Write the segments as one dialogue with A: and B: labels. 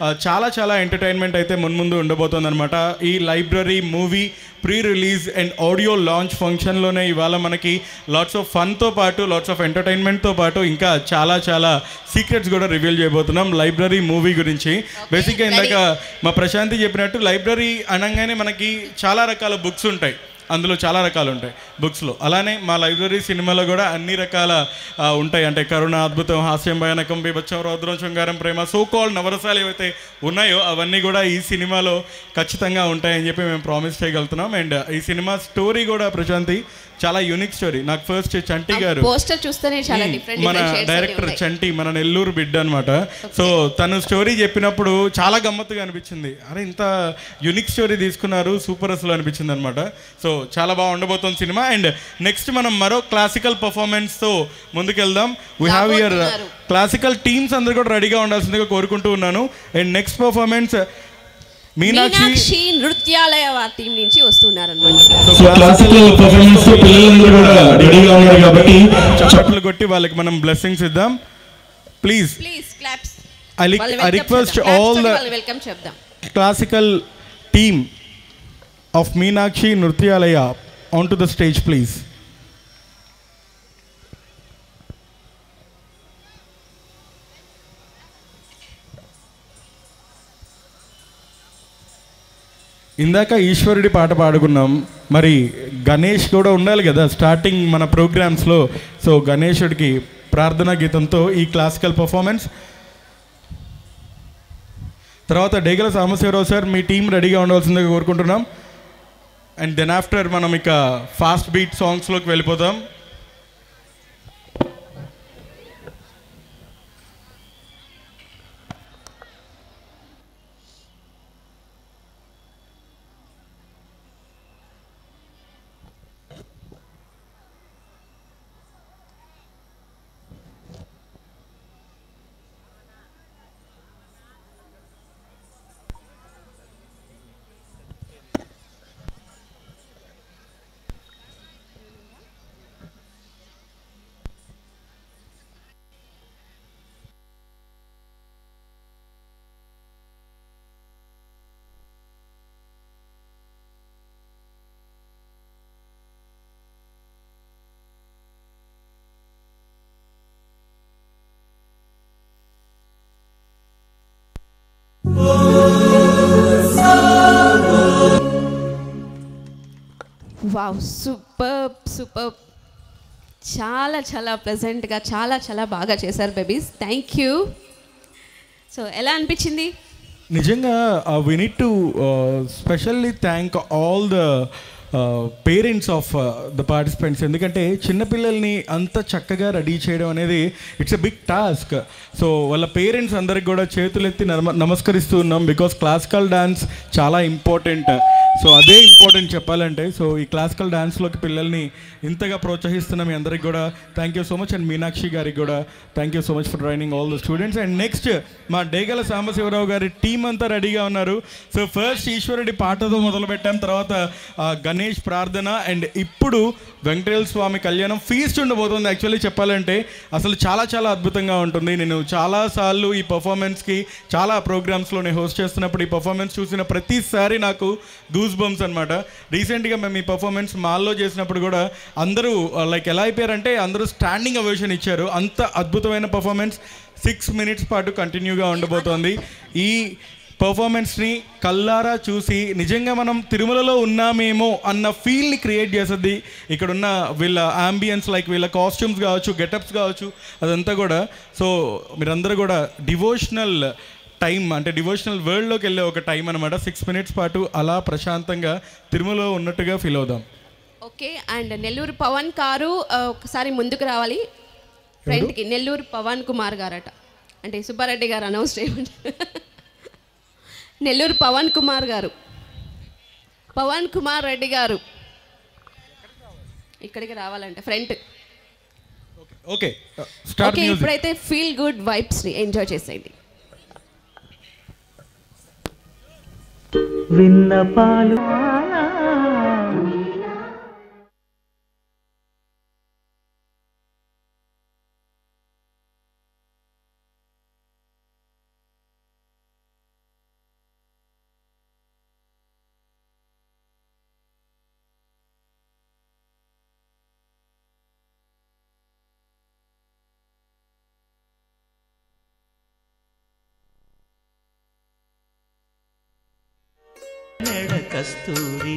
A: చాలా చాలా ఎంటర్టైన్మెంట్ అయితే మున్ముందు ఉండబోతుంది అనమాట ఈ library movie pre release and audio launch ఫంక్షన్లోనే ఇవాళ మనకి లాట్స్ ఆఫ్ ఫన్తో పాటు లాట్స్ ఆఫ్ ఎంటర్టైన్మెంట్తో పాటు ఇంకా చాలా చాలా సీక్రెట్స్ కూడా రివీల్ చేయబోతున్నాం లైబ్రరీ మూవీ గురించి బేసిక్గా ఇందాక మా ప్రశాంతి చెప్పినట్టు లైబ్రరీ అనగానే మనకి చాలా రకాల బుక్స్ ఉంటాయి అందులో చాలా రకాలు ఉంటాయి బుక్స్లో అలానే మా లైబ్రరీ సినిమాలో కూడా అన్ని రకాల ఆ, ఉంటాయి అంటే కరుణ అద్భుతం హాస్యం భయానకం బీభత్సం రౌద్రం శృంగారం ప్రేమ సో కాల్డ్ నవరసాలు ఏవైతే ఉన్నాయో అవన్నీ కూడా ఈ సినిమాలో ఖచ్చితంగా ఉంటాయని చెప్పి మేము ప్రామిస్ చేయగలుగుతున్నాం అండ్ ఈ సినిమా స్టోరీ కూడా ప్రశాంతి చాలా యూనిక్ స్టోరీ నాకు ఫస్ట్ చంటి గారు
B: పోస్టర్ చూస్తేనే చాలా డిఫరెంట్
A: మన డైరెక్టర్ చంటి మన నెల్లూరు బిడ్డ అనమాట సో తను స్టోరీ చెప్పినప్పుడు చాలా గమ్మత్తుగా అనిపించింది అరే ఇంత యునిక్ స్టోరీ తీసుకున్నారు సూపర్ అసలు అనిపించింది అనమాట సో చాలా బాగా ఉండబోతుంది సినిమా అండ్ నెక్స్ట్ మనం మరో క్లాసికల్ పర్ఫార్మెన్స్తో ముందుకెళ్దాం వీ హ్యావ్ ఇయర్
B: రాబోతున్నారు.
A: క్లాసికల్ టీమ్స్ అందరూ కూడా రెడీగా ఉండాల్సిందిగా కోరుకుంటూ ఉన్నాను and next performance Meenakshi
B: Meenakshi Nrityalaya team నుంచి వస్తున్నారు అనమాట
A: సో క్లాసికల్ పర్ఫార్మెన్స్ పిల్లలందరూ కూడా రెడీగా ఉన్నారు కాబట్టి చప్పట్లు కొట్టి వాళ్ళకి మనం బ్లెస్సింగ్స్ ఇద్దాం please
B: please claps
A: I li- I request all the-
B: welcome చెప్దాం
A: classical team of Meenakshi Nrutyalaya onto the stage, please. ఇందాక ఈశ్వరుడి పాట పాడుకున్నాం మరి గణేష్ కూడా ఉండాలి కదా స్టార్టింగ్ మన ప్రోగ్రామ్స్లో సో గణేశుడికి ప్రార్థనా గీతంతో ఈ క్లాసికల్ పర్ఫార్మెన్స్ తర్వాత డేగల సాంబశివరావు సార్ మీ టీం రెడీగా ఉండవలసిందిగా కోరుకుంటున్నాం అండ్ దెన్ ఆఫ్టర్ మనం ఇక ఫాస్ట్ బీట్ సాంగ్స్లోకి వెళ్ళిపోతాం
B: వావ్ సూపర్ సూపర్ చాలా చాలా ప్లెజెంట్గా చాలా చాలా బాగా చేశారు బేబీస్ థ్యాంక్ యూ సో ఎలా అనిపించింది
A: నిజంగా we need to specially thank all the parents of the participants ఎందుకంటే చిన్నపిల్లల్ని అంత చక్కగా రెడీ చేయడం అనేది it's a big task so వాళ్ళ పేరెంట్స్ అందరికి కూడా చేతులెత్తి నమ నమస్కరిస్తూ ఉన్నాం బికాస్ క్లాసికల్ డాన్స్ చాలా ఇంపార్టెంట్ సో అదే ఇంపార్టెంట్ చెప్పాలంటే సో ఈ క్లాసికల్ డాన్స్లోకి పిల్లల్ని ఇంతగా ప్రోత్సహిస్తున్న మీ అందరికి కూడా thank you so much and Meenakshi గారికి కూడా thank you so much for training all the students and next మా డేగల సాంబశివరావు గారి టీం అంతా రెడీగా ఉన్నారు సో ఫస్ట్ ఈశ్వరుడి పాటతో మొదలు పెట్టాం తర్వాత ఆ, గణేష్ ప్రార్థన అండ్ ఇప్పుడు వెంకటేశ్వర స్వామి కళ్యాణం ఫీస్ట్ ఉండబోతుంది యాక్చువల్లీ చెప్పాలంటే అసలు చాలా చాలా అద్భుతంగా ఉంటుంది నేను చాలాసార్లు ఈ పర్ఫార్మెన్స్కి చాలా ప్రోగ్రామ్స్లో నేను హోస్ట్ చేస్తున్నప్పుడు ఈ పర్ఫార్మెన్స్ చూసిన ప్రతిసారి నాకు గూస్ బంప్స్ అనమాట రీసెంట్గా మేము ఈ పర్ఫార్మెన్స్ మాల్లో చేసినప్పుడు కూడా అందరూ లైక్ ఎలా అయిపోయారంటే అందరూ స్టాండింగ్ అవేషన్ ఇచ్చారు అంత అద్భుతమైన పర్ఫార్మెన్స్ సిక్స్ మినిట్స్ పాటు కంటిన్యూగా ఉండబోతోంది ఈ పర్ఫార్మెన్స్ని కల్లారా చూసి నిజంగా మనం తిరుమలలో ఉన్నామేమో అన్న ఫీల్ని క్రియేట్ చేస్తుంది ఇక్కడున్న వీళ్ళ అంబియన్స్ లైక్ వీళ్ళ కాస్ట్యూమ్స్ కావచ్చు గెటప్స్ కావచ్చు అదంతా కూడా సో మీరందరూ కూడా డివోషనల్ టైం అంటే డివోషనల్ వరల్డ్లోకి వెళ్ళే ఒక టైం అనమాట సిక్స్ మినిట్స్ పాటు అలా ప్రశాంతంగా తిరుమలలో ఉన్నట్టుగా ఫీల్ అవుదాం
B: ఓకే అండ్ నెల్లూరు పవన్ కారు ఆ, ఒకసారి ముందుకు రావాలి ఫ్రంట్కి నెల్లూరు పవన్ కుమార్ గారట అంటే సుబ్బారెడ్డి గారు అనౌన్స్ చేయమంటే నెల్లూరు పవన్ కుమార్ గారు పవన్ కుమార్ రెడ్డి గారు ఇక్కడికి రావాలంటే front
A: okay start
B: okay
A: music
B: ఇప్పుడైతే ఫీల్ గుడ్ వైబ్స్ని ఎంజాయ్ చేసేయండి
C: విన్నపాలు కస్తూరి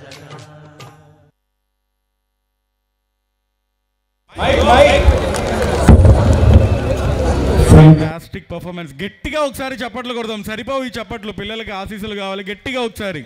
A: ఫ్యాంటాస్టిక్ పర్ఫార్మెన్స్ గట్టిగా ఒకసారి చప్పట్లు కొడదాం సరిపోవు ఈ చప్పట్లు పిల్లలకి ఆశీస్సులు కావాలి గట్టిగా ఒకసారి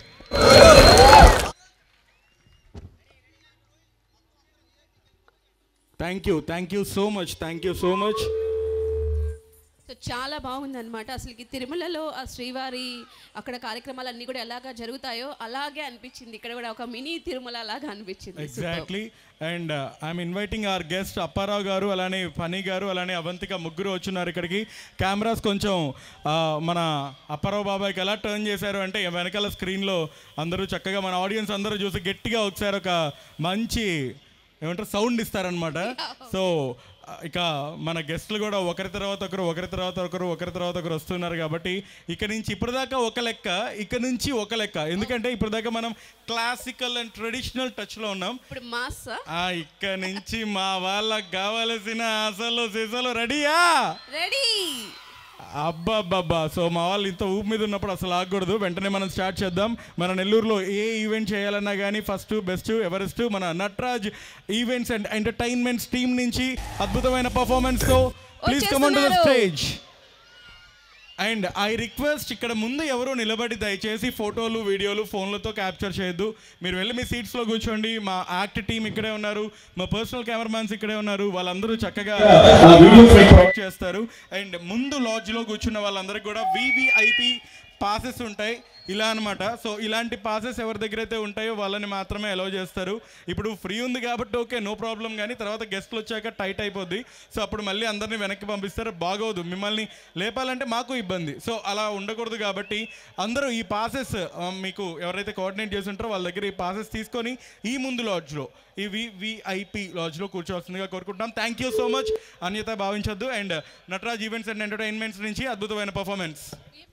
A: thank you thank you so much thank you so much
B: so చాలా బాగుంది అనమాట అసలుకి తిరుమలలో ఆ శ్రీవారి అక్కడ కార్యక్రమాలు అన్నీ కూడా ఎలాగా జరుగుతాయో అలాగే అనిపించింది ఇక్కడ కూడా ఒక మినీ తిరుమల లాగా అనిపించింది Superb.
A: Exactly and I'm inviting our guest Apparao గారు అలానే ఫనీ గారు అలానే అవంతిక ముగ్గురు వచ్చున్నారు ఇక్కడికి కెమెరాస్ కొంచెం ఆ, మన అప్పారావు బాబాయ్కి ఎలా టర్న్ చేశారు అంటే వెనకాల స్క్రీన్లో అందరూ చక్కగా మన ఆడియన్స్ అందరూ చూసి గట్టిగా ఒకసారి ఒక మంచి ఏమంటారు సౌండ్ ఇస్తారనమాట సో ఇక మన గెస్ట్లు కూడా ఒకరి తర్వాత ఒకరు ఒకరి తర్వాత ఒకరు ఒకరి తర్వాత ఒకరు వస్తున్నారు కాబట్టి ఇక నుంచి ఇప్పటిదాకా ఒక లెక్క ఇక నుంచి ఒక లెక్క ఎందుకంటే ఇప్పటిదాకా మనం క్లాసికల్ అండ్ ట్రెడిషనల్ టచ్లో ఉన్నాం
B: ఇప్పుడు మాస్
A: ఆ ఇక నుంచి మా వాళ్ళకి కావలసిన అసలు సిసలు రెడీయా
B: రెడీ
A: అబ్బాబ్బా సో మా వాళ్ళు ఇంత ఊపు మీద ఉన్నప్పుడు అసలు ఆగకూడదు వెంటనే మనం స్టార్ట్ చేద్దాం మన నెల్లూరులో ఏ ఈవెంట్ చేయాలన్నా కానీ ఫస్ట్ బెస్ట్ ఎవరెస్ట్ మన Nataraj events and entertainments team నుంచి అద్భుతమైన పర్ఫార్మెన్స్తో ప్లీజ్ కమన్ టు ద
B: వచ్చేస్తున్నారు.
A: స్టేజ్ అండ్ ఐ రిక్వెస్ట్ ఇక్కడ ముందు ఎవరు నిలబడి దయచేసి ఫోటోలు వీడియోలు ఫోన్లతో క్యాప్చర్ చేయొద్దు మీరు వెళ్ళి మీ సీట్స్లో కూర్చోండి మా యాక్ట్ టీం ఇక్కడే ఉన్నారు మా పర్సనల్ కెమెరామ్యాన్స్ ఇక్కడే ఉన్నారు వాళ్ళందరూ చక్కగా వీడియోస్ చేస్తారు అండ్ ముందు లాడ్జ్లో కూర్చున్న వాళ్ళందరికీ కూడా వివిఐపి పాసెస్ ఉంటాయి ఇలా అన్నమాట సో ఇలాంటి పాసెస్ ఎవరి దగ్గర అయితే ఉంటాయో వాళ్ళని మాత్రమే అలౌ చేస్తారు ఇప్పుడు ఫ్రీ ఉంది కాబట్టి ఓకే నో ప్రాబ్లం కానీ తర్వాత గెస్ట్లు వచ్చాక టైట్ అయిపోద్ది సో అప్పుడు మళ్ళీ అందరినీ వెనక్కి పంపిస్తారు బాగోదు మిమ్మల్ని లేపాలంటే మాకు ఇబ్బంది సో అలా ఉండకూడదు కాబట్టి అందరూ ఈ పాసెస్ మీకు ఎవరైతే కోఆర్డినేట్ చేసి ఉంటారో వాళ్ళ దగ్గర ఈ పాసెస్ తీసుకొని ఈ ముందు లాడ్జ్లో ఈ వివిఐపి లాడ్జ్లో కూర్చోవలసిందిగా కోరుకుంటాం థ్యాంక్ యూ సో మచ్ అన్యత భావించొద్దు and Nataraj events and entertainments నుంచి అద్భుతమైన పర్ఫార్మెన్స్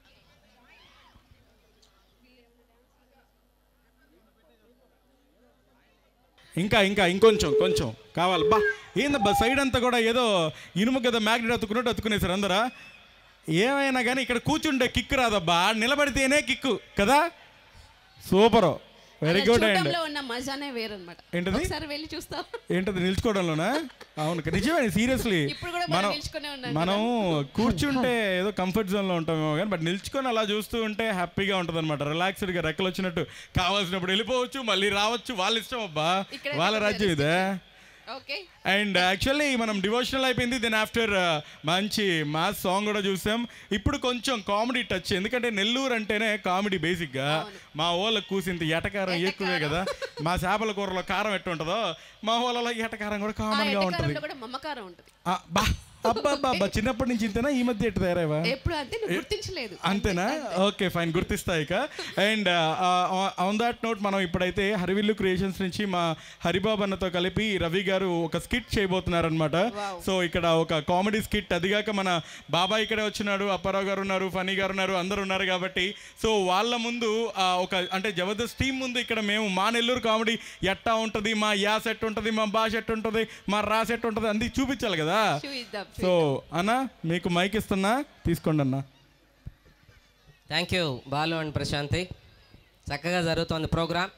A: ఇంకా ఇంకా ఇంకొంచెం కొంచెం కావాలి బా ఏందబ్బా సైడ్ అంతా కూడా ఏదో ఇనుము కదా మ్యాగ్నెట్ అతుకున్నట్టు అతుకునేసారు అందరా ఏమైనా కానీ ఇక్కడ కూర్చుంటే కిక్ రాదబ్బా నిలబడితేనే కిక్కు కదా సూపర్ వెరీ గుడ్ అండ్
B: చూడడంలో ఉన్న మజానే వేరన్నమాట
A: ఏంటది?
B: ఒకసారి వెళ్ళి చూస్తాం
A: ఏంటది నిల్చుకోవడంలోనా అవును నిజమే సీరియస్లీ
B: ఇప్పుడు కూడా మనం
A: మనం
B: నిల్చుకునే ఉన్నాం
A: మనం కూర్చుంటే ఏదో కంఫర్ట్ జోన్లో ఉంటామేమో కానీ బట్ నిల్చుకొని అలా చూస్తూ ఉంటే హ్యాపీగా ఉంటుంది అనమాట రిలాక్స్డ్గా రెక్కలు వచ్చినట్టు కావాల్సినప్పుడు వెళ్ళిపోవచ్చు మళ్ళీ రావచ్చు వాళ్ళ ఇష్టం అబ్బా
B: ఇక్కడ
A: వాళ్ళ రాజ్యం ఇదే
B: ఓకే
A: అండ్ యాక్చువల్లీ మనం డివోషనల్ అయిపోయింది దెన్ ఆఫ్టర్ మంచి మాస్ సాంగ్ కూడా చూసాం ఇప్పుడు కొంచెం కామెడీ టచ్ ఎందుకంటే నెల్లూరు అంటేనే కామెడీ బేసిక్గా మా వాళ్ళకు కూసింత ఎటకారం ఎక్కువే కదా మా చేపల కూరలో కారం ఎట్టు ఉంటుందో మా వాళ్ళలో ఎటకారం కూడా
B: ఆ
A: కామన్గా ఉంటుంది
B: ఎటకారంలో కూడా మమకారం ఉంటుంది
A: ఆ, బా అబ్బా అబ్బా అబ్బా చిన్నప్పటి నుంచి ఇంతేనా ఈ మధ్య ఎట్టు తయారైవా
B: ఎప్పుడు అంతే నువ్వు గుర్తించలేదు
A: అంతేనా ఓకే ఫైన్ గుర్తిస్తా ఇక అండ్ ఆన్ దాట్ నోట్ మనం ఇప్పుడైతే హరివిల్లు క్రియేషన్స్ నుంచి మా హరిబాబు అన్నతో కలిపి రవి గారు ఒక స్కిట్ చేయబోతున్నారనమాట సో ఇక్కడ ఒక కామెడీ స్కిట్ అదిగాక మన బాబాయ్ ఇక్కడే వచ్చినాడు అప్పారావు గారు ఉన్నారు ఫనీ గారు ఉన్నారు అందరు ఉన్నారు కాబట్టి సో వాళ్ళ ముందు ఆ, ఒక అంటే జబర్దస్త్ టీం ముందు ఇక్కడ మేము మా నెల్లూరు కామెడీ ఎట్టా ఉంటుంది మా యాస్ ఎట్టు ఉంటుంది మా భాష ఎట్టు ఉంటుంది మా రాస్ ఎట్టు ఉంటుంది అన్ని చూపించాలి కదా
B: చూద్దాం
A: సో అన్న మీకు మైక్ ఇస్తున్నా తీసుకోండి అన్న
D: thank you Balu and Prashanti చక్కగా జరుగుతోంది ప్రోగ్రామ్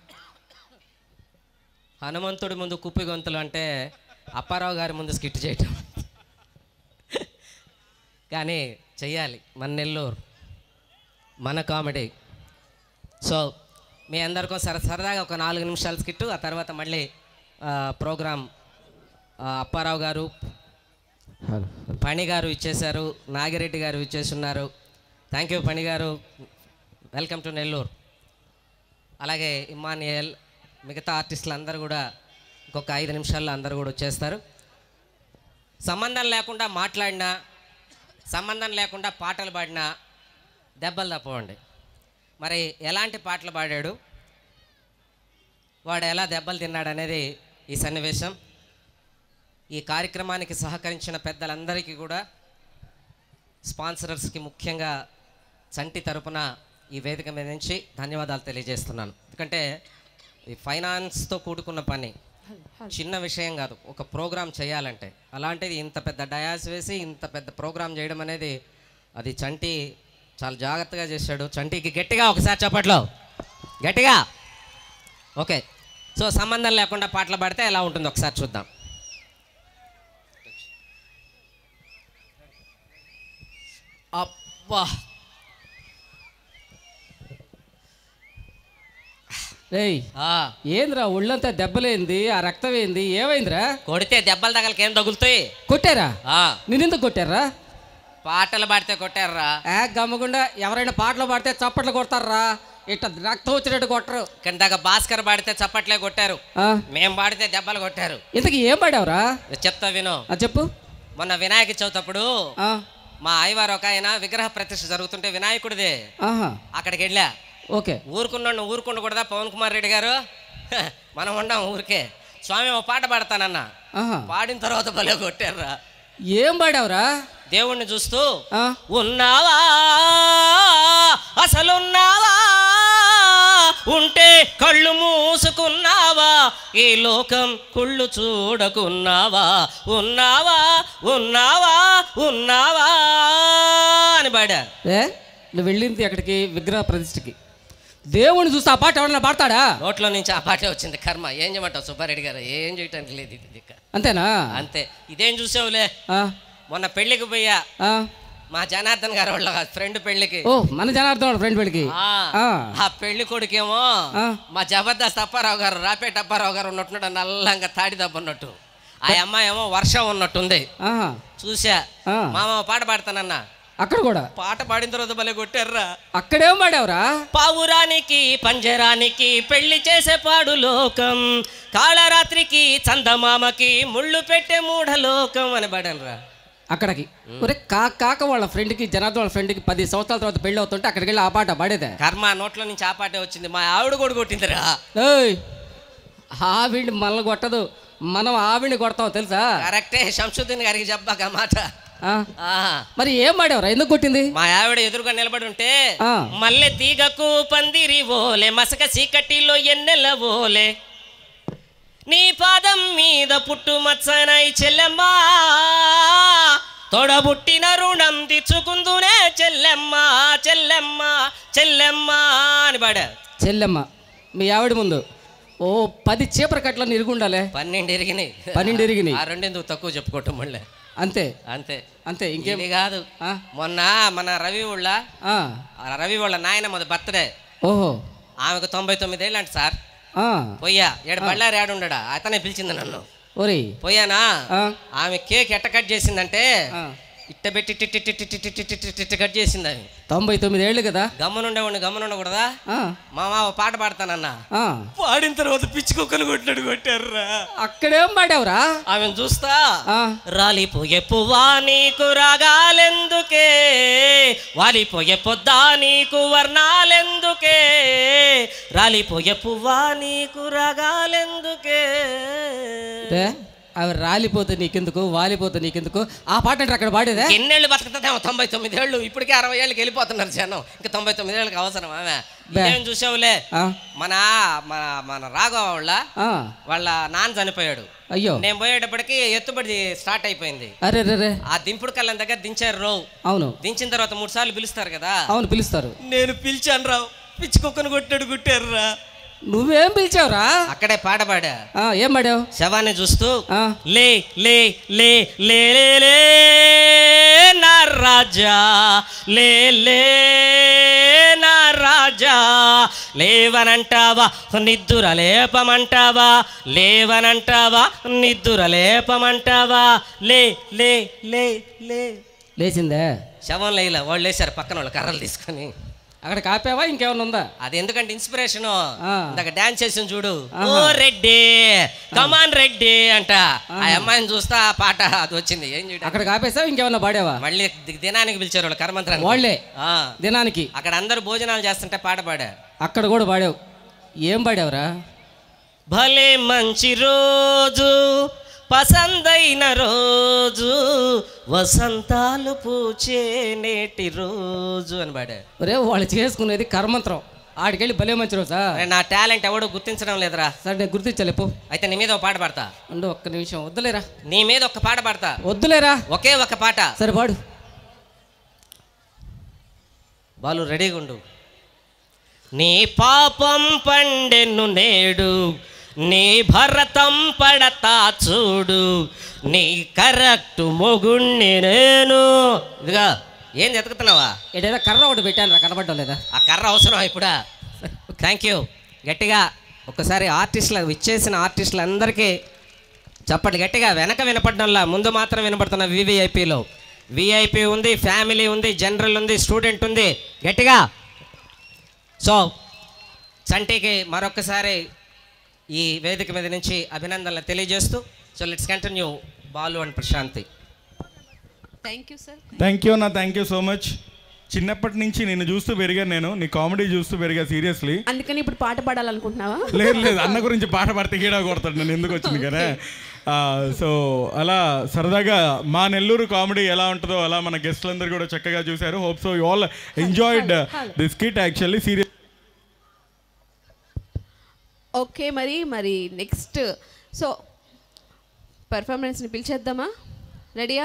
D: హనుమంతుడి ముందు కుప్పి గొంతులు అంటే అప్పారావు గారి ముందు స్కిట్ చేయటం కానీ చెయ్యాలి మన నెల్లూరు మన కామెడీ సో మీ అందరికీ సర సరదాగా ఒక నాలుగు నిమిషాల స్కిట్ ఆ తర్వాత మళ్ళీ ఆ, ప్రోగ్రామ్ ఆ, అప్పారావు గారు పణి గారు ఇచ్చేశారు నాగిరెడ్డి గారు ఇచ్చేస్తున్నారు థ్యాంక్ యూ పణి గారు వెల్కమ్ టు నెల్లూరు అలాగే ఇమానియల్ మిగతా ఆర్టిస్టులు అందరూ కూడా ఇంకొక ఐదు నిమిషాల్లో అందరూ కూడా వచ్చేస్తారు సంబంధం లేకుండా మాట్లాడినా సంబంధం లేకుండా పాటలు పాడినా దెబ్బలు తప్పవండి మరి ఎలాంటి పాటలు పాడాడు వాడు ఎలా దెబ్బలు తిన్నాడు అనేది ఈ సన్నివేశం ఈ కార్యక్రమానికి సహకరించిన పెద్దలందరికీ కూడా స్పాన్సరర్స్కి ముఖ్యంగా చంటి తరపున ఈ వేదిక మీద నుంచి ధన్యవాదాలు తెలియజేస్తున్నాను ఎందుకంటే ఈ ఫైనాన్స్తో కూడుకున్న పని చిన్న విషయం కాదు ఒక ప్రోగ్రామ్ చేయాలంటే అలాంటిది ఇంత పెద్ద డయాస్ వేసి ఇంత పెద్ద ప్రోగ్రామ్ చేయడం అనేది అది చంటి చాలా జాగ్రత్తగా చేశాడు చంటికి గట్టిగా ఒకసారి చెప్పట్లో గట్టిగా ఓకే సో సంబంధం లేకుండా పాటలు పాడితే ఎలా ఉంటుంది ఒకసారి చూద్దాం అబ్బా
C: రేయ్
D: ఆ,
C: ఏంద్రా ఒళ్ళంతా దెబ్బలేంది ఆ రక్తం ఏంది ఏమైందిరా
D: కొడితే దెబ్బలు తగలకి ఏం తగులుతాయి
C: కొట్టారా
D: ఆ,
C: నిన్నెందుకు కొట్టారా
D: పాటలు పాడితే కొట్టారా
C: ఏ గమ్మగుండా ఎవరైనా పాటలు పాడితే చప్పట్లు కొడతారా ఇట్ట రక్తం వచ్చినట్టు కొట్టరు
D: కిందాక భాస్కర్ పాడితే చప్పట్లే కొట్టారు
C: ఆ,
D: మేం పాడితే దెబ్బలు కొట్టారు
C: ఇంతకీ ఏం పాడావురా
D: చెప్తా విను
C: ఆ, చెప్పు
D: మొన్న వినాయక చవితి అప్పుడు
C: ఆ,
D: మా అయ్యవారు ఒక ఆయన విగ్రహ ప్రతిష్ఠ జరుగుతుంటే వినాయకుడిదే
C: ఆహా
D: అక్కడికి వెళ్ళా
C: ఓకే
D: ఊరుకున్నాడు ఊరుకుండకూడదా పవన్ కుమార్ రెడ్డి గారు హ, మనం ఉన్నాం ఊరికే స్వామి ఒక పాట పాడతానన్న
C: ఆహా
D: పాడిన తర్వాత భలే కొట్టారా
C: ఏం పాడావురా
D: దేవుణ్ణి చూస్తూ
C: ఆ,
D: ఉన్నావా అసలున్నావా ఉంటే కళ్ళు మూసుకున్నావా ఈ లోకం కుళ్ళు చూడకున్నావా ఉన్నావా ఉన్నావా ఉన్నావా అని పాడా
C: ఏ నువ్వు వెళ్ళింది అక్కడికి విగ్రహ ప్రతిష్ఠకి దేవుణ్ణి చూస్తే ఆ పాట ఎవరన్నా పాడతాడా
D: నోట్లో నుంచి ఆ పాటే వచ్చింది కర్మ ఏం చేయమంటావు సుబ్బారెడ్డి గారు ఏం చేయటానికి లేదు ఇది దిక్కు.
C: అంతేనా
D: అంతే ఇదేం చూసావులే
C: ఆ,
D: మొన్న పెళ్ళికి పోయా
C: ఆ.
D: మా జనార్దన్ గారు వాళ్ళ ఫ్రెండ్ పెళ్ళికి
C: ఓ మన జనార్దన్ ఫ్రెండ్ పెళ్ళికి
D: ఆ,
C: ఆ.
D: ఆ పెళ్లి కొడుకేమో
C: ఆ.
D: మా జబర్దస్త్ అప్పారావు గారు రాపేట అప్పారావు గారు ఉన్నట్టున్నాడు నల్లంగా తాడి దబ్బన్నట్టు ఆ అమ్మాయి ఏమో వర్షం ఉన్నట్టుంది
C: ఆహా
D: చూసా
C: ఆ.
D: మామ పాట పాడతానన్నా
C: అక్కడ కూడా
D: పాట పాడిన తర్వాత భలే కొట్టారా
C: అక్కడేం పాడావురా
D: పావురానికి పంజరానికి పెళ్లి చేసే పాడు లోకం కాళరాత్రికి చందమామకి ముళ్ళు పెట్టే మూఢలోకం అని పాడానురా
C: అక్కడికి ఒరే కాక కాక వాళ్ళ ఫ్రెండ్కి జనార్దన్ వాళ్ళ ఫ్రెండ్కి పది సంవత్సరాల తర్వాత పెళ్ళి అవుతుంటే అక్కడికి వెళ్ళి ఆ పాట పాడేదే
D: కర్మ నోట్లో నుంచి ఆ పాటే వచ్చింది మా ఆవిడ కూడా కొట్టిందిరా
C: ఏయ్ ఆవిడ్ని మనల్ని కొట్టదు మనం ఆవిడ్ని కొడతాం తెలుసా
D: కరెక్టే శంసుద్దీన్ గారికి చెప్పాక ఆ మాట
C: ఆ,
D: ఆ,
C: మరి ఏం పాడావురా ఎందుకు కొట్టింది
D: మా ఆవిడ ఎదురుగా నిలబడి ఉంటే
C: ఆ.
D: మల్లె తీగకు పందిరి ఓలే మసక చీకటిలో ఎన్నెల ఓలే నీ పాదం మీద పుట్టు మచ్చనై చెల్లెమ్మా తొడబుట్టిన రుణం తెచ్చుకుందునే చెల్లెమ్మ చెల్లెమ్మ చెల్లెమ్మ అని పాడా
C: చెల్లెమ్మ మీ ఆవిడ ముందు ఓ పది చీపర కట్ల ఇరుగుండాలే
D: పన్నెండు ఎరిగినాయి
C: పన్నెండు ఇరిగినాయి
D: ఆ రెండెందుకు తక్కువ చెప్పుకోవటం మళ్ళీ
C: అంతే
D: అంతే
C: అంతే ఇంకేం
D: ఇది కాదు
C: ఆ,
D: మొన్న మన రవి వాళ్ళ
C: ఆ,
D: ఆ రవి వాళ్ళ నాయనమ్మది బర్త్డే
C: ఓహో
D: ఆమెకు తొంభై తొమ్మిదేళ్ళు అంట సార్
C: ఆ,
D: పోయా ఏడు బళ్ళారి ఏడుండడా అతనే పిలిచింది నన్ను
C: ఒరే
D: పోయానా
C: ఆ,
D: ఆమె కేక్ ఎట్ట కట్ చేసిందంటే
C: ఆ.
D: ఇట్ట పెట్టి టిట్ టిట్ టిట్ టిట్ టిట్ టిట్ టిట్ కట్ చేసింది ఆమె
C: తొంభై తొమ్మిది ఏళ్ళు కదా
D: గమ్మునుండేవాడిని గమ్మునుండకూడదా
C: ఆ,
D: మా మామ పాట పాడతానన్నా
C: ఆ.
D: పాడిన తర్వాత పిచ్చి కుక్కలు కొట్టినట్టు కొట్టారురా
C: అక్కడేం పాడావురా
D: ఆమెను చూస్తా
C: ఆ,
D: రాలిపోయే పువ్వా నీకు రాగాలెందుకే వాలిపోయే పొద్దా నీకు వర్ణాలెందుకే రాలిపోయే పువ్వా నీకు రాగాలెందుకే
C: ఏ, అవి రాలిపోతే నీకెందుకు వాలిపోతే నీకెందుకు ఆ పాట అంటే అక్కడ పాడేదే
D: ఎన్నేళ్ళు బతుకుతుందేమో తొంభై తొమ్మిది ఏళ్ళు ఇప్పటికే అరవై ఏళ్ళకి వెళ్ళిపోతున్నారు జనం ఇంకా తొంభై తొమ్మిది ఏళ్ళకి అవసరం ఆమె
C: బే.
D: ఇదేం చూసావులే
C: ఆ,
D: మన మన మన రాఘవ వాళ్ళ
C: ఆ,
D: వాళ్ళ నాన్న చనిపోయాడు
C: అయ్యో
D: నేను పోయేటప్పటికి ఎత్తుబడి స్టార్ట్ అయిపోయింది
C: అరే రే రే
D: ఆ దింపుడు కళ్ళం దగ్గర దించారు రోవు
C: అవును
D: దించిన తర్వాత మూడు సార్లు పిలుస్తారు కదా
C: అవును పిలుస్తారు
D: నేను పిలిచాను రావు పిచ్చి కుక్కను కొట్టాడు కొట్టారు రా
C: నువ్వేం పిలిచావురా
D: అక్కడే పాట పాడా
C: ఆ, ఏం పాడావు
D: శవాన్ని చూస్తూ
C: ఆ,
D: లే లే లే లే లే లే నా రాజా లే లే నా రాజా లేవనంటావా నిద్దుర లేపమంటావా లేవనంటావా నిద్దుర లేపమంటావా లే లే లే లే
C: లేచిందే
D: శవం లేలా వాళ్ళు లేచారు పక్కన వాళ్ళు కర్రలు తీసుకొని
C: అక్కడ కాపావా ఇంకేమైనా ఉందా
D: అది ఎందుకంటే ఇన్స్పిరేషన్
C: ఆ.
D: ఇందాక డాన్స్ చేసిన చూడు ఓ రెడ్డి కమాన్ రెడ్డి అంట ఆ అమ్మాయిని చూస్తా ఆ పాట అది వచ్చింది ఏం చేయడం
C: అక్కడ కాపేసావా ఇంకేమన్నా పాడావా
D: మళ్ళీ ది- దినానికి పిలిచారు వాళ్ళు కర్మంత్రాన్ని
C: వాళ్ళే
D: ఆ.
C: దినానికి
D: అక్కడ అందరూ భోజనాలు చేస్తుంటే పాట పాడా
C: అక్కడ కూడా పాడావు ఏం పాడావురా
D: భలే మంచి రోజు పసందైన రోజు వసంతాలు పూచే నేటి రోజు అని పాడా
C: ఒరే వాళ్ళు చేసుకునేది కర్మంత్రం ఆడికెళ్ళి భలే మంచి రోజా
D: అరే, నా టాలెంట్ ఎవడు గుర్తించడం లేదురా
C: సరే నేను గుర్తించలేపు
D: అయితే నీ మీద ఒక పాట పాడతా
C: ఉండు ఒక్క నిమిషం వద్దులేరా
D: నీ మీద ఒక పాట పాడతా
C: వద్దులేరా
D: ఒకే ఒక పాట
C: సరే పాడు
D: బాలు రెడీగా ఉండు నీ పాపం పండెను నేడు నీ భరతం పడతా చూడు నీ కరెక్ట్ మొగుణ్ణి నేను ఇదిగా ఏం ఎతుకుతున్నావా
C: ఏదైనా కర్ర ఒకటి పెట్టాను రా కనబడటం లేదా
D: ఆ కర్ర అవసరం ఇప్పుడా థ్యాంక్ యూ గట్టిగా ఒకసారి ఆర్టిస్టులు ఇచ్చేసిన ఆర్టిస్టులు అందరికీ చెప్పండి గట్టిగా వెనక వినపడడంలా ముందు మాత్రం వినపడుతున్న వివిఐపిలో విఐపి ఉంది ఫ్యామిలీ ఉంది జనరల్ ఉంది స్టూడెంట్ ఉంది గట్టిగా సో చంటికి మరొకసారి ఈ వేదిక మీద నుంచి అభినందనలు తెలియజేస్తూ so let's continue Balu and Prashanti
B: thank you sir
A: thank you అన్న థ్యాంక్ యూ సో మచ్ చిన్నప్పటి నుంచి నిన్ను చూస్తూ పెరిగాను నేను నీ కామెడీ చూస్తూ పెరిగా సీరియస్లీ
B: అందుకని ఇప్పుడు పాట పాడాలనుకుంటున్నావా
A: లేదు లేదు అన్న గురించి పాట పాడితే గీడా కొడతాడు నేను ఎందుకు వచ్చింది కదా సో అలా సరదాగా మా నెల్లూరు కామెడీ ఎలా ఉంటుందో అలా మన గెస్ట్లందరూ కూడా చక్కగా చూశారు hope so you all enjoyed this kit actually serious
B: okay మరి మరి నెక్స్ట్ సో పర్ఫార్మెన్స్ని పిలిచేద్దామా రెడీయా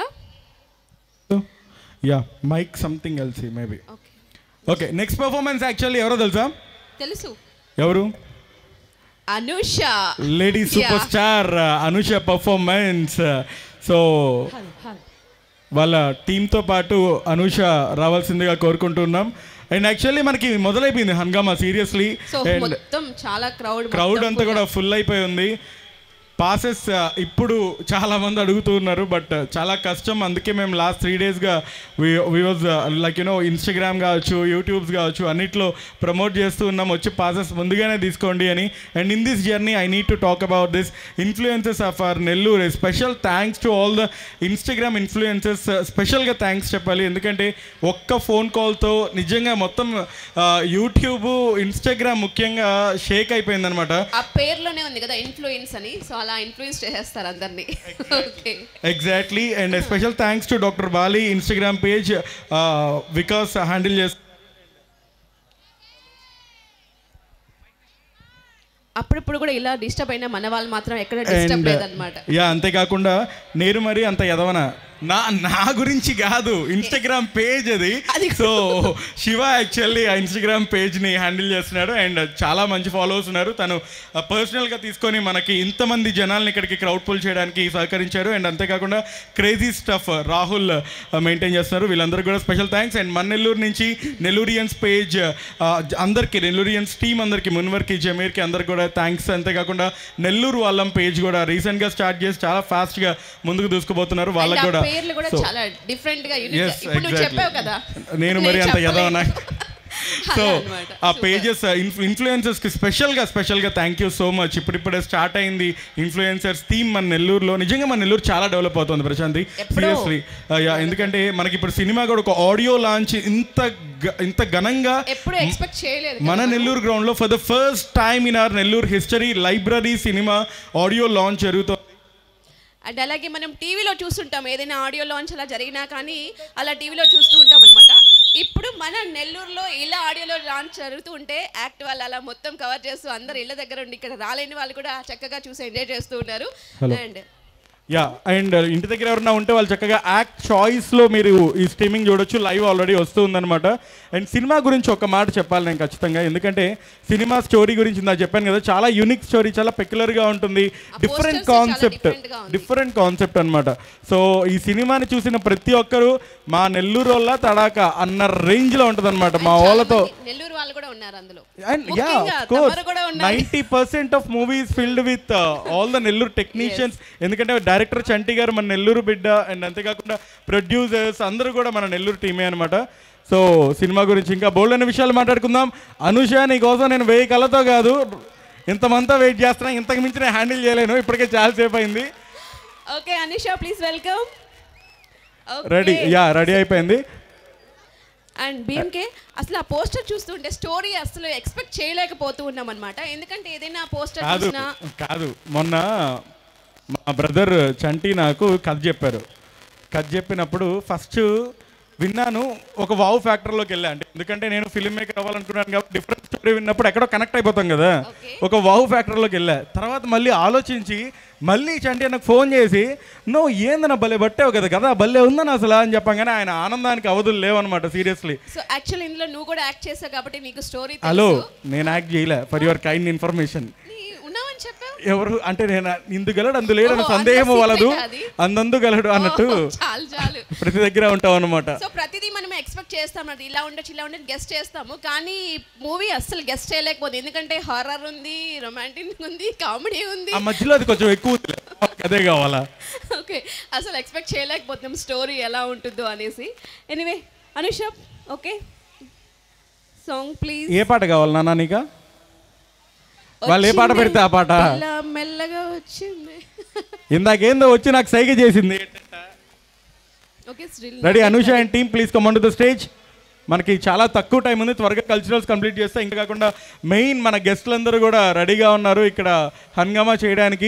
A: yeah mike something else maybe
B: okay
A: okay next performance actually ఎవరో తెలుసా
B: తెలుసు
A: ఎవరు
B: Anusha
A: lady super star Anusha performance so వాళ్ళ టీంతో పాటు అనుష రావాల్సిందిగా కోరుకుంటున్నాం అండ్ యాక్చువల్లీ మనకి మొదలైపోయింది హంగామా సీరియస్లీ
B: సో
A: అండ్
B: మొత్తం చాలా క్రౌడ్
A: క్రౌడ్ అంతా కూడా ఫుల్ అయిపోయి ఉంది పాసెస్ ఇప్పుడు చాలా మంది అడుగుతూ ఉన్నారు బట్ చాలా కష్టం అందుకే మేము లాస్ట్ త్రీ డేస్గా we was like you know Instagram కావచ్చు యూట్యూబ్స్ కావచ్చు అన్నిట్లో ప్రమోట్ చేస్తూ ఉన్నాం వచ్చి పాసెస్ ముందుగానే తీసుకోండి అని and in this journey I need to talk about this influences of our Nellore special thanks to all the Instagram influences స్పెషల్గా థ్యాంక్స్ చెప్పాలి ఎందుకంటే ఒక్క ఫోన్ కాల్తో నిజంగా మొత్తం యూట్యూబ్ ఇన్స్టాగ్రామ్ ముఖ్యంగా షేక్ అయిపోయిందనమాట
B: ఆ పేర్లోనే ఉంది కదా ఇన్ఫ్లుయెన్స్ అని సో అలా ఇన్ఫ్లుయెన్స్ చేసేస్తారు అందరినీ okay
A: exactly and special thanks to doctor Bali Instagram page Vikas handle చేస్తారు
B: అప్పుడప్పుడు కూడా ఇలా డిస్టర్బ్ అయినా మన వాళ్ళు మాత్రం ఎక్కడ డిస్టర్బ్
A: అండ్
B: లేదనమాట
A: యా అంతేకాకుండా నేను మరి అంత ఎదవన నా నా గురించి కాదు ఇన్స్టాగ్రామ్ పేజ్ అది
B: అది
A: సో శివ యాక్చువల్లీ ఆ ఇన్స్టాగ్రామ్ పేజ్ని హ్యాండిల్ చేస్తున్నాడు అండ్ చాలా మంచి ఫాలోవర్స్ ఉన్నారు తను పర్సనల్గా తీసుకొని మనకి ఇంతమంది జనాల్ని ఇక్కడికి క్రౌడ్ పుల్ చేయడానికి సహకరించారు అండ్ అంతేకాకుండా క్రేజీ స్టఫ్ రాహుల్ మెయింటైన్ చేస్తున్నారు వీళ్ళందరికీ కూడా స్పెషల్ థ్యాంక్స్ అండ్ మన నెల్లూరు నుంచి నెల్లూరియన్స్ పేజ్ అందరికీ నెల్లూరియన్స్ టీమ్ అందరికీ మున్వర్కి జమీర్కి అందరికి కూడా థ్యాంక్స్ అంతేకాకుండా నెల్లూరు వాళ్ళం పేజ్ కూడా రీసెంట్గా స్టార్ట్ చేసి చాలా ఫాస్ట్గా ముందుకు దూసుకుపోతున్నారు వాళ్ళకి కూడా
B: పేర్లు కూడా
A: So,
B: చాలా డిఫరెంట్ గా unique
A: Yes,
B: గా ఇప్పుడు నువ్వు
A: exactly.
B: చెప్పావు కదా
A: నేను మరి అంత
B: చెప్పలేను.
A: ఎదవనా సో
B: అలా అన్నమాట.
A: ఆ
B: Super.
A: పేజెస్ ఇన్ఫ్లుయెన్సర్స్కి స్పెషల్గా స్పెషల్గా థ్యాంక్ యూ సో మచ్ ఇప్పుడిప్పుడే స్టార్ట్ అయింది ఇన్ఫ్లుయెన్సర్స్ థీమ్ మన నెల్లూరులో నిజంగా మన నెల్లూరు చాలా డెవలప్ అవుతుంది ప్రశాంతి
B: ఎప్పుడో.
A: సీరియస్లీ ఎందుకంటే మనకి ఇప్పుడు సినిమా కూడా ఒక ఆడియో లాంచ్ ఇంత గ- ఇంత ఘనంగా
B: ఎప్పుడు ఎక్స్పెక్ట్ చేయలేదు కదా
A: మన
B: మనం.
A: నెల్లూరు గ్రౌండ్లో for the first time in our Nellore history library cinema audio launch జరుగుతుంది
B: అండ్ అలాగే మనం టీవీలో చూస్తుంటాం ఏదైనా ఆడియో లాంచ్ అలా జరిగినా కానీ అలా టీవీలో చూస్తూ ఉంటాం అనమాట ఇప్పుడు మన నెల్లూరులో ఇలా ఆడియోలో లాంచ్ జరుగుతూ ఉంటే యాక్ట్ వాళ్ళు అలా మొత్తం కవర్ చేస్తూ అందరు ఇళ్ళ దగ్గర ఉండి ఇక్కడ రాలేని వాళ్ళు కూడా చక్కగా చూసి ఎంజాయ్ చేస్తూ ఉన్నారు
A: Hello.
B: అండ్
A: యా అండ్ ఇంటి దగ్గర ఎవరైనా ఉంటే వాళ్ళు చక్కగా యాక్ట్ చాయిస్లో మీరు ఈ స్ట్రీమింగ్ చూడొచ్చు లైవ్ ఆల్రెడీ వస్తుందన్నమాట అండ్ సినిమా గురించి ఒక మాట చెప్పాలి నేను ఖచ్చితంగా ఎందుకంటే సినిమా స్టోరీ గురించి ఇందా చెప్పాను కదా చాలా యూనిక్ స్టోరీ చాలా పెక్యులర్గా ఉంటుంది
B: ఆ
A: డిఫరెంట్
B: posters చాలా
A: కాన్సెప్ట్
B: different గా ఉంది.
A: డిఫరెంట్ కాన్సెప్ట్ అన్నమాట సో ఈ సినిమాని చూసిన ప్రతి ఒక్కరు మా నెల్లూరు వల్ల తడాక అన్న రేంజ్లో ఉంటుంది అనమాట మా
B: చాలా
A: వాళ్ళతో
B: మంది నెల్లూరు వాళ్ళు కూడా ఉన్నారు అందులో
A: అండ్ యా
B: ముఖ్యంగా
A: కోర్స్
B: తమరు కూడా ఉన్నారు
A: ninety percent of movies filled with all the Nellore technicians ఎందుకంటే డైరెక్టర్ చంటి గారు మన నెల్లూరు బిడ్డ అండ్ అంతేకాకుండా ప్రొడ్యూసర్స్ అందరూ కూడా మన నెల్లూరు టీమే అనమాట సో సినిమా గురించి ఇంకా బోల్డ్ అనే విషయాలు మాట్లాడుకుందాం అనుష నీ కోసం నేను వెయ్యి కళ్ళతో కాదు ఇంతమంతా వెయిట్ చేస్తున్నా ఇంతకు మించి నేను హ్యాండిల్ చేయలేను ఇప్పటికే చాలాసేపు అయింది
B: okay Anisha please welcome
A: ready yeah ready అయిపోయింది
B: అండ్ బిఎంకే అసలు ఆ పోస్టర్ చూస్తుంటే స్టోరీ అసలు ఎక్స్పెక్ట్ చేయలేకపోతూ ఉన్నాం అనమాట ఎందుకంటే ఏదైనా పోస్టర్
A: కాదు
B: చూసినా
A: కాదు మొన్న మా బ్రదర్ చంటి నాకు కథ చెప్పారు కథ చెప్పినప్పుడు ఫస్ట్ విన్నాను ఒక వావ్ ఫ్యాక్టర్లోకి వెళ్ళా అంటే ఎందుకంటే నేను ఫిల్మ్ మేకర్ అవ్వాలనుకున్నాను కాబట్టి డిఫరెంట్ స్టోరీ విన్నప్పుడు ఎక్కడో కనెక్ట్ అయిపోతాం కదా
B: Okay.
A: ఒక వావ్ ఫ్యాక్టర్లోకి వెళ్ళా తర్వాత మళ్ళీ ఆలోచించి మళ్ళీ చంటి నాకు ఫోన్ చేసి నువ్వు ఏందన్న భలే పట్టావు కదా కదా భలే ఉందని అసలు అని చెప్పగానే ఆయన ఆనందానికి అవధులు లేవన్నమాట సీరియస్లీ
B: సో యాక్చువల్ ఇందులో నువ్వు కూడా యాక్ట్ చేసావు కాబట్టి నీకు స్టోరీ
A: హలో నేను యాక్ట్ చేయలే ఫర్ యువర్ కైండ్ ఇన్ఫర్మేషన్
B: ఉన్నావని చెప్పావు
A: ఎవరు అంటే నేను ఇందుగలడు అందు లేడని
B: ఓహో,
A: సందేహం
B: అందులో
A: వలదు
B: secret అది?
A: అందందు గలడు అన్నట్టు
B: ఓ, చాలు చాలు
A: ప్రతి దగ్గర ఉంటాం అనమాట
B: సో ప్రతిదీ మనం ఎక్స్పెక్ట్ చేస్తాం అది ఇలా ఉండొచ్చు ఇలా ఉండొచ్చు గెస్ట్ చేస్తాము కానీ మూవీ అస్సలు గెస్ట్ చేయలేకపోతుంది ఎందుకంటే హారర్ ఉంది రొమాంటిక్ ఉంది కామెడీ ఉంది
A: ఆ మధ్యలో అది కొంచెం ఎక్కువ ఉందిలే. అదే కావాలా
B: ఓకే అసలు ఎక్స్పెక్ట్ చేయలేకపోతున్నాం స్టోరీ ఎలా ఉంటుందో అనేసి anyway Anusha okay song please
A: ఏ పాట కావాలి నాన్న నీకా వాళ్ళు ఏ పాట పెడితే ఆ పాట
B: ఇలా మెల్లగా వచ్చింది
A: ఇందాకేందో వచ్చి నాకు సైగ చేసింది
B: okay still
A: ready Anusha and team please come to the stage మనకి చాలా తక్కువ టైం ఉంది త్వరగా కల్చరల్స్ కంప్లీట్ చేస్తే ఇంకా కాకుండా మెయిన్ మన గెస్ట్లందరూ కూడా రెడీగా ఉన్నారు ఇక్కడ హంగామా చేయడానికి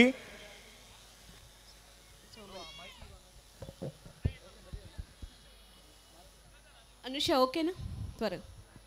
B: అనుష ఓకేనా త్వరగా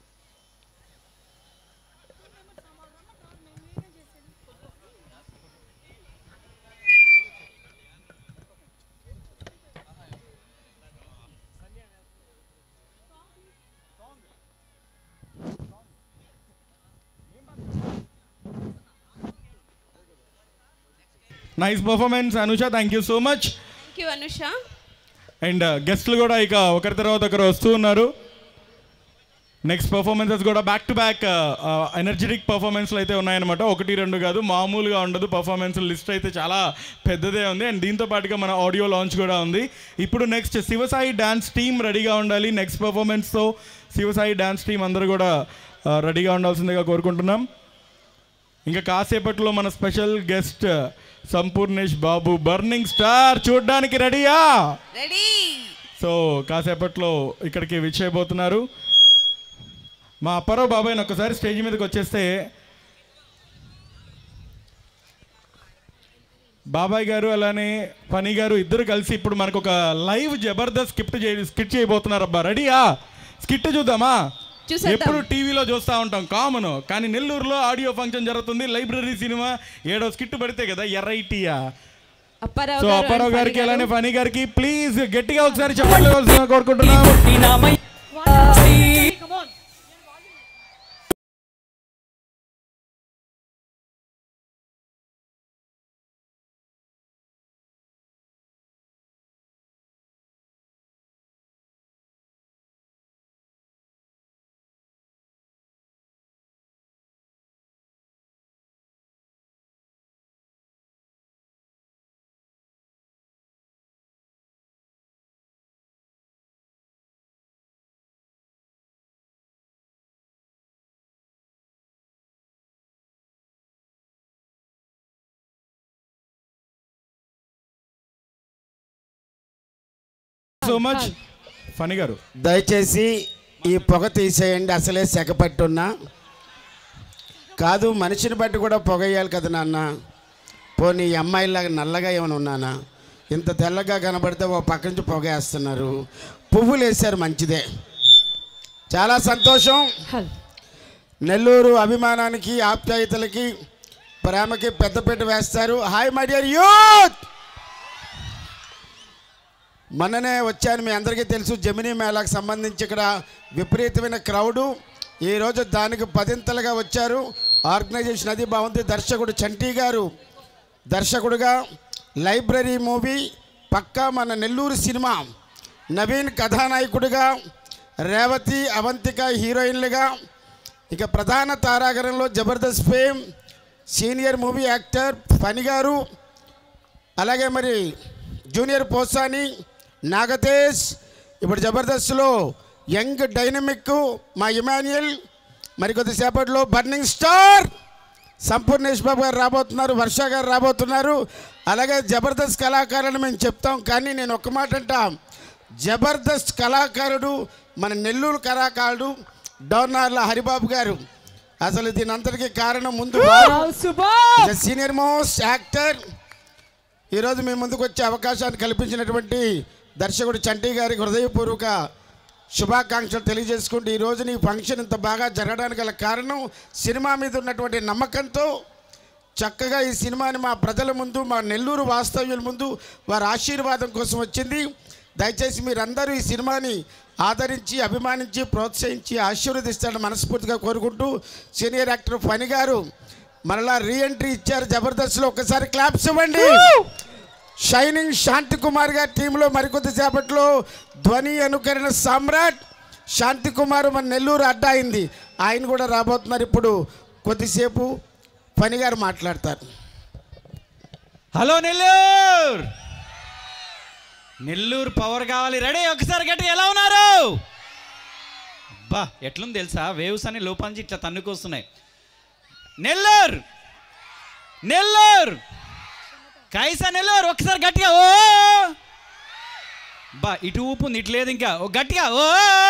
A: nice performance Anusha thank you so much
B: thank you Anusha
A: and గెస్ట్లు కూడా ఇక ఒకరి తర్వాత ఒకరు వస్తూ ఉన్నారు నెక్స్ట్ పర్ఫార్మెన్సెస్ కూడా బ్యాక్ టు బ్యాక్ ఎనర్జెటిక్ పర్ఫార్మెన్స్లు అయితే ఉన్నాయన్నమాట ఒకటి రెండు కాదు మామూలుగా ఉండదు పర్ఫార్మెన్స్ లిస్ట్ అయితే చాలా పెద్దదే ఉంది అండ్ దీంతో పాటుగా మన ఆడియో లాంచ్ కూడా ఉంది ఇప్పుడు నెక్స్ట్ శివసాయి డ్యాన్స్ టీమ్ రెడీగా ఉండాలి నెక్స్ట్ పర్ఫార్మెన్స్తో శివసాయి డ్యాన్స్ టీం అందరూ కూడా రెడీగా ఉండాల్సిందిగా కోరుకుంటున్నాం ఇంకా కాసేపట్లో మన special guest Sampoornesh Babu burning star చూడడానికి రెడీయా
B: రెడీ
A: సో కాసేపట్లో ఇక్కడికి విచ్చేయబోతున్నారు మా అప్పారావు బాబాయ్ ఒక్కసారి స్టేజ్ మీదకి వచ్చేస్తే బాబాయ్ గారు అలానే ఫనీ గారు ఇద్దరు కలిసి ఇప్పుడు మనకు ఒక లైవ్ జబర్దస్త్ స్కిప్ట్ చేయ స్కిట్ చేయబోతున్నారు అబ్బా రెడీయా స్కిట్ చూద్దామా
B: చూసేద్దాం.
A: ఎప్పుడు టీవీలో చూస్తూ ఉంటాం కామన్ కానీ నెల్లూరులో ఆడియో ఫంక్షన్ జరుగుతుంది లైబ్రరీ సినిమా ఏడో స్కిట్ పడితే కదా ఎర్రైటీయా
B: అప్పారావు
A: సో
B: గారు
A: అప్పారావు
B: and
A: గారికి
B: ఫణి
A: అలానే
B: గారు.
A: ఫనీ గారికి ప్లీజ్ గట్టిగా ఒకసారి చెప్పవలసిన కోరుకుంటున్నాం సో మచ్ ఫనీ గారు
E: దయచేసి ఈ పొగ తీసేయండి అసలే సెగపట్టున్నా కాదు మనిషిని బట్టి కూడా పొగ వేయాలి కదా నాన్న పోనీ ఈ అమ్మాయిలాగా నల్లగా ఏమైనా ఉన్నానా ఇంత తెల్లగా కనబడితే ఓ పక్క నుంచి పొగ వేస్తున్నారు పువ్వులు వేశారు మంచిదే చాలా సంతోషం నెల్లూరు అభిమానానికి ఆప్యాయతలకి ప్రేమకి పెద్దపీట వేస్తారు హాయ్ మై డియర్ యూత్ మొన్ననే వచ్చాను మీ అందరికీ తెలుసు జమినీ మేళాకు సంబంధించి ఇక్కడ విపరీతమైన క్రౌడు ఈరోజు దానికి పదింతలుగా వచ్చారు ఆర్గనైజేషన్ అది బాగుంది దర్శకుడు చంటి గారు దర్శకుడుగా లైబ్రరీ మూవీ పక్కా మన నెల్లూరు సినిమా నవీన్ కథానాయకుడిగా రేవతి అవంతిక హీరోయిన్లుగా ఇక ప్రధాన తారాగణంలో Jabardasth fame senior movie actor Phani గారు అలాగే మరి జూనియర్ పోసాని నాగతేజ్ ఇప్పుడు జబర్దస్త్లో యంగ్ డైనమిక్ మా ఇమాన్యుయల్ మరి కొద్దిసేపట్లో బర్నింగ్ స్టార్ సంపూర్ణేష్ బాబు గారు రాబోతున్నారు వర్ష గారు రాబోతున్నారు అలాగే జబర్దస్త్ కళాకారులను మేము చెప్తాం కానీ నేను ఒక్క మాట అంటా జబర్దస్త్ కళాకారుడు మన నెల్లూరు కళాకారుడు డోర్నార్ల హరిబాబు గారు అసలు దీని అంతటికీ కారణం ముందు వారు సీనియర్ మోస్ట్ యాక్టర్ ఈరోజు మీ ముందుకు వచ్చే అవకాశాన్ని కల్పించినటువంటి దర్శకుడు చంటి గారికి హృదయపూర్వక శుభాకాంక్షలు తెలియజేసుకుంటూ ఈ రోజున ఈ ఫంక్షన్ ఇంత బాగా జరగడానికి గల కారణం సినిమా మీద ఉన్నటువంటి నమ్మకంతో చక్కగా ఈ సినిమాని మా ప్రజల ముందు మా నెల్లూరు వాస్తవ్యుల ముందు వారి ఆశీర్వాదం కోసం వచ్చింది దయచేసి మీరందరూ ఈ సినిమాని ఆదరించి అభిమానించి ప్రోత్సహించి ఆశీర్వదిస్తారని మనస్ఫూర్తిగా కోరుకుంటూ సీనియర్ యాక్టర్ ఫణి గారు మరలా రీఎంట్రీ ఇచ్చారు జబర్దస్త్లో ఒకసారి క్లాప్స్ ఇవ్వండి షైనింగ్ శాంతి కుమార్ గారి టీంలో మరికొద్ది సేపట్లో ధ్వని అనుకరణ సామ్రాట్ శాంతి కుమార్ మన నెల్లూరు అడ్డా అయింది ఆయన కూడా రాబోతున్నారు ఇప్పుడు కొద్దిసేపు పని గారు మాట్లాడతారు
F: హలో నెల్లూరు నెల్లూరు పవర్ కావాలి రెడీ ఒకసారి గట్టి ఎలా ఉన్నారు బా ఎట్లుంది తెలుసా వేవ్స్ అని లోపల నుంచి ఇట్లా తన్నుకొస్తున్నాయి నెల్లూరు నెల్లూరు కైసా నెల్లూరు ఒకసారి గట్టిగా ఓ బా ఇటు ఊపు ఉంది ఇటు లేదు ఇంకా ఓ గట్టిగా ఓ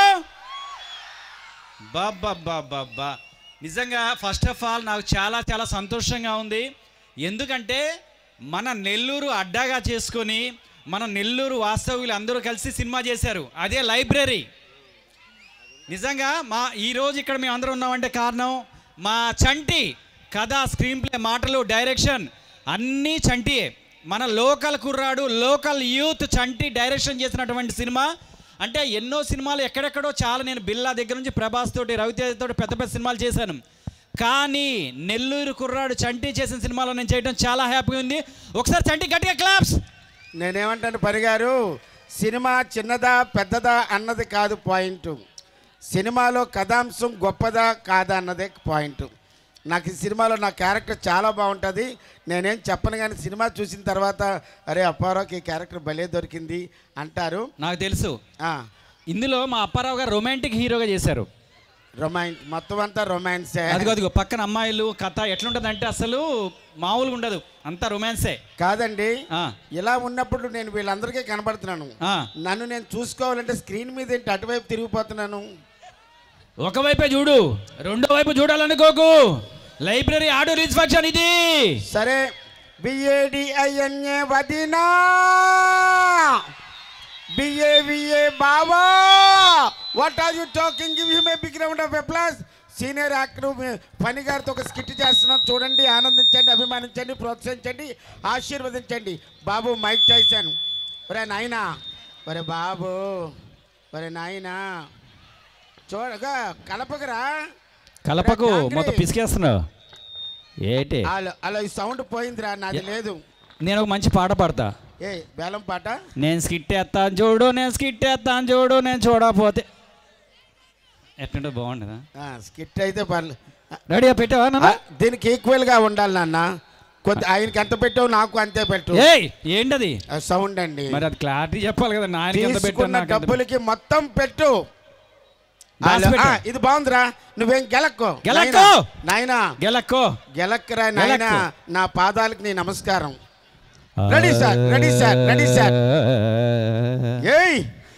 F: బా బా బా బా బా నిజంగా ఫస్ట్ ఆఫ్ ఆల్ నాకు చాలా చాలా సంతోషంగా ఉంది ఎందుకంటే మన నెల్లూరు అడ్డాగా చేసుకొని మన నెల్లూరు వాస్తవ్యులు అందరూ కలిసి సినిమా చేశారు అదే లైబ్రరీ నిజంగా మా ఈరోజు ఇక్కడ మేము అందరం ఉన్నామంటే కారణం మా చంటి కథ స్క్రీన్ ప్లే మాటలు డైరెక్షన్ అన్నీ చంటియే మన లోకల్ కుర్రాడు లోకల్ యూత్ చంటి డైరెక్షన్ చేసినటువంటి సినిమా అంటే ఎన్నో సినిమాలు ఎక్కడెక్కడో చాలా నేను బిల్లా దగ్గర నుంచి ప్రభాస్ తోటి రవితేజ తోటి పెద్ద పెద్ద సినిమాలు చేశాను కానీ నెల్లూరు కుర్రాడు చంటి చేసిన సినిమాలో నేను చేయడం చాలా హ్యాపీగా ఉంది ఒకసారి చంటి గట్టిగా క్లాప్స్
E: నేనేమంటాను పని గారు సినిమా చిన్నదా పెద్దదా అన్నది కాదు పాయింట్ సినిమాలో కథాంశం గొప్పదా కాదా అన్నదే పాయింట్ నాకు ఈ సినిమాలో నా క్యారెక్టర్ చాలా బాగుంటుంది నేనేం చెప్పను కానీ సినిమా చూసిన తర్వాత అరే అప్పారావుకి ఈ క్యారెక్టర్ భలే దొరికింది అంటారు
F: నాకు తెలుసు
E: ఆ,
F: ఇందులో మా అప్పారావు గారు రొమాంటిక్ హీరోగా చేశారు
E: రొమాన్స్ మొత్తం అంతా రొమాన్సే
F: అదిగో అదిగో పక్కన అమ్మాయిలు కథ ఎట్లుంటది అంటే అసలు మామూలుగా ఉండదు అంతా రొమాన్సే
E: కాదండి
F: ఆ,
E: ఇలా ఉన్నప్పుడు నేను వీళ్ళందరికీ కనబడుతున్నాను
F: ఆ.
E: నన్ను నేను చూసుకోవాలంటే స్క్రీన్ మీద ఏంటి అటువైపు తిరిగిపోతున్నాను
F: ఒకవైపే చూడు రెండో వైపు చూడాలనుకోకు లైబ్రరీ ఆడియో రిలీజ్ ఫంక్షన్ ఇది
E: సరే బిఏడిఐఎన్ఏ వదినా బిఏవిఏ బావా what are you talking give him a big round of applause senior actor Phani గారితో ఒక స్కిట్ చేస్తున్నాం చూడండి ఆనందించండి అభిమానించండి ప్రోత్సహించండి ఆశీర్వదించండి బాబు మైక్ టైసన్ ఒరే నాయనా ఒరే బాబు ఒరే నాయనా చూడగా కలపకరా
F: కలపకు
E: ఒరే కాంగ్రీ.
F: మొత్తం పిసికేస్తున్నావు ఏంటి
E: అలా అలా ఈ సౌండ్ పోయిందిరా నాది లేదు
F: నేను ఒక మంచి పాట పాడతా
E: ఏ బేలం పాట
F: నేను స్కిట్ వేస్తాను చూడు నేను స్కిట్ వేస్తాను చూడు నేను చూడకపోతే ఎట్లుంటే బాగుండదా
E: ఆ, స్కిట్ అయితే పర్లేదు
F: రెడీగా పెట్టావా
E: ఆ,
F: నాన్న?
E: దీనికి ఈక్వల్ గా ఉండాలి నాన్న కొద్ది ఆయనకి ఎంత పెట్టావు నాకు అంతే పెట్టు
F: ఏయ్ ఏంటది
E: ఆ, సౌండ్ అండి
F: మరి అది క్లారిటీ చెప్పాలి కదా నాయనకి ఎంత పెట్టాను
E: తీసుకున్న
F: నాకు ఎంత పెట్టాను.
E: డబ్బులకి మొత్తం పెట్టు
F: దాచి
E: హలో,
F: పెట్టు.
E: ఆ, ఇది బాగుందిరా నువ్వేం గెలక్కో
F: గెలక్కో.
E: నాయనా
F: గెలక్కో
E: గెలక్కరా నాయనా
F: గెలక్కు.
E: నా పాదాలకు నీ నమస్కారం ready sir ready sir ready sir ఏయ్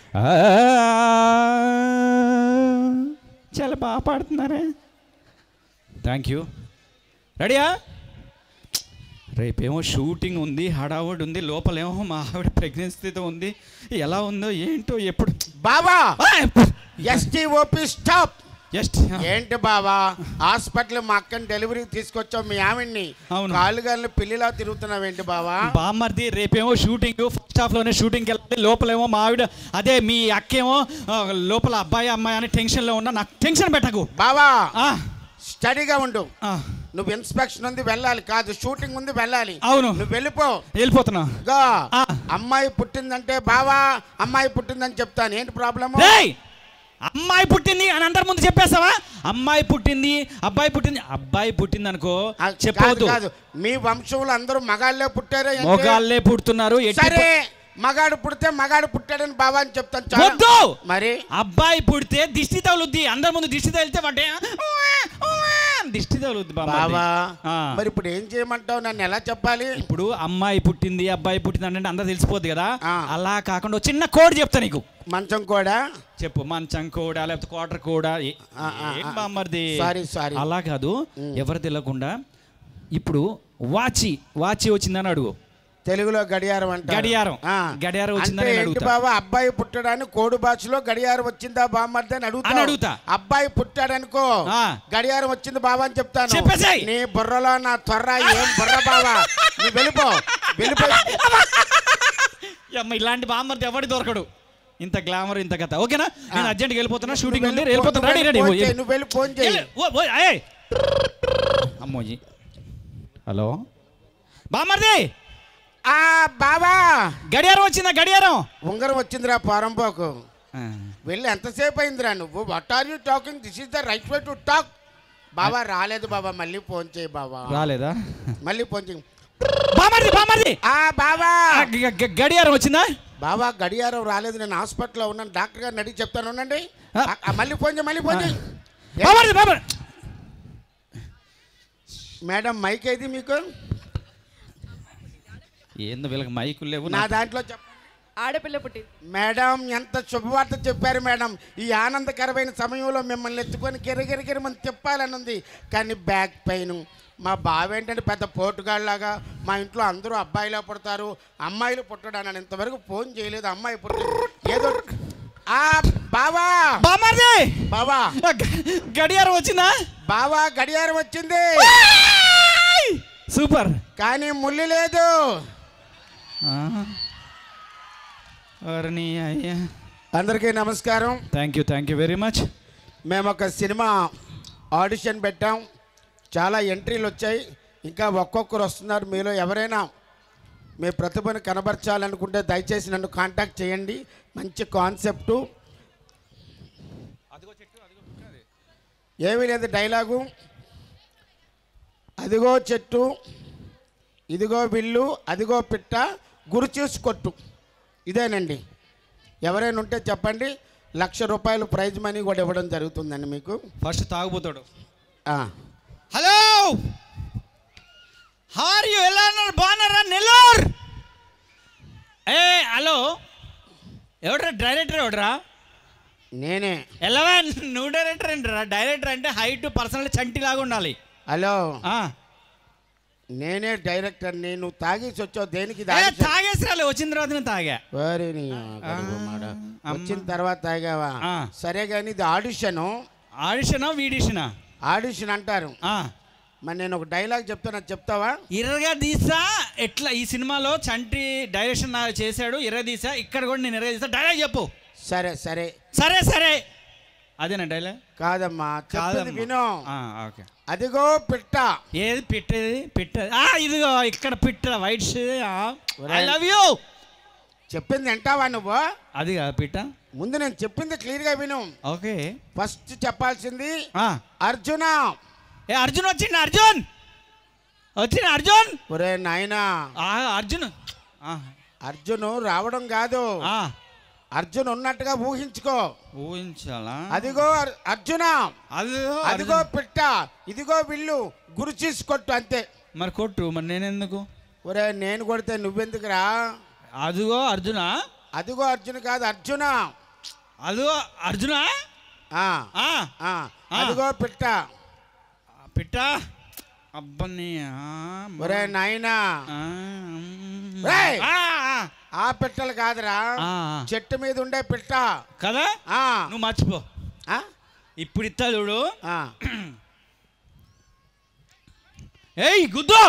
F: చాలా బాగా పాడుతున్నారే థ్యాంక్ యూ రెడీయా రేపేమో షూటింగ్ ఉంది హడావుడి ఉంది లోపలేమో మా ఆవిడ ప్రెగ్నెన్సీతో ఉంది ఎలా ఉందో ఏంటో ఎప్పుడు
E: బాబా ఎస్టీఓపి స్టాప్
F: జస్ట్
E: ఏంటి బావా హాస్పిటల్ మా అక్కని డెలివరీ తీసుకొచ్చావు మీ ఆవిడ్ని
F: అవును.
E: కాళ్ళు గాలిని పిల్లిలా తిరుగుతున్నావేంటి బావా
F: బామ్మర్ది రేపేమో షూటింగ్ ఫస్ట్ హాఫ్ లోనే షూటింగ్కి వెళ్ళాలి లోపలేమో మా ఆవిడ అదే మీ అక్కేమో ఆ, లోపల అబ్బాయి అమ్మాయి అని టెన్షన్లో ఉన్నా నాకు టెన్షన్ పెట్టకు
E: బావా
F: ఆ,
E: స్టడీగా ఉండు
F: ఆ,
E: నువ్వు ఇన్స్పెక్షన్ ఉంది వెళ్ళాలి కాదు షూటింగ్ ఉంది వెళ్ళాలి
F: అవును.
E: నువ్వు వెళ్ళిపో
F: వెళ్ళిపోతున్నా
E: గా
F: ఆ.
E: అమ్మాయి పుట్టిందంటే బావా అమ్మాయి పుట్టిందని చెప్తాను ఏంటి ప్రాబ్లమ్
F: రేయ్ అమ్మాయి పుట్టింది అని అందరి ముందు చెప్పేస్తావా అమ్మాయి పుట్టింది అబ్బాయి పుట్టింది అబ్బాయి పుట్టింది అనుకో చెప్పవద్దు
E: కాదు మీ వంశంలో అందరూ మగాళ్ళే పుట్టారే ఏంటి?
F: మొగాళ్ళే పుడుతున్నారు ఎట్టి
E: సరే మగాడు పుడితే మగాడు పుట్టాడని బావా అని చెప్తాను చాలా.
F: వద్దు
E: మరి
F: అబ్బాయి పుడితే దిష్టి తగులుద్ది అందరి ముందు దిష్టి తగిలితే అంటే దిష్టి తగులుద్ది
E: బావా
F: బాబా
E: మరి ఇప్పుడు ఏం చేయమంటావు నన్ను ఎలా చెప్పాలి
F: ఇప్పుడు అమ్మాయి పుట్టింది అబ్బాయి పుట్టింది అంటే అందరూ తెలిసిపోద్ది కదా
E: ఆ.
F: అలా కాకుండా ఒక చిన్న కోడ్ చెప్తా నీకు
E: మంచం కూడా
F: చెప్పు మంచం కూడా లేకపోతే క్వార్టర్ కూడా ఏ-
E: ఆ, ఆ,
F: ఏం
E: ఆ.
F: బామ్మర్ది
E: సారీ, సారీ.
F: అలా కాదు ఎవరు తెలియకుండా ఇప్పుడు వాచి వాచి వచ్చిందని అడుగు
E: తెలుగులో గడియారం అంటారు
F: గడియారం.
E: ఆ.
F: గడియారం వచ్చిందని
E: అంటే
F: నేను
E: ఏంటి
F: అడుగుతా.
E: బాబా అబ్బాయి పుట్టడానికి కోడి భాషలో గడియారం వచ్చిందా బామ్మర్ది అని అడుగుతా
F: అని అడుగుతా.
E: అబ్బాయి పుట్టాడనుకో
F: ఆ.
E: గడియారం వచ్చింది బాబా అని చెప్తాను
F: చెప్పేసేయ్.
E: నీ బుర్రలో నా త్వర ఏం బుర్ర బాబా నీ వెళ్ళిపో వెళ్ళిపో
F: అమ్మ ఇలాంటి బామ్మర్ది ఎవడి దొరకడు ఇంత గ్లామర్ ఇంత కథ ఓకేనా నేను
E: ఆ.
F: అర్జెంట్గా వెళ్ళిపోతున్నా షూటింగ్
E: నువ్వు
F: ఉంది
E: వెళ్ళి
F: వెళ్ళిపోతున్నా
E: ఫోన్
F: రెడీ రెడీ
E: చేయి, నువ్వు వెళ్ళి ఫోన్ చేయి
F: అమ్మోజీ హలో బామ్మర్ది
E: ఆ బాబా
F: గడియారం వచ్చిందా గడియారం
E: ఉంగరం వచ్చిందిరా పారంపోకు
F: ఆ.
E: వెళ్ళి ఎంతసేపు అయిందిరా నువ్వు what are you talking this is the right way to talk Baba రాలేదు బాబా మళ్ళీ ఫోన్ చేయి బాబా
F: రాలేదా
E: మళ్ళీ ఫోన్ చేయి
F: బామ్మర్ది బామ్మర్ది
E: ఆ బాబా
F: ఆ, గ- గ- గడియారం వచ్చిందా
E: బాబా గడియారం రాలేదు నేను హాస్పిటల్లో ఉన్నాను డాక్టర్ గారిని అడిగి చెప్తాను ఉండండి
F: ఆ.
E: ఆ, ఆ, మళ్ళీ ఫోన్ చేయి మళ్ళీ ఫోన్ చేయి
F: బామ్మర్ది బామ్మర్ది
E: మేడం మైక్ ఏది మీకు
F: ఏందో వీళ్ళకి మైకులు లేవు
E: నా
F: నాకు-
E: దాంట్లో చెప్పండి
B: ఆడపిల్ల పుట్టింది
E: మేడం ఎంత శుభవార్త చెప్పారు మేడం ఈ ఆనందకరమైన సమయంలో మిమ్మల్ని ఎత్తుకొని గిరగిరగిరి మనం తిప్పాలని ఉంది కానీ బ్యాక్ పెయిన్ మా బావ ఏంటంటే పెద్ద పోటుగాళ్ళలాగా మా ఇంట్లో అందరూ అబ్బాయిలా పుడతారు అమ్మాయిలు పుట్టడానికి నేను ఇంతవరకు ఫోన్ చేయలేదు అమ్మాయి పుట్టలేదు ఏదో ఆ బావా
F: బామ్మర్ది
E: బావా
F: ఆ, గ- గడియారం వచ్చిందా
E: బావా గడియారం వచ్చింది
F: సూపర్
E: కానీ ముళ్ళు లేదు
F: అరణి అయ్యా
E: అందరికీ నమస్కారం
F: thank you thank you very much
E: మేము ఒక సినిమా ఆడిషన్ పెట్టాం చాలా ఎంట్రీలు వచ్చాయి ఇంకా ఒక్కొక్కరు వస్తున్నారు మీలో ఎవరైనా మీ ప్రతిభను కనబరచాలనుకుంటే దయచేసి నన్ను కాంటాక్ట్ చేయండి మంచి కాన్సెప్టు ఏమీ లేదు డైలాగు అదిగో చెట్టు ఇదిగో విల్లు అదిగో పిట్ట గురి చూసి కొట్టు ఇదేనండి ఎవరైనా ఉంటే చెప్పండి లక్ష రూపాయలు ప్రైజ్ మనీ కూడా ఇవ్వడం జరుగుతుందండి మీకు
F: ఫస్ట్ తాగుపోతాడు
E: ఆ.
F: హలో హార్ యు ఎలా ఉన్నారు బాగున్నారా నెల్లూరు ఏ హలో ఎవడ్రా డైరెక్టర్ ఎవడ్రా
E: నేనే
F: ఎలావా నువ్వు డైరెక్టర్ ఏంట్రా డైరెక్టర్ అంటే హైట్ పర్సనల్ చంటి లాగా ఉండాలి
E: హలో
F: ఆ.
E: నేనే డైరెక్టర్ నేను తాగేసి వచ్చావు దేనికి
F: ఏ,
E: తాగేసి
F: తాగేసి రాలే వచ్చిన తర్వాత నేను తాగా
E: వారి నీ గడువు మాడ. వచ్చిన తర్వాత తాగావా
F: ఆ.
E: సరే కానీ ఇది ఆడిషను
F: ఆడిషనా వీడిషనా
E: ఆడిషన్ అంటారు
F: ఆ.
E: మరి నేను ఒక డైలాగ్ చెప్తాను అది చెప్తావా
F: ఇరగా తీసా ఎట్లా ఈ సినిమాలో చంటి డైరెక్షన్ నా చేశాడు ఇరగ తీసా ఇక్కడ కూడా నేను ఇరగ తీసా డైలాగ్ చెప్పు
E: సరే సరే
F: సరే సరే అదేనా డైలాగ్
E: కాదమ్మా చెప్పింది విను
F: ఓకే
E: అదిగో పిట్ట
F: ఏది పిట్టది పిట్ట ఆ ఇదిగో ఇక్కడ పిట్ట వైట్ ఐ
E: ఒరేయ్.
F: లవ్ యూ
E: చెప్పింది వింటావా నువ్వు
F: అది కాదు పిట్ట
E: ముందు నేను చెప్పింది క్లియర్గా విను
F: ఓకే
E: ఫస్ట్ చెప్పాల్సింది
F: ఆ.
E: అర్జున
F: ఏ అర్జున్ వచ్చిండు అర్జున్ వచ్చిండు అర్జున్
E: ఒరే నాయనా
F: ఆ, అర్జున్ ఆ,
E: అర్జును రావడం కాదు
F: ఆ.
E: అర్జున్ ఉన్నట్టుగా ఊహించుకో
F: ఊహించాలా
E: అదిగో అర్- అర్జున
F: అదిగో
E: అదిగో
F: అర్జున్.
E: పిట్ట ఇదిగో విల్లు గురి చూసి కొట్టు అంతే
F: మరి కొట్టు మరి నేనెందుకు
E: ఒరే నేను కొడితే నువ్వెందుకురా
F: అదిగో అర్జునా
E: అదిగో అర్జున్ కాదు అర్జున
F: అదిగో అర్జునా
E: ఆ,
F: ఆ,
E: ఆ,
F: ఆ.
E: అదిగో పిట్ట
F: పిట్ట అబ్బని ఆ, మ-
E: ఒరే నాయనా
F: ఆ, మ్.
E: ఏయ్!
F: ఆ, ఆ,
E: ఆ పిట్టలు కాదురా
F: ఆ, ఆ.
E: చెట్టు మీద ఉండే పిట్ట
F: కదా
E: ఆ,
F: నువ్వు మర్చిపో
E: ఆ,
F: ఇప్పుడు ఇస్తా చూడు
E: ఆ.
F: ఏయ్ గుద్దు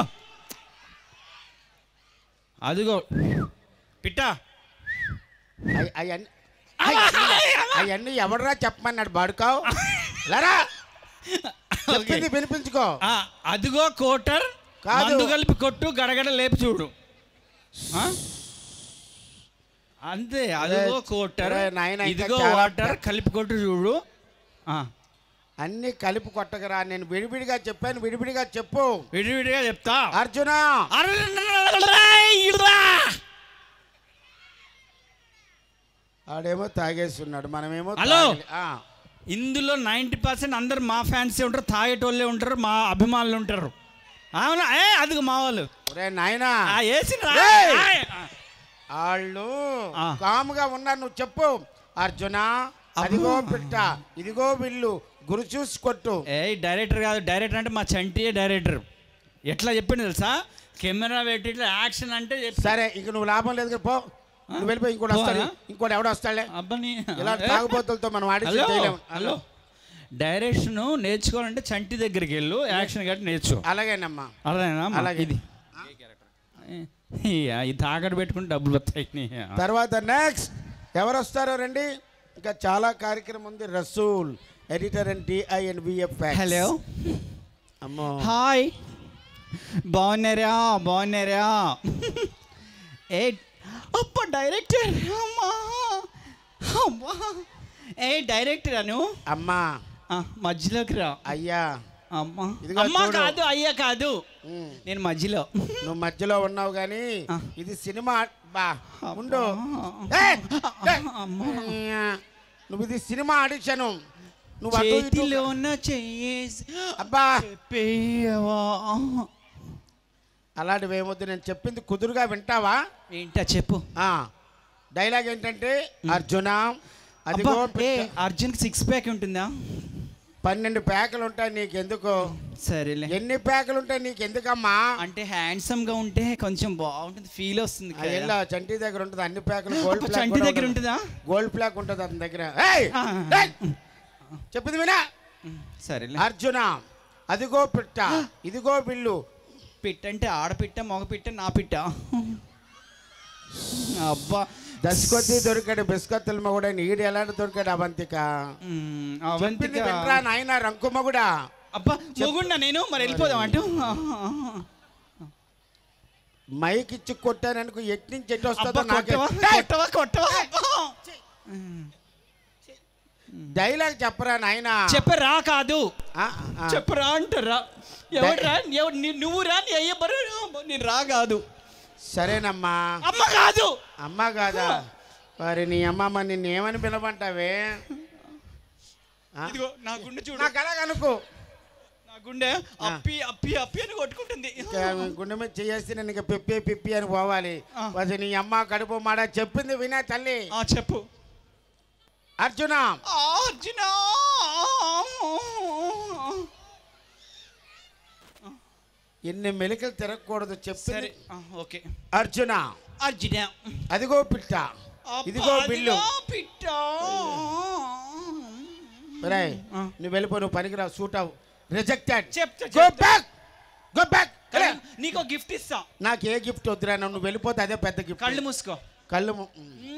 F: అదిగో పిట్ట
E: అయ్- అయన్ని అవన్నీ ఎవడరా చెప్పమన్నాడు బాడుకావు లరా చెప్పింది వినిపించుకో
F: ఆ, అదిగో కోటర్
E: కాదు.
F: మందు కలిపి కొట్టు గడగడ లేపి చూడు ఆ? అంతే అదిగో
E: ఒరే,
F: కోటర్
E: ఒరే నాయనా, ఇంకా
F: ఇదిగో
E: చాలా
F: వాటర్
E: పెద్ద-
F: కలిపి కొట్టు చూడు ఆ,
E: అన్ని కలిపి కొట్టకరా నేను విడివిడిగా చెప్పాను విడివిడిగా చెప్పు
F: విడివిడిగా చెప్తా
E: అర్జున ఆడేమో తాగేస్తున్నాడు మనమేమో
F: హలో.
E: తాగలే. ఆ,
F: ఇందులో నైంటీ పర్సెంట్ అందరు మా ఫ్యాన్సే ఉంటారు తాగేటోళ్ళే ఉంటారు మా అభిమానులు ఉంటారు అవునా ఏ అదిగో మా వాళ్ళు
E: ఒరే నాయనా
F: ఆ, వేసినరా?
E: ఏయ్!
F: ఆ,
E: వాళ్ళు
F: ఆ.
E: కాముగా ఉన్నారు నువ్వు చెప్పు అర్జున అదిగో పిట్ట ఇదిగో విల్లు గురి చూసి కొట్టు
F: ఏ డైరెక్టర్ కాదు డైరెక్టర్ అంటే మా చంటియే డైరెక్టర్ ఎట్లా చెప్పిండు తెలుసా కెమెరా పెట్టి ఇట్లా యాక్షన్ అంటే చెప్పి-
E: సరే ఇంక నువ్వు లాభం లేదు కదా, పో నువ్వు వెళ్ళిపోయి ఇంకోటి వస్తాడు
F: పోనా?
E: ఇంకోటి ఎవడో వస్తాడులే
F: అబ్బని
E: ఇలా తాగుబోతులతో మనం ఆడిషన్
F: హలో
E: చేయలేము
F: హలో డైరెక్షన్ నేర్చుకోవాలంటే చంటి దగ్గరికి వెళ్ళు యాక్షన్ గట్టి నేర్చుకో
E: అలాగేనమ్మా
F: అలాగేనా
E: అలాగే.
F: ఇది ఈ ఈ తాకట్టు పెట్టుకుని డబ్బులు వస్తాయి నీ.
E: తర్వాత నెక్స్ట్ ఎవరు వస్తారో రండి ఇంకా చాలా కార్యక్రమం ఉంది Rasool editor and DI and VF
F: hello
E: అమ్మో
F: హాయ్ బాగున్నారా బాగున్నారా ఏ అప్ప డైరెక్టర్ అమ్మా అమ్మా ఏ డైరెక్టర్ అను
E: అమ్మా
F: మధ్యలోకి రా
E: అయ్యా
F: అమ్మా
E: ఇదిగో
F: అమ్మా
E: చూడు.
F: కాదు అయ్యా కాదు
E: ఉమ్,
F: నేను మధ్యలో
E: నువ్వు మధ్యలో ఉన్నావు కానీ
F: ఆ.
E: ఇది సినిమా బా ఉండు
F: అబ్బా.
E: ఏయ్, ఏయ్.
F: అమ్మా.
E: అయ్యా, నువ్వు ఇది సినిమా ఆడిషను నువ్వు అటు ఇటు-
F: చేతిలోన చెయ్యేసి
E: అబ్బా
F: చెప్పేయవా
E: అలాంటివి ఏమొద్దు నేను చెప్పింది కుదురుగా వింటావా
F: ఏంటా చెప్పు
E: ఆ డైలాగ్ ఏంటంటే అర్జున
F: అబ్బా,
E: అదిగో
F: ఏ అర్జున్కి సిక్స్ ప్యాక్ ఉంటుందా
E: పన్నెండు ప్యాకులు ఉంటాయి నీకెందుకు
F: సరేలే
E: ఎన్ని ప్యాకులు ఉంటాయి నీకెందుకమ్మా
F: అంటే హ్యాండ్సమ్ గా ఉంటే కొంచెం బాగుంటుంది ఫీల్ వస్తుంది కదా.
E: అయ్యా చంటి దగ్గర ఉంటుంది అన్ని ప్యాకులు గోల్డ్
F: అబ్బా,
E: ప్లాక్
F: చంటి
E: కూడా
F: దగ్గర
E: ఉంటుంది.
F: ఉంటుందా
E: గోల్డ్ ప్లాక్ ఉంటుంది అతని దగ్గర ఏయ్!
F: ఆ.
E: ఏయ్! చెప్పింది వినా
F: సరేలే
E: అర్జున అదిగో పిట్ట ఇదిగో బిల్లు
F: పిట్ట అంటే ఆడపిట్ట మగ పిట్ట నా పిట్ట అబ్బా
E: దశకొద్ది దొరికాడు బిస్కత్తుల మగుడా ఈడు ఎలాంటి దొరికాడు అవంతిక
F: మ్,
E: చెప్పింది
F: అవంతిక
E: వినరా నాయన రంకు మగుడా
F: అబ్బా మొగుండా నేను మరి వెళ్ళిపోదాం అంటూ
E: మైక్ ఇచ్చి కొట్టాననుకో ఎట్టి నుంచి ఎట్టి
F: అబ్బా
E: వస్తుందో నాకే
F: కొట్టవా కొట్టవా కొట్టవా అబ్బా.
E: డైలాగ్ చెప్పరా నాయన
F: చెప్పరా కాదు
E: ఆ, ఆ.
F: చెప్పరా అంటారా ఎవరు రా ఎవరు నీ- నువ్వు రా నీ అయ్య బర్రె రా. నేను రా కాదు
E: సరేనమ్మా
F: అమ్మ కాదు
E: అమ్మ కాదా మరి నీ అమ్మమ్మ నిన్ను ఏమని పిలవంటావే ఆ?
F: ఇదిగో నా గుండె చూడు
E: నాకు అలాగ అనుకో
F: నా గుండె అప్పి అప్పి అప్పి అని కొట్టుకుంటుంది
E: ఇంకా గుండె మీద చేసి నేను ఇంకా పిప్పి పిప్పి అని పోవాలి
F: ఆ.
E: మరి నీ అమ్మ కడుపు మాడ చెప్పింది వినా తల్లి
F: ఆ చెప్పు
E: అర్జున
F: ఆ, అర్జున
E: ఎన్ని మెలికలు తిరగకూడదు
F: సరే
E: చెప్పింది
F: ఆ, ఓకే
E: అర్జున
F: అర్జున
E: అదిగో పిట్ట ఇదిగో బిల్లు
F: అబ్బా, పిట్ట
E: ఒరేయ్,
F: ఆ.
E: నువ్వు వెళ్ళిపో నువ్వు పనికిరావు సూట్ అవు రిజెక్టెడ్
F: చెప్తా,
E: గో
F: చెప్తా.
E: బ్యాక్ గో బ్యాక్
F: నీకు గిఫ్ట్ ఇస్తా
E: నాకు ఏ గిఫ్ట్ వద్దురా నువ్వు వెళ్ళిపోతే అదే పెద్ద గిఫ్ట్
F: కళ్ళు మూసుకో
E: కళ్ళు ము-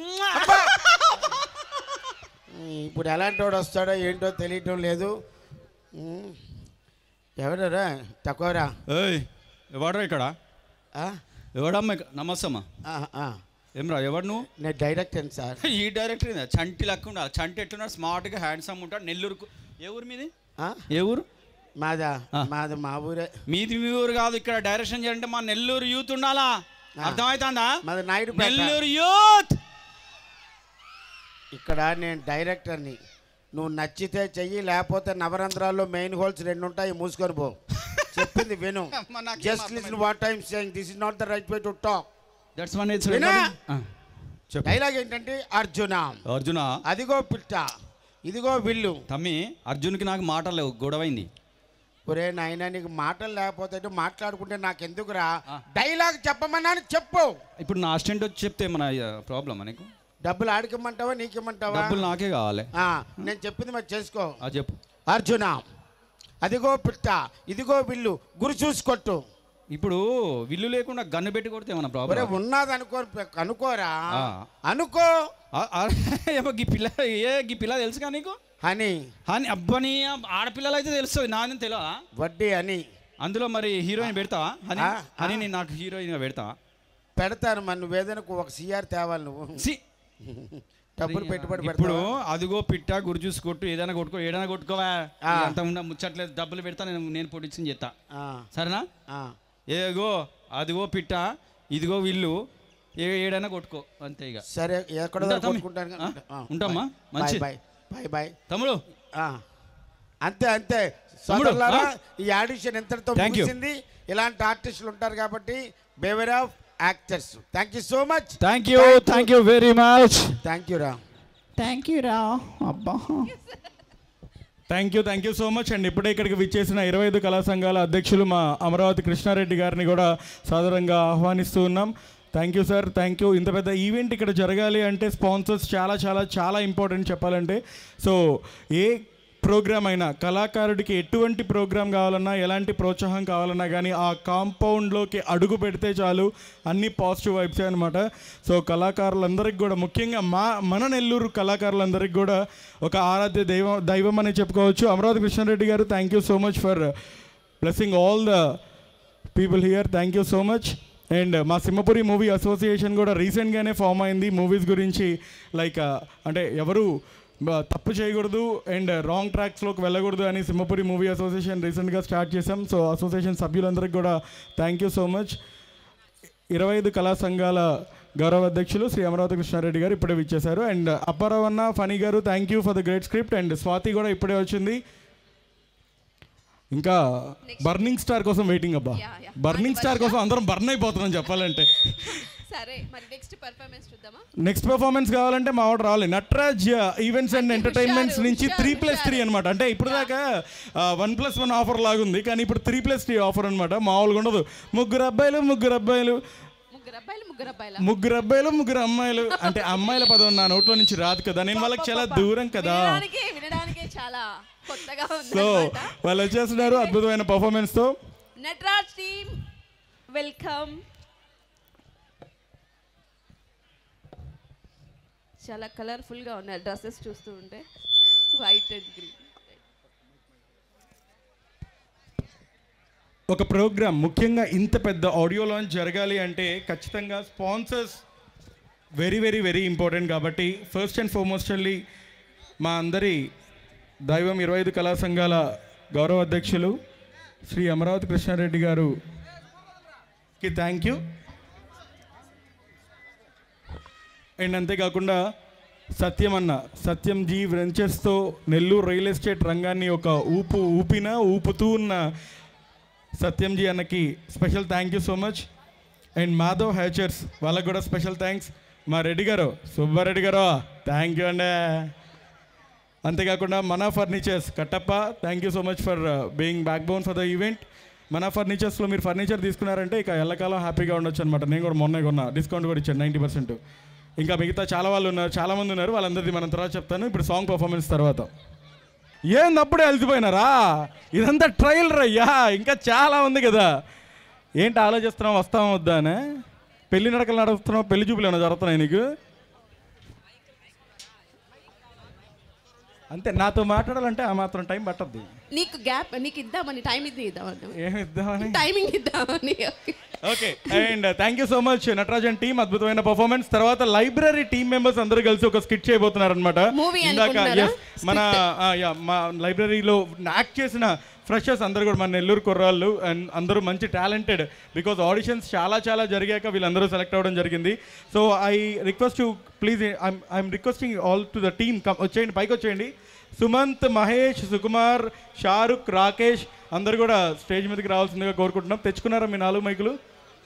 E: ఇప్పుడు ఎలాంటి వాడు వస్తాడో ఏంటో తెలియటం లేదు ఉమ్. ఎవడరా తక్కువరా
F: ఏయ్ ఎవడరా ఇక్కడ
E: ఆ?
F: ఎవడమ్మా నమస్తమ్మా
E: ఆ, ఆ.
F: ఏమ్రా ఎవడు నువ్వు
E: నేను డైరెక్టర్ సార్
F: ఈ డైరెక్టర్ ఇదా? చంటి లెక్క ఉండాలి చంటి ఎట్లున్నాడు స్మార్ట్గా హ్యాండ్సమ్ ఉంటాడు నెల్లూరుకు ఏ ఊరు మీది
E: ఆ?
F: ఏ ఊరు
E: మాదా
F: ఆ.
E: మాది మా ఊరే
F: మీది మీ ఊరు కాదు ఇక్కడ డైరెక్షన్ చేయాలంటే మా నెల్లూరు యూత్ ఉండాలా అర్థమవుతుందా
E: మాది నాయుడు
F: నెల్లూరు యూత్
E: ఇక్కడ నేను డైరెక్టర్ని నువ్వు నచ్చితే చెయ్యి లేకపోతే నవరంధ్రాల్లో మెయిన్ హోల్స్ రెండు ఉంటాయి మూసుకొని పో చెప్పింది విను
F: అమ్మ, నాకేం
E: just listen what time saying this is not the right way to talk
F: that's one
E: వినా?
F: చెప్పు
E: డైలాగ్ ఏంటంటే అర్జున
F: అర్జున
E: అదిగో పిట్ట ఇదిగో విల్లు
F: తమ్మి అర్జున్కి నాకు మాటలు లేవు గొడవైంది
E: ఒరే నాయనా నీకు మాటలు లేకపోతే ఇటు మాట్లాడుకుంటే నాకు ఎందుకురా
F: ఆ.
E: డైలాగ్ చెప్పమన్నాను చెప్పు
F: ఇప్పుడు నా అసిస్టెంట్ వచ్చి చెప్తే మన ప్రాబ్లమ్ నీకు
E: డబ్బులు ఆడికిమ్మంటావా నీకిమ్మంటావా
F: డబ్బులు నాకే కావాలి
E: ఆ, నేను చెప్పింది మరి చేసుకో
F: ఆ చెప్పు
E: అర్జున అదిగో పిట్ట ఇదిగో విల్లు గురి చూసుకొట్టు
F: ఇప్పుడు విల్లు లేకుండా గన్ను పెట్టి కొడితే ఏమన్నా
E: ఒరే
F: ప్రాబ్లం
E: ఉన్నది అనుకో అనుకోరా
F: ఆ.
E: అనుకో
F: ఏమో గీ పిల్ల ఏ గీ పిల్ల తెలుసు కానీ నీకు
E: అని
F: అని అబ్బని ఆడపిల్లలు అయితే తెలుస్తుంది నాదని తెలియదా
E: వడ్డీ అని
F: అందులో మరి హీరోయిన్ పెడతావా అని
E: ఆ,
F: అని నేను నాకు హీరోయిన్ పెడతావా
E: పెడతాను మరి నువ్వేదైనా ఒక సిఆర్ తేవాలి నువ్వు
F: సి
E: డబ్బులు పెట్టుబడి
F: ఇప్పుడు
E: పెడతావు
F: అదిగో పిట్ట గురి చూసి కొట్టు ఏదైనా కొట్టుకో ఏదైనా కొట్టుకోవా
E: ఆ.
F: అంత ఉండ ముచ్చట్లేదు డబ్బులు పెడతా నేను నేను పొడిచింది చెత్తా
E: ఆ,
F: సరేనా
E: ఆ.
F: ఏగో అదిగో పిట్ట ఇదిగో విల్లు ఏ ఏడైనా కొట్టుకో అంతే ఇక
E: సరే ఎక్కడ
F: ఉంటా తమ్మి.
E: కొట్టుకుంటాను
F: ఆ?
E: ఆ,
F: ఉంటామ్మా?
E: బాయ్
F: మంచి-
E: బాయ్ బాయ్ బాయ్
F: తమ్ముడు
E: ఆ. అంతే అంతే
F: తమ్ముడు,
E: సోదరులారా
F: ఆ?
E: ఈ ఆడిషన్ ఎంతటితో
F: Thank you.
E: ముగిసింది ఇలాంటి ఆర్టిస్టులు ఉంటారు కాబట్టి beware of actors thank you so much
F: thank you thank you very much
E: thank you రా
F: థ్యాంక్ యూ రా అబ్బా
A: thank you thank you so much and ఇప్పుడే ఇక్కడికి విచ్చేసిన ఇరవై ఐదు కళా సంఘాల అధ్యక్షులు మా అమరావతి కృష్ణారెడ్డి గారిని కూడా సాదరంగా ఆహ్వానిస్తూ ఉన్నాం thank you sir thank you ఇంత పెద్ద ఈవెంట్ ఇక్కడ జరగాలి అంటే స్పాన్సర్స్ చాలా చాలా చాలా ఇంపార్టెంట్ చెప్పాలంటే సో ఏ ప్రోగ్రామ్ అయినా కళాకారుడికి ఎటువంటి ప్రోగ్రామ్ కావాలన్నా ఎలాంటి ప్రోత్సాహం కావాలన్నా కానీ ఆ కాంపౌండ్లోకి అడుగు పెడితే చాలు అన్ని పాజిటివ్ వైబ్సే అనమాట సో కళాకారులందరికీ కూడా ముఖ్యంగా మా మన నెల్లూరు కళాకారులందరికీ కూడా ఒక ఆరాధ్య దైవం దైవం అని చెప్పుకోవచ్చు అమరావతి కృష్ణారెడ్డి గారు thank you so much for blessing all the people here thank you so much and మా సింహపురి మూవీ అసోసియేషన్ కూడా రీసెంట్గానే ఫామ్ అయింది మూవీస్ గురించి లైక్ అంటే ఎవరు బ- తప్పు చేయకూడదు అండ్ రాంగ్ ట్రాక్స్లోకి వెళ్ళకూడదు అని సింహపురి మూవీ అసోసియేషన్ రీసెంట్గా స్టార్ట్ చేసాం సో అసోసియేషన్ సభ్యులందరికీ కూడా థ్యాంక్ యూ సో మచ్ ఇరవై ఐదు కళా సంఘాల గౌరవ అధ్యక్షులు శ్రీ అమరావతి కృష్ణారెడ్డి గారు ఇప్పుడే విచ్చేశారు అండ్ అప్పారావు అన్న ఫనీ గారు thank you for the great script and Swathi కూడా ఇప్పుడే వచ్చింది ఇంకా బర్నింగ్ స్టార్ కోసం వెయిటింగ్ అబ్బా
B: Yeah, yeah.
A: బర్నింగ్ స్టార్ కోసం అందరం బర్న్ అయిపోతున్నాం చెప్పాలంటే
B: సరే మరి నెక్స్ట్ పర్ఫార్మెన్స్ చూద్దామా
A: నెక్స్ట్ పెర్ఫార్మెన్స్ కావాలంటే మా వాడు రావాలి నటరాజ్ ఈవెంట్స్ అండ్
B: అంటే
A: ఎంటర్టైన్మెంట్స్
B: హుషారు,
A: నుంచి
B: హుషారు,
A: త్రీ ప్లస్ త్రీ
B: హుషారు.
A: అనమాట అంటే ఇప్పుడు దాకా వన్ ప్లస్ వన్ ఆఫర్ లాగుంది కానీ ఇప్పుడు త్రీ ప్లస్ త్రీ ఆఫర్ అనమాట మామూలుగా ఉండదు ముగ్గురు అబ్బాయిలు ముగ్గురు అబ్బాయిలు
B: ముగ్గురు అబ్బాయిలు ముగ్గురు అబ్బాయిల
A: ముగ్గురు అబ్బాయిలు ముగ్గురు అమ్మాయిలు అంటే అమ్మాయిల పదం నా నోట్లో నుంచి రాదు కదా నేను వాళ్ళకి చాలా దూరం కదా
B: వినడానికి వినడానికి చాలా కొత్తగా
A: సో
B: ఉంది
A: వాళ్ళు వచ్చేస్తున్నారు అద్భుతమైన పర్ఫార్మెన్స్తో
B: నటరాజ్ టీమ్ వెల్కమ్ చాలా కలర్ఫుల్గా ఉన్నాయి డ్రెస్సెస్ చూస్తూ ఉంటే వైట్ అండ్ గ్రీన్
A: ఒక ప్రోగ్రామ్ ముఖ్యంగా ఇంత పెద్ద ఆడియో లాంచ్ జరగాలి అంటే ఖచ్చితంగా sponsors very very very important కాబట్టి ఫస్ట్ అండ్ ఫార్మోస్టల్లీ మా అందరి దైవం ఇరవై ఐదు కళా సంఘాల గౌరవ అధ్యక్షులు శ్రీ అమరావతి కృష్ణారెడ్డి గారుకి థ్యాంక్ యూ అండ్ అంతేకాకుండా సత్యం అన్న సత్యం జీ వెంచర్స్తో నెల్లూరు రియల్ ఎస్టేట్ రంగాన్ని ఒక ఊపు ఊపిన ఊపుతూ ఉన్న సత్యంజీ అన్నకి special thank you so much and Madhav hatchers వాళ్ళకి కూడా స్పెషల్ థ్యాంక్స్ మా రెడ్డి గారు సుబ్బారెడ్డి గారు థ్యాంక్ యూ అండి అంతేకాకుండా మన furnitures Kattappa thank you so much for being backbone for the event మన ఫర్నిచర్స్లో మీరు ఫర్నిచర్ తీసుకున్నారంటే ఇక ఎల్లకాలం హ్యాపీగా ఉండొచ్చు అనమాట నేను కూడా మొన్నే కొన్నా డిస్కౌంట్ కూడా ఇచ్చాను నైంటీ పర్సెంట్ ఇంకా మిగతా చాలా వాళ్ళు ఉన్నారు చాలా మంది ఉన్నారు వాళ్ళందరిది మనం తర్వాత చెప్తాను ఇప్పుడు సాంగ్ పర్ఫార్మెన్స్ తర్వాత ఏంది అప్పుడే అలసిపోయినారా ఇదంతా ట్రయల్ రయ్యా ఇంకా చాలా ఉంది కదా ఏంటి ఆలోచిస్తున్నాం వస్తాం వద్దా అని పెళ్లి నడకలు నడుస్తున్నావు పెళ్లి చూపులు ఏమైనా జరుగుతున్నాయి నీకు అంతే నాతో మాట్లాడాలంటే ఆ మాత్రం టైం పట్టద్ది
B: నీకు గ్యాప్ నీకు ఇద్దామని టైం ఇది ఇద్దామని
A: ఏమి ఇద్దామని
B: టైమింగ్ ఇద్దామని
A: okay and thank you so much Natarajan team అద్భుతమైన పర్ఫార్మెన్స్ తర్వాత లైబ్రరీ టీమ్ మెంబర్స్ అందరూ కలిసి ఒక స్కిట్ చేయబోతున్నారు అనమాట
B: Movie అనుకుంటున్నారా?
A: మన ఆ, yeah, మా లైబ్రరీలో యాక్ట్ చేసిన ఫ్రెషర్స్ అందరూ కూడా మన నెల్లూరు కుర్రాళ్ళు అండ్ అందరూ మంచి టాలెంటెడ్ బికాజ్ ఆడిషన్స్ చాలా చాలా జరిగాక వీళ్ళందరూ సెలెక్ట్ అవ్వడం జరిగింది so I request you please I'm requesting all to the team వచ్చేయండి పైకి వచ్చేయండి సుమంత్ మహేష్ సుకుమార్ షారుఖ్ రాకేష్ అందరూ కూడా స్టేజ్ మీదకి రావాల్సిందిగా కోరుకుంటున్నాం తెచ్చుకున్నారా మీ నాలుగు మైకులు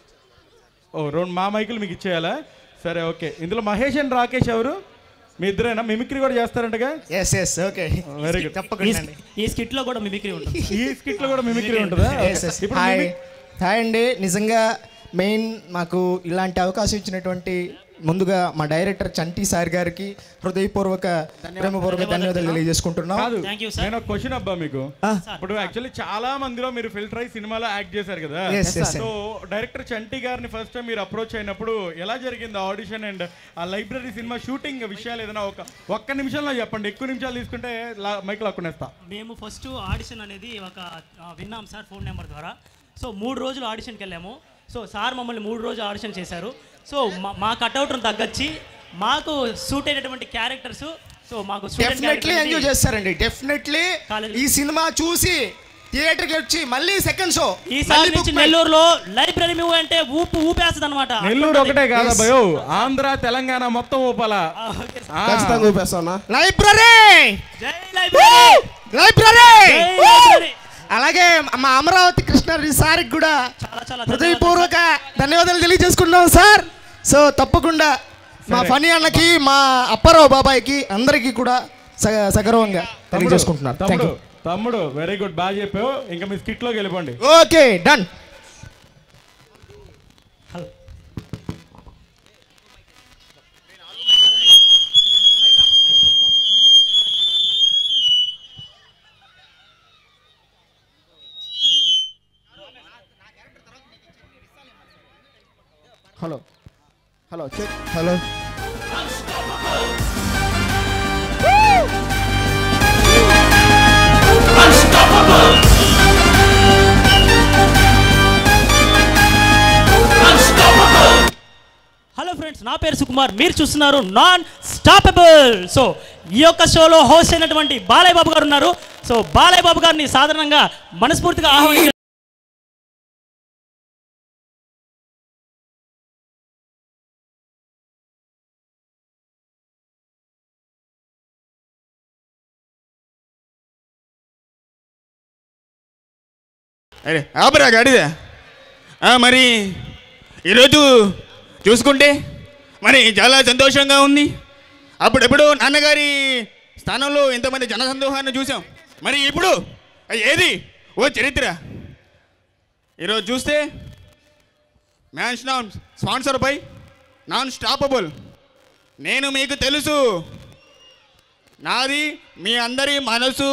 A: ఓ రెండు మా మైకులు మీకు ఇచ్చేయాలా సరే ఓకే ఇందులో మహేష్ అండ్ రాకేష్ ఎవరు మీ ఇద్దరేనా మిమిక్రీ కూడా చేస్తారంటగా
G: yes yes okay
A: very good
G: తప్పకుండా అండి
H: ఈ స్కిట్ లో కూడా మిమిక్రీ ఉంటుంది
A: ఈ స్కిట్ లో కూడా మిమిక్రీ ఉంటుందా
G: Yes, yes.
A: ఇప్పుడు
G: హాయ్
A: మిమిక్-
G: హాయ్ అండి నిజంగా మెయిన్ మాకు ఇలాంటి అవకాశం ఇచ్చినటువంటి ముందుగా మా డైరెక్టర్ చంటి సార్ గారికి హృదయపూర్వక ప్రేమపూర్వక ధన్యవాదాలు తెలియజేసుకుంటున్నాం
A: కాదు
H: Thank you, sir.
A: నేను ఒక క్వశ్చన్ అబ్బా మీకు
G: ఆ.
A: ఇప్పుడు యాక్చువల్లీ చాలా మందిలో మీరు ఫిల్టర్ అయి సినిమాలో యాక్ట్ చేశారు కదా
G: Yes, yes, sir.
A: So director Chanti గారిని ఫస్ట్ టైం మీరు అప్రోచ్ అయినప్పుడు ఎలా జరిగింది ఆడిషన్ అండ్ ఆ లైబ్రరీ సినిమా షూటింగ్ విషయాలు ఏదైనా ఒక ఒక్క నిమిషంలో చెప్పండి ఎక్కువ నిమిషాలు తీసుకుంటే మైక్ లాక్కునేస్తా
H: మేము ఫస్ట్ ఆడిషన్ అనేది ఒక ఆ, విన్నాం సార్ ఫోన్ నెంబర్ ద్వారా సో మూడు రోజులు ఆడిషన్కి వెళ్ళాము సో సార్ మమ్మల్ని మూడు రోజులు ఆడిషన్ చేశారు సో మా- మా కట్అవుట్ను తగ్గచ్చి మాకు సూట్ అయినటువంటి క్యారెక్టర్స్ సో మాకు suit అయిన
G: డెఫినెట్లీ
H: character
G: ఎంజాయ్
H: అనేది
G: చేస్తారండి డెఫినెట్లీ
H: కాలేజ్
G: ఈ సినిమా చూసి థియేటర్కి వచ్చి మళ్ళీ సెకండ్ షో
H: ఈసారి నుంచి నెల్లూరులో లైబ్రరీ మూవీ అంటే ఊపు ఊపేస్తుంది అనమాట
A: నెల్లూరు ఒకటే కాదా భయో ఆంధ్ర తెలంగాణ మొత్తం ఊపాలా ఆ.
I: ఖచ్చితంగా ఊపేస్తానా
G: లైబ్రరీ
H: జై లైబ్రరీ
G: లైబ్రరీ
H: జై లైబ్రరీ
G: అలాగే మా అమరావతి కృష్ణారెడ్డి సార్కి కూడా
H: చాలా చాలా
G: హృదయపూర్వక ధన్యవాదాలు తెలియజేసుకుంటున్నాం సార్ సో తప్పకుండా మా
A: సరే.
G: ఫనీ అన్నకి మా అప్పారావు బాబాయ్కి అందరికీ కూడా సగ- సగర్వంగా తెలియజేసుకుంటున్నారు థ్యాంక్
A: తమ్ముడు
G: యూ
A: తమ్ముడు వెరీ గుడ్ బాగా చెప్పావు ఇంకా మీ స్కిట్లోకి వెళ్ళిపోండి
G: okay done hello hello check hello
H: hello friends నా పేరు సుకుమార్ మీరు చూస్తున్నారు నాన్ స్టాపబుల్ సో ఈ యొక్క షోలో హోస్ట్ అయినటువంటి బాలయ్య బాబు గారు ఉన్నారు సో బాలయ్య బాబు గారిని సాధారణంగా మనస్ఫూర్తిగా ఆహ్వానించారు
I: అరే ఆపరా గాడిద ఆ, మరి ఈరోజు చూసుకుంటే మరి చాలా సంతోషంగా ఉంది అప్పుడెప్పుడు నాన్నగారి స్థానంలో ఇంతమంది జనసందోహాన్ని చూసాం మరి ఇప్పుడు అది ఏది ఓ చరిత్ర ఈరోజు చూస్తే man's non sponsor by non stoppable నేను మీకు తెలుసు నాది మీ అందరి మనసు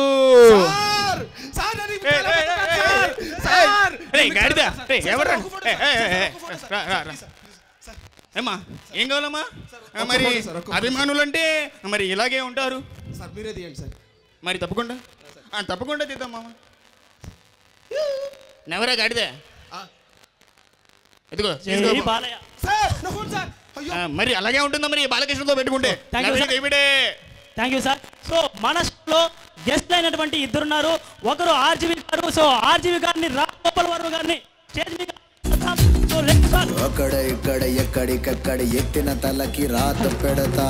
I: రేయ్, గాడిద రేయ్, ఎవర్రా? ఏయ్, ఏయ్, ఏయ్, ఏయ్, రా, రా, రా. ఏమ్మా ఏం కావాలమ్మా ఆ, మరి అభిమానులు అంటే మరి ఇలాగే ఉంటారు
E: సార్ మీరే తీయండి సార్
I: మరి తప్పకుండా ఆ, తప్పకుండా తీద్దాం మామ నెవరా గాడిదే ఇదిగో తీసుకో.
H: జై బాలయ్య
E: సార్ నా ఫోన్ సార్ అయ్యో
I: ఆ, మరి అలాగే ఉంటుందా మరి బాలకృష్ణతో పెట్టుకుంటే
H: Thank you,
I: నవ్వుడే,
H: sir.
I: నవ్వుడే.
H: థ్యాంక్ యూ సార్ సో మన షోలో గెస్ట్ అయినటువంటి ఇద్దరున్నారు ఒకరు ఆర్జీవి గారు సో ఆర్జీవి గారిని రామ్ గోపాల్ వర్మ గారిని స్టేజ్ మీద సో రండి సార్
J: అక్కడ ఇక్కడ ఎక్కడికక్కడ ఎత్తిన తలకి రాత పెడతా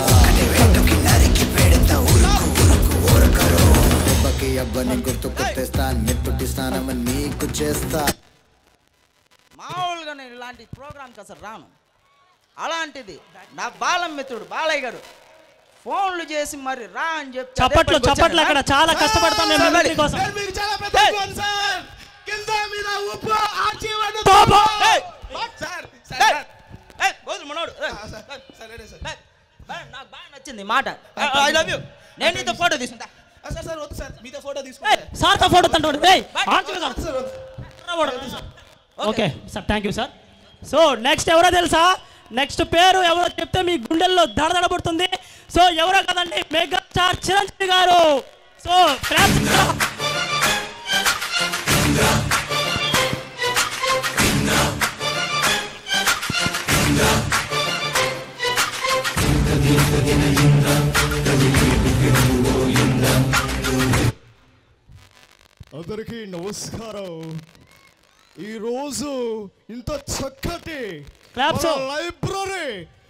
J: దెబ్బకి అబ్బని గుర్తుకు తెస్తా నెత్తుటి స్నానం నీకు చేస్తా
K: మామూలుగా నేను ఇలాంటి ప్రోగ్రామ్కి అసలు రాను అలాంటిది నా బాలం మిత్రుడు బాలయ్య గారు ఫోన్లు చేసి మరి రా అని చెప్పి
H: చప్పట్లు చప్పట్లు అక్కడ చాలా కష్టపడతాం మేము మిమిక్రీ కోసం
E: సార్ మీరు చాలా పెద్ద ఫోన్ సార్ కింద మీద ఉప్పు ఆర్చీవండి
H: పాపం.
E: సార్ సార్ సార్
K: మనోడు ఏయ్,
E: సార్ సార్ లేడే సార్
K: ఏయ్, బా, నాకు బాగా నచ్చింది ఈ మాట ఐ లవ్ యూ నేను నీతో ఫోటో తీసుకుంటా
E: ఆ, సార్ సార్ వద్దు సార్ మీతో ఫోటో
H: ఏయ్,
E: తీసుకుంటా
H: సార్తో ఫోటో తంటాడు ఏయ్ ఆర్జీవి గారు
E: సార్ వద్దు
H: okay sir thank you sir so next ఎవరో తెలుసా నెక్స్ట్ పేరు ఎవరో చెప్తే మీ గుండెల్లో దడదడబడుతుంది సో ఎవరో కదండి మెగా స్టార్ చిరంజీవి గారు సో ఫ్రాన్స్
G: అందరికీ నమస్కారం ఈరోజు ఇంత చక్కటి
H: Claps.
G: మన లైబ్రరీ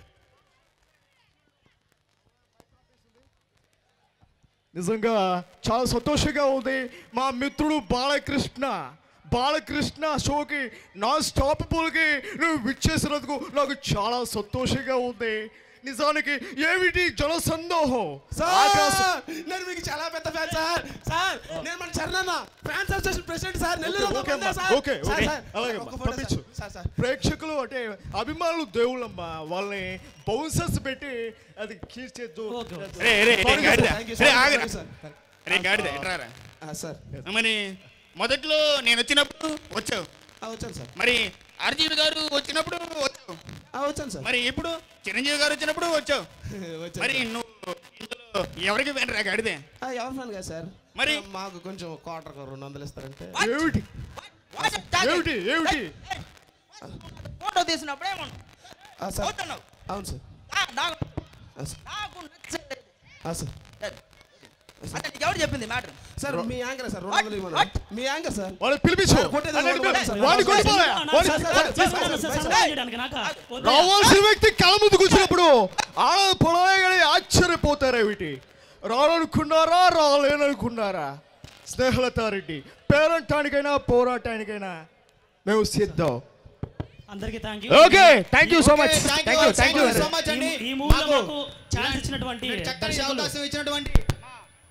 G: నిజంగా చాలా సంతోషంగా ఉంది మా మిత్రుడు బాలకృష్ణ బాలకృష్ణ షోకి నాన్ స్టాపబుల్కి నువ్వు విచ్చేసినందుకు నాకు చాలా సంతోషంగా ఉంది నిజానికి ఏమిటి జనసందోహం ఆకాశం
E: సార్ నేను మీకు చాలా పెద్ద ఫ్యాన్ సార్ సార్ నేను మన చరణన్న fans association president sir Nellore
G: okay,
E: ఒక
G: అమ్మా.
E: బందా sir.
G: Okay,
E: sir,
G: okay.
E: Sir,
G: అలాగే
E: ఒక
G: అమ్మా.
E: ఫోటో
G: పంపించు.
E: సార్. సార్ సార్
G: ప్రేక్షకులు అంటే అభిమానులు దేవుళ్ళమ్మా వాళ్ళని బౌన్సర్స్ పెట్టి అది కీర్చేద్దు
H: ఓకే, ఓకే.
I: రే, రే, రే, గాడిద.
E: థ్యాంక్ యూ
I: రే,
E: సార్
I: ఆగరా.
E: థ్యాంక్ యూ సార్
I: రే, గాడిద, ఇట్రారా.
E: ఆ, సార్
I: మరి మొదట్లో నేను వచ్చినప్పుడు వచ్చావు
E: ఆ, వచ్చాను సార్
I: మరి ఆర్జీవి గారు వచ్చినప్పుడు వచ్చావు
E: ఆ, వచ్చాను సార్
I: మరి ఇప్పుడు చిరంజీవి గారు వచ్చినప్పుడు వచ్చావు
E: వచ్చాను
I: మరి నువ్వు ఇందులో ఎవరికి వెనరా గాడిదే
E: ఆ, ఎవరి ఫ్యాన్ కదా సార్
I: మరి?
E: ఆ, మాకు కొంచెం క్వార్టర్ రెండు వందలు ఇస్తారంటే
G: ఏమిటి
K: What? What?
G: ఏమిటి ఏమిటి
K: ఫోటో తీసినప్పుడు ఏమన్నా
E: ఆ, సార్
K: పోతున్నావు
E: అవును సార్
K: నా- నాకు
E: ఆ, సార్
K: నాకు నచ్చలేదు.
E: ఆ, సార్
K: అంటే నీకు ఎవరు చెప్పింది మ్యాటర్
E: సార్ మీ యాంకర్ సార్ రెండు
K: What?
E: వందలు ఇవ్వమని
K: What?
E: మీ యాంకర్ సార్
G: వాళ్ళు పిలిపించు
E: సార్, కొట్టేది
G: వాళ్ళని
E: ఎవరు?
G: పిలిపించు.
E: సార్,
G: వాడిని
E: సార్,
G: కొట్టిపోలే.
E: సార్,
G: వాడిని-
E: సార్, సార్,
H: తీసుకున్నాను సార్, సన్మానం చేయడానికి నాకా? వద్దా?
G: రావాల్సిన వ్యక్తి కళ ముందుకు వచ్చినప్పుడు ఆడ పొలగానే ఆశ్చర్యపోతారు ఏమిటి రావాలనుకున్నారా రాలేననుకున్నారా స్నేహలతారెడ్డి పేరంటానికైనా పోరాటానికైనా మేము సిద్ధం
H: అందరికీ thank you
G: okay thank you so much
E: thank
G: thank you
E: you,
G: thank you
E: so much అండి
H: ఈ మూవీలో
E: మాకు
H: మాకు ఛాన్స్ ఇచ్చినటువంటి
E: చక్కటి
H: దర్శకులు
E: అవకాశం ఇచ్చినటువంటి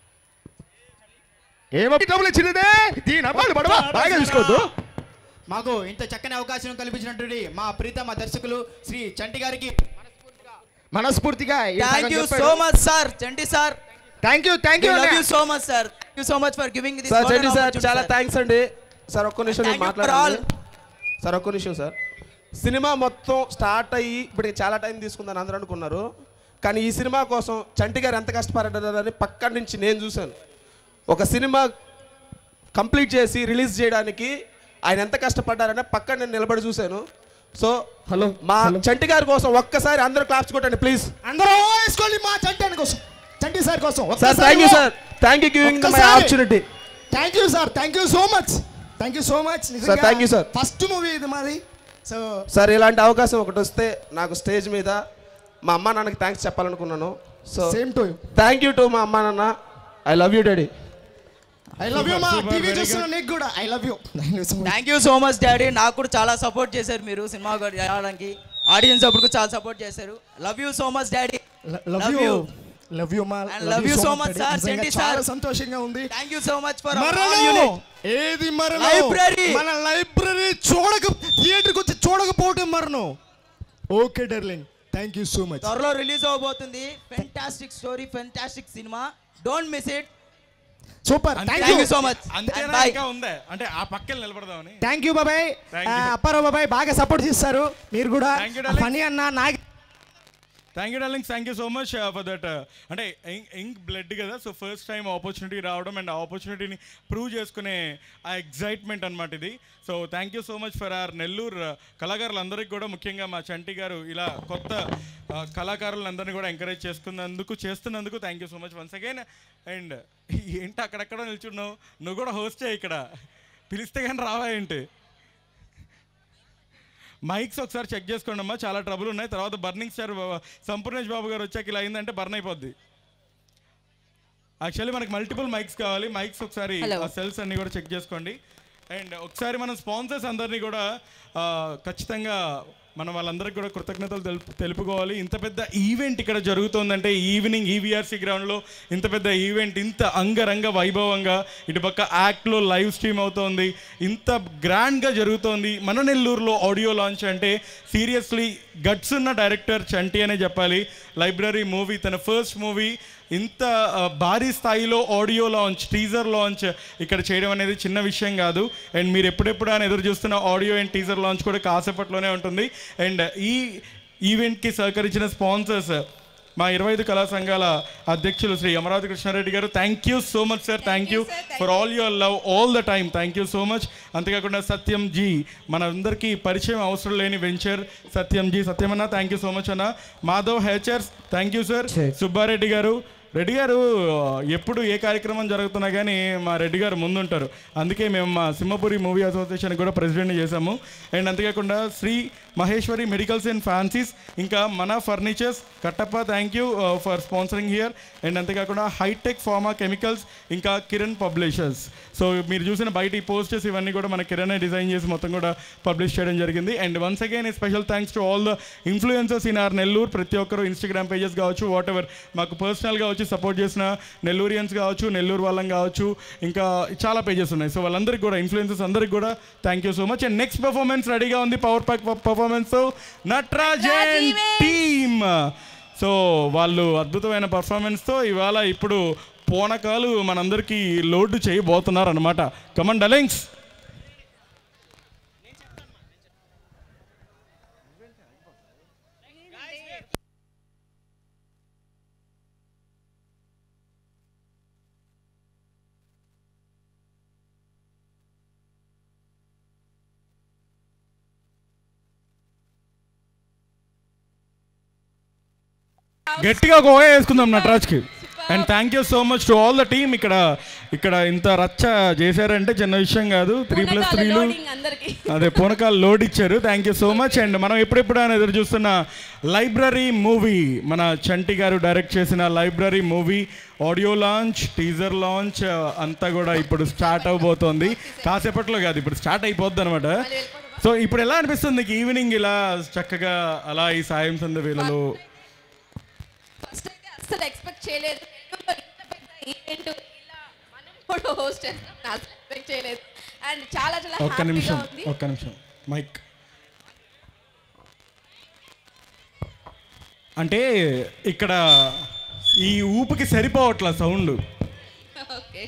L: ఏమో డబ్బులు ఇచ్చినదే దీని అబ్బాయి పడవా బాగా తీసుకోవద్దు
G: మాకు ఇంత చక్కని అవకాశం కల్పించినటువంటి మా ప్రీతమ దర్శకులు శ్రీ చంటి గారికి
L: మనస్ఫూర్తిగా
K: thank you so much sir Chanti sir
L: thank you thank you
K: love you so much sir thank you so much for giving this
M: sir చెండి సార్ చాలా థ్యాంక్స్ అండి సార్ ఒక్క నిమిషం నేను
K: Thank you for
M: మాట్లాడాలి సార్ ఒక్క నిమిషం సార్ సినిమా మొత్తం స్టార్ట్ అయ్యి ఇప్పటికి చాలా టైం తీసుకుందని అందరూ అనుకున్నారు కానీ ఈ సినిమా కోసం చంటి గారు ఎంత కష్టపడ్డారని పక్క నుంచి నేను చూశాను ఒక సినిమా కంప్లీట్ చేసి రిలీజ్ చేయడానికి ఆయన ఎంత కష్టపడ్డారని పక్కన నేను నిలబడి చూశాను సో హలో మా చంటి గారి కోసం ఒక్కసారి అందరూ క్లాప్స్ కొట్టండి ప్లీజ్
G: అందరూ వేసుకోండి మా చంటి కోసం చంటి సార్ కోసం
M: sir thank you sir thank you giving my opportunity
G: thank you sir thank you so much thank you so much
M: Sir, thank you, sir.
G: First movie ఇది మాది సో
M: సార్ ఇలాంటి అవకాశం ఒకటి వస్తే నాకు స్టేజ్ మీద మా అమ్మా నాన్నకి థ్యాంక్స్ చెప్పాలనుకున్నాను so
G: same to
M: thank you to మా అమ్మా నాన్న I love you daddy
G: I love you మా టీవీ చూస్తున్న నీకు కూడా I love you
K: thank you so much daddy నాకు కూడా చాలా సపోర్ట్ చేశారు మీరు సినిమా రావడానికి ఆడియన్స్ అప్పుడు చాలా సపోర్ట్ చేశారు love you so much daddy
G: love you love you మా
K: And love you so much, sir.
G: నిజంగా
K: చంటి
G: చాలా
K: sir.
G: సంతోషంగా ఉంది
K: thank you so much for
G: మరణం ఏది మరణం
K: Library.
G: మన లైబ్రరీ చూడక థియేటర్కి వచ్చి చూడకపోవటం మరణం okay darling thank you so much
K: త్వరలో రిలీజ్ అవబోతుంది fantastic story fantastic cinema don't miss it
G: super
K: thank you so much
A: అంతేనా ఇంకా ఉందే అంటే ఆ పక్కన నిలబడదామని
G: థ్యాంక్ యూ బాబాయ్
A: Thank you.
G: అప్పారావు బాబాయ్ బాగా సపోర్ట్ చేస్తారు మీరు కూడా
A: Thank you, darling.
G: ఫనీ అన్న నాకు
A: thank you darlings thank you so much for that అంటే ఇంక్ బ్లడ్ కదా సో ఫస్ట్ టైం ఆపర్చునిటీ రావడం అండ్ ఆ ఆపర్చునిటీని ప్రూవ్ చేసుకునే ఆ ఎగ్జైట్మెంట్ అనమాట ఇది so thank you so much for our Nellore కళాకారులందరికీ కూడా ముఖ్యంగా మా చంటి గారు ఇలా కొత్త uh, కళాకారులందరినీ కూడా ఎంకరేజ్ చేసుకున్నందుకు చేస్తున్నందుకు thank you so much once again and ఏంటి అక్కడెక్కడ నిల్చున్నావు నువ్వు కూడా హోస్టే ఇక్కడ పిలిస్తే కానీ రావా ఏంటి మైక్స్ ఒకసారి చెక్ చేసుకోండి అమ్మా చాలా ట్రబుల్ ఉన్నాయి తర్వాత బర్నింగ్ స్టార్ సంపూర్ణేష్ బాబు గారు వచ్చాక ఇలా అయిందంటే బర్న్ అయిపోద్ది యాక్చువల్లీ మనకి మల్టిపుల్ మైక్స్ కావాలి మైక్స్ ఒకసారి
B: Hello.
A: ఆ సెల్స్ అన్ని కూడా చెక్ చేసుకోండి అండ్ ఒకసారి మనం స్పాన్సర్స్ అందరినీ కూడా ఆ, ఖచ్చితంగా మనం వాళ్ళందరికీ కూడా కృతజ్ఞతలు తెలుపు తెలుపుకోవాలి ఇంత పెద్ద ఈవెంట్ ఇక్కడ జరుగుతోందంటే ఈవినింగ్ ఈవీఆర్సీ గ్రౌండ్లో ఇంత పెద్ద ఈవెంట్ ఇంత అంగరంగ వైభవంగా ఇటుపక్క యాక్ట్లో లైవ్ స్ట్రీమ్ అవుతోంది ఇంత గ్రాండ్గా జరుగుతోంది మన నెల్లూరులో ఆడియో లాంచ్ అంటే సీరియస్లీ గట్స్ ఉన్న డైరెక్టర్ చంటి అనే చెప్పాలి లైబ్రరీ మూవీ తన ఫస్ట్ మూవీ ఇంత ఆ, భారీ స్థాయిలో ఆడియో లాంచ్ టీజర్ లాంచ్ ఇక్కడ చేయడం అనేది చిన్న విషయం కాదు అండ్ మీరు ఎప్పుడెప్పుడు అని ఎదురు చూస్తున్న ఆడియో అండ్ టీజర్ లాంచ్ కూడా కాసేపట్లోనే ఉంటుంది అండ్ ఈ ఈవెంట్కి సహకరించిన స్పాన్సర్స్ మా ఇరవై ఐదు కళా సంఘాల అధ్యక్షులు శ్రీ అమరావతి కృష్ణారెడ్డి గారు thank you so much sir thank you for all your love all the time thank you so much అంతేకాకుండా సత్యం జీ మనందరికీ పరిచయం అవసరం లేని వెంచర్ సత్యం జీ సత్యం అన్న థ్యాంక్ యూ సో మచ్ అన్న Madhav hatcheries thank you sir Subba Reddy గారు రెడ్డి గారు ఎప్పుడు ఏ కార్యక్రమం జరుగుతున్నా కానీ మా రెడ్డి గారు ముందుంటారు అందుకే మేము మా సింహపురి మూవీ అసోసియేషన్ కూడా ప్రెసిడెంట్ చేశాము అండ్ అంతేకాకుండా Shri Maheshwari medicals and fancies ఇంకా మన furnitures Kattappa thank you for sponsoring here and అంతేకాకుండా హైటెక్ ఫార్మా కెమికల్స్ ఇంకా కిరణ్ పబ్లిషర్స్ సో మీరు చూసిన బయట ఈ పోస్టర్స్ ఇవన్నీ కూడా మన కిరణ్ డిజైన్ చేసి మొత్తం కూడా పబ్లిష్ చేయడం జరిగింది and once again special thanks to all the influencers in our Nellore ప్రతి ఒక్కరు ఇన్స్టాగ్రామ్ పేజెస్ కావచ్చు వాట్ ఎవర్ మాకు పర్సనల్గా వచ్చి సపోర్ట్ చేసిన నెల్లూరియన్స్ కావచ్చు నెల్లూరు వాళ్ళం కావచ్చు ఇంకా చాలా పేజెస్ ఉన్నాయి సో వాళ్ళందరికీ కూడా ఇన్ఫ్లుయెన్సర్స్ అందరికి కూడా thank you so much and next performance రెడీగా ఉంది power pack performance Natarajan team so వాళ్ళు అద్భుతమైన పర్ఫార్మెన్స్తో ఇవాళ ఇప్పుడు పోనకాలు మనందరికీ లోడ్ చేయబోతున్నారు అనమాట కమన్ డలింగ్స్ గట్టిగా ఒక ఓయ వేసుకుందాం నటరాజ్కి and thank you so much to all the team ఇక్కడ ఇక్కడ ఇంత రచ్చ చేశారంటే చిన్న విషయం కాదు త్రీ ప్లస్ త్రీలు
B: అందరికి
A: అదే పూనకాలు లోడ్ ఇచ్చారు thank you so much and మనం ఎప్పుడెప్పుడు అని ఎదురు చూస్తున్న లైబ్రరీ మూవీ మన చంటి గారు డైరెక్ట్ చేసిన library movie audio launch teaser launch అంతా కూడా ఇప్పుడు స్టార్ట్ అవబోతోంది కాసేపట్లో కాదు ఇప్పుడు స్టార్ట్ అయిపోద్ది అనమాట సో ఇప్పుడు ఎలా అనిపిస్తుంది నీకు ఈవినింగ్ ఇలా చక్కగా అలా ఈ సాయం సంద వేళలో
B: ఫస్ట్ అయితే అస్సలు ఎక్స్పెక్ట్ చేయలేదు నెల్లూరులో ఇంత పెద్ద ఈవెంట్ ఇలా మనం కూడా హోస్ట్ చేస్తాం నా ఎక్స్పెక్ట్ చేయలేదు అండ్ చాలా చాలా
A: ఒక్క
B: హ్యాపీగా
A: నిమిషం
B: ఉంది
A: ఒక్క నిమిషం మైక్ అంటే ఇక్కడ ఈ ఊపుకి సరిపోవట్ల సౌండ్
B: ఓకే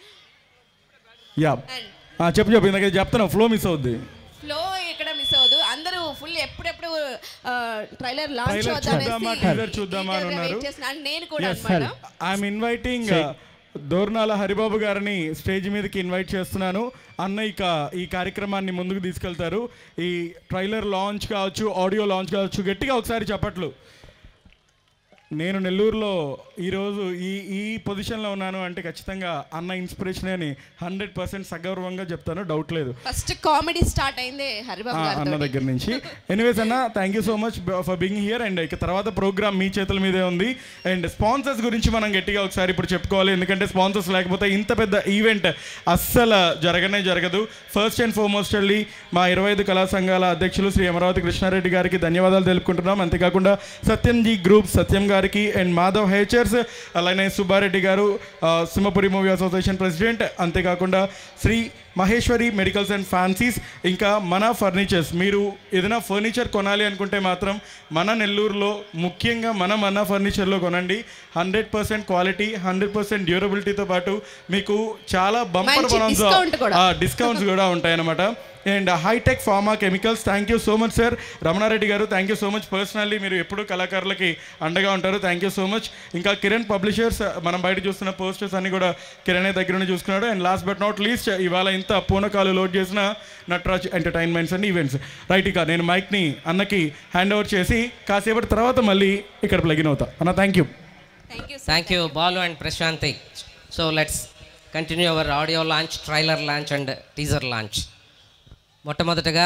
A: యా ఆ, చెప్పు చెప్పు ఇందాక చెప్తాను ఫ్లో మిస్ అవుద్ది
B: ఫ్లో ఇక్కడ మిస్ అవ్వదు అందరూ ఫుల్ ఎప్పుడెప్పుడు ట్రైలర్ లాంచ్
A: Trailer చూద్దామా, trailer చూద్దామా అని ఉన్నారు.
B: నేను కూడా
A: ఎస్
B: అన్నమాట
A: ఐఎమ్ ఇన్వైటింగ్ దోర్నాల హరిబాబు గారిని స్టేజ్ మీదకి ఇన్వైట్ చేస్తున్నాను అన్న ఇక ఈ కార్యక్రమాన్ని ముందుకు తీసుకెళ్తారు ఈ ట్రైలర్ లాంచ్ కావచ్చు ఆడియో లాంచ్ కావచ్చు గట్టిగా ఒకసారి చెప్పట్లు నేను నెల్లూరులో ఈరోజు ఈ ఈ పొజిషన్లో ఉన్నాను అంటే ఖచ్చితంగా అన్న ఇన్స్పిరేషన్ అని హండ్రెడ్ పర్సెంట్ సగౌరవంగా చెప్తాను డౌట్ లేదు
B: ఫస్ట్ కామెడీ స్టార్ట్ అయిందే హరిబాబు
A: ఆ, అన్న
B: గారితో
A: దగ్గర నుంచి ఎనీవేస్ అన్న thank you so much for being here and ఇక తర్వాత ప్రోగ్రామ్ మీ చేతుల మీదే ఉంది అండ్ స్పాన్సర్స్ గురించి మనం గట్టిగా ఒకసారి ఇప్పుడు చెప్పుకోవాలి ఎందుకంటే స్పాన్సర్స్ లేకపోతే ఇంత పెద్ద ఈవెంట్ అస్సలు జరగనే జరగదు ఫస్ట్ అండ్ ఫార్మోస్ట్ వెళ్ళి మా ఇరవై ఐదు కళా సంఘాల అధ్యక్షులు శ్రీ అమరావతి కృష్ణారెడ్డి గారికి ధన్యవాదాలు తెలుపుకుంటున్నాం అంతేకాకుండా సత్యం జీ గ్రూప్ సత్యం గారికి అండ్ మాధవ్ హెచర్స్ అలానే సుబ్బారెడ్డి గారు ఆ, సింహపురి మూవీ అసోసియేషన్ ప్రెసిడెంట్ అంతేకాకుండా Shri Maheshwari medicals and fancies ఇంకా మన ఫర్నిచర్స్ మీరు ఏదైనా ఫర్నిచర్ కొనాలి అనుకుంటే మాత్రం మన నెల్లూరులో ముఖ్యంగా మన మన ఫర్నిచర్లో కొనండి hundred percent quality hundred percent డ్యూరబిలిటీతో పాటు మీకు చాలా బంపర్
B: మంచి
A: బొనాన్స్
B: discount కూడా.
A: డిస్కౌంట్స్ కూడా ఉంటాయన్నమాట and hitech pharma chemicals thank you so much sir Ramana Reddy గారు thank you so much personally మీరు ఎప్పుడు కళాకారులకి అండగా ఉంటారు థ్యాంక్ యూ సో మచ్ ఇంకా కిరణ్ పబ్లిషర్స్ మనం బయట చూస్తున్న పోస్టర్స్ అన్ని కూడా కిరణ్ దగ్గర నుండి చూసుకున్నాడు and last but not least ఇవాళ ఇంత పూనకాలు లోడ్ చేసిన Nataraj entertainments and events right ఇక నేను మైక్ని అన్నకి హ్యాండ్ ఓవర్ చేసి కాసేపటి తర్వాత మళ్ళీ ఇక్కడ ప్లగిన్ అవుతా అన్న thank you
D: thank you Balu and Prashanthi so let's continue our audio launch trailer launch and teaser launch మొట్టమొదటగా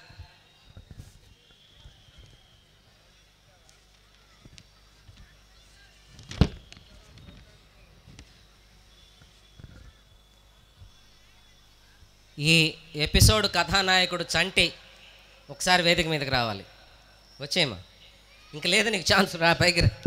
D: ఈ ఎపిసోడ్ కథానాయకుడు చంటి ఒకసారి వేదిక మీదకి రావాలి వచ్చేయమ్మా ఇంక లేదు నీకు ఛాన్స్ రా పైకి రా.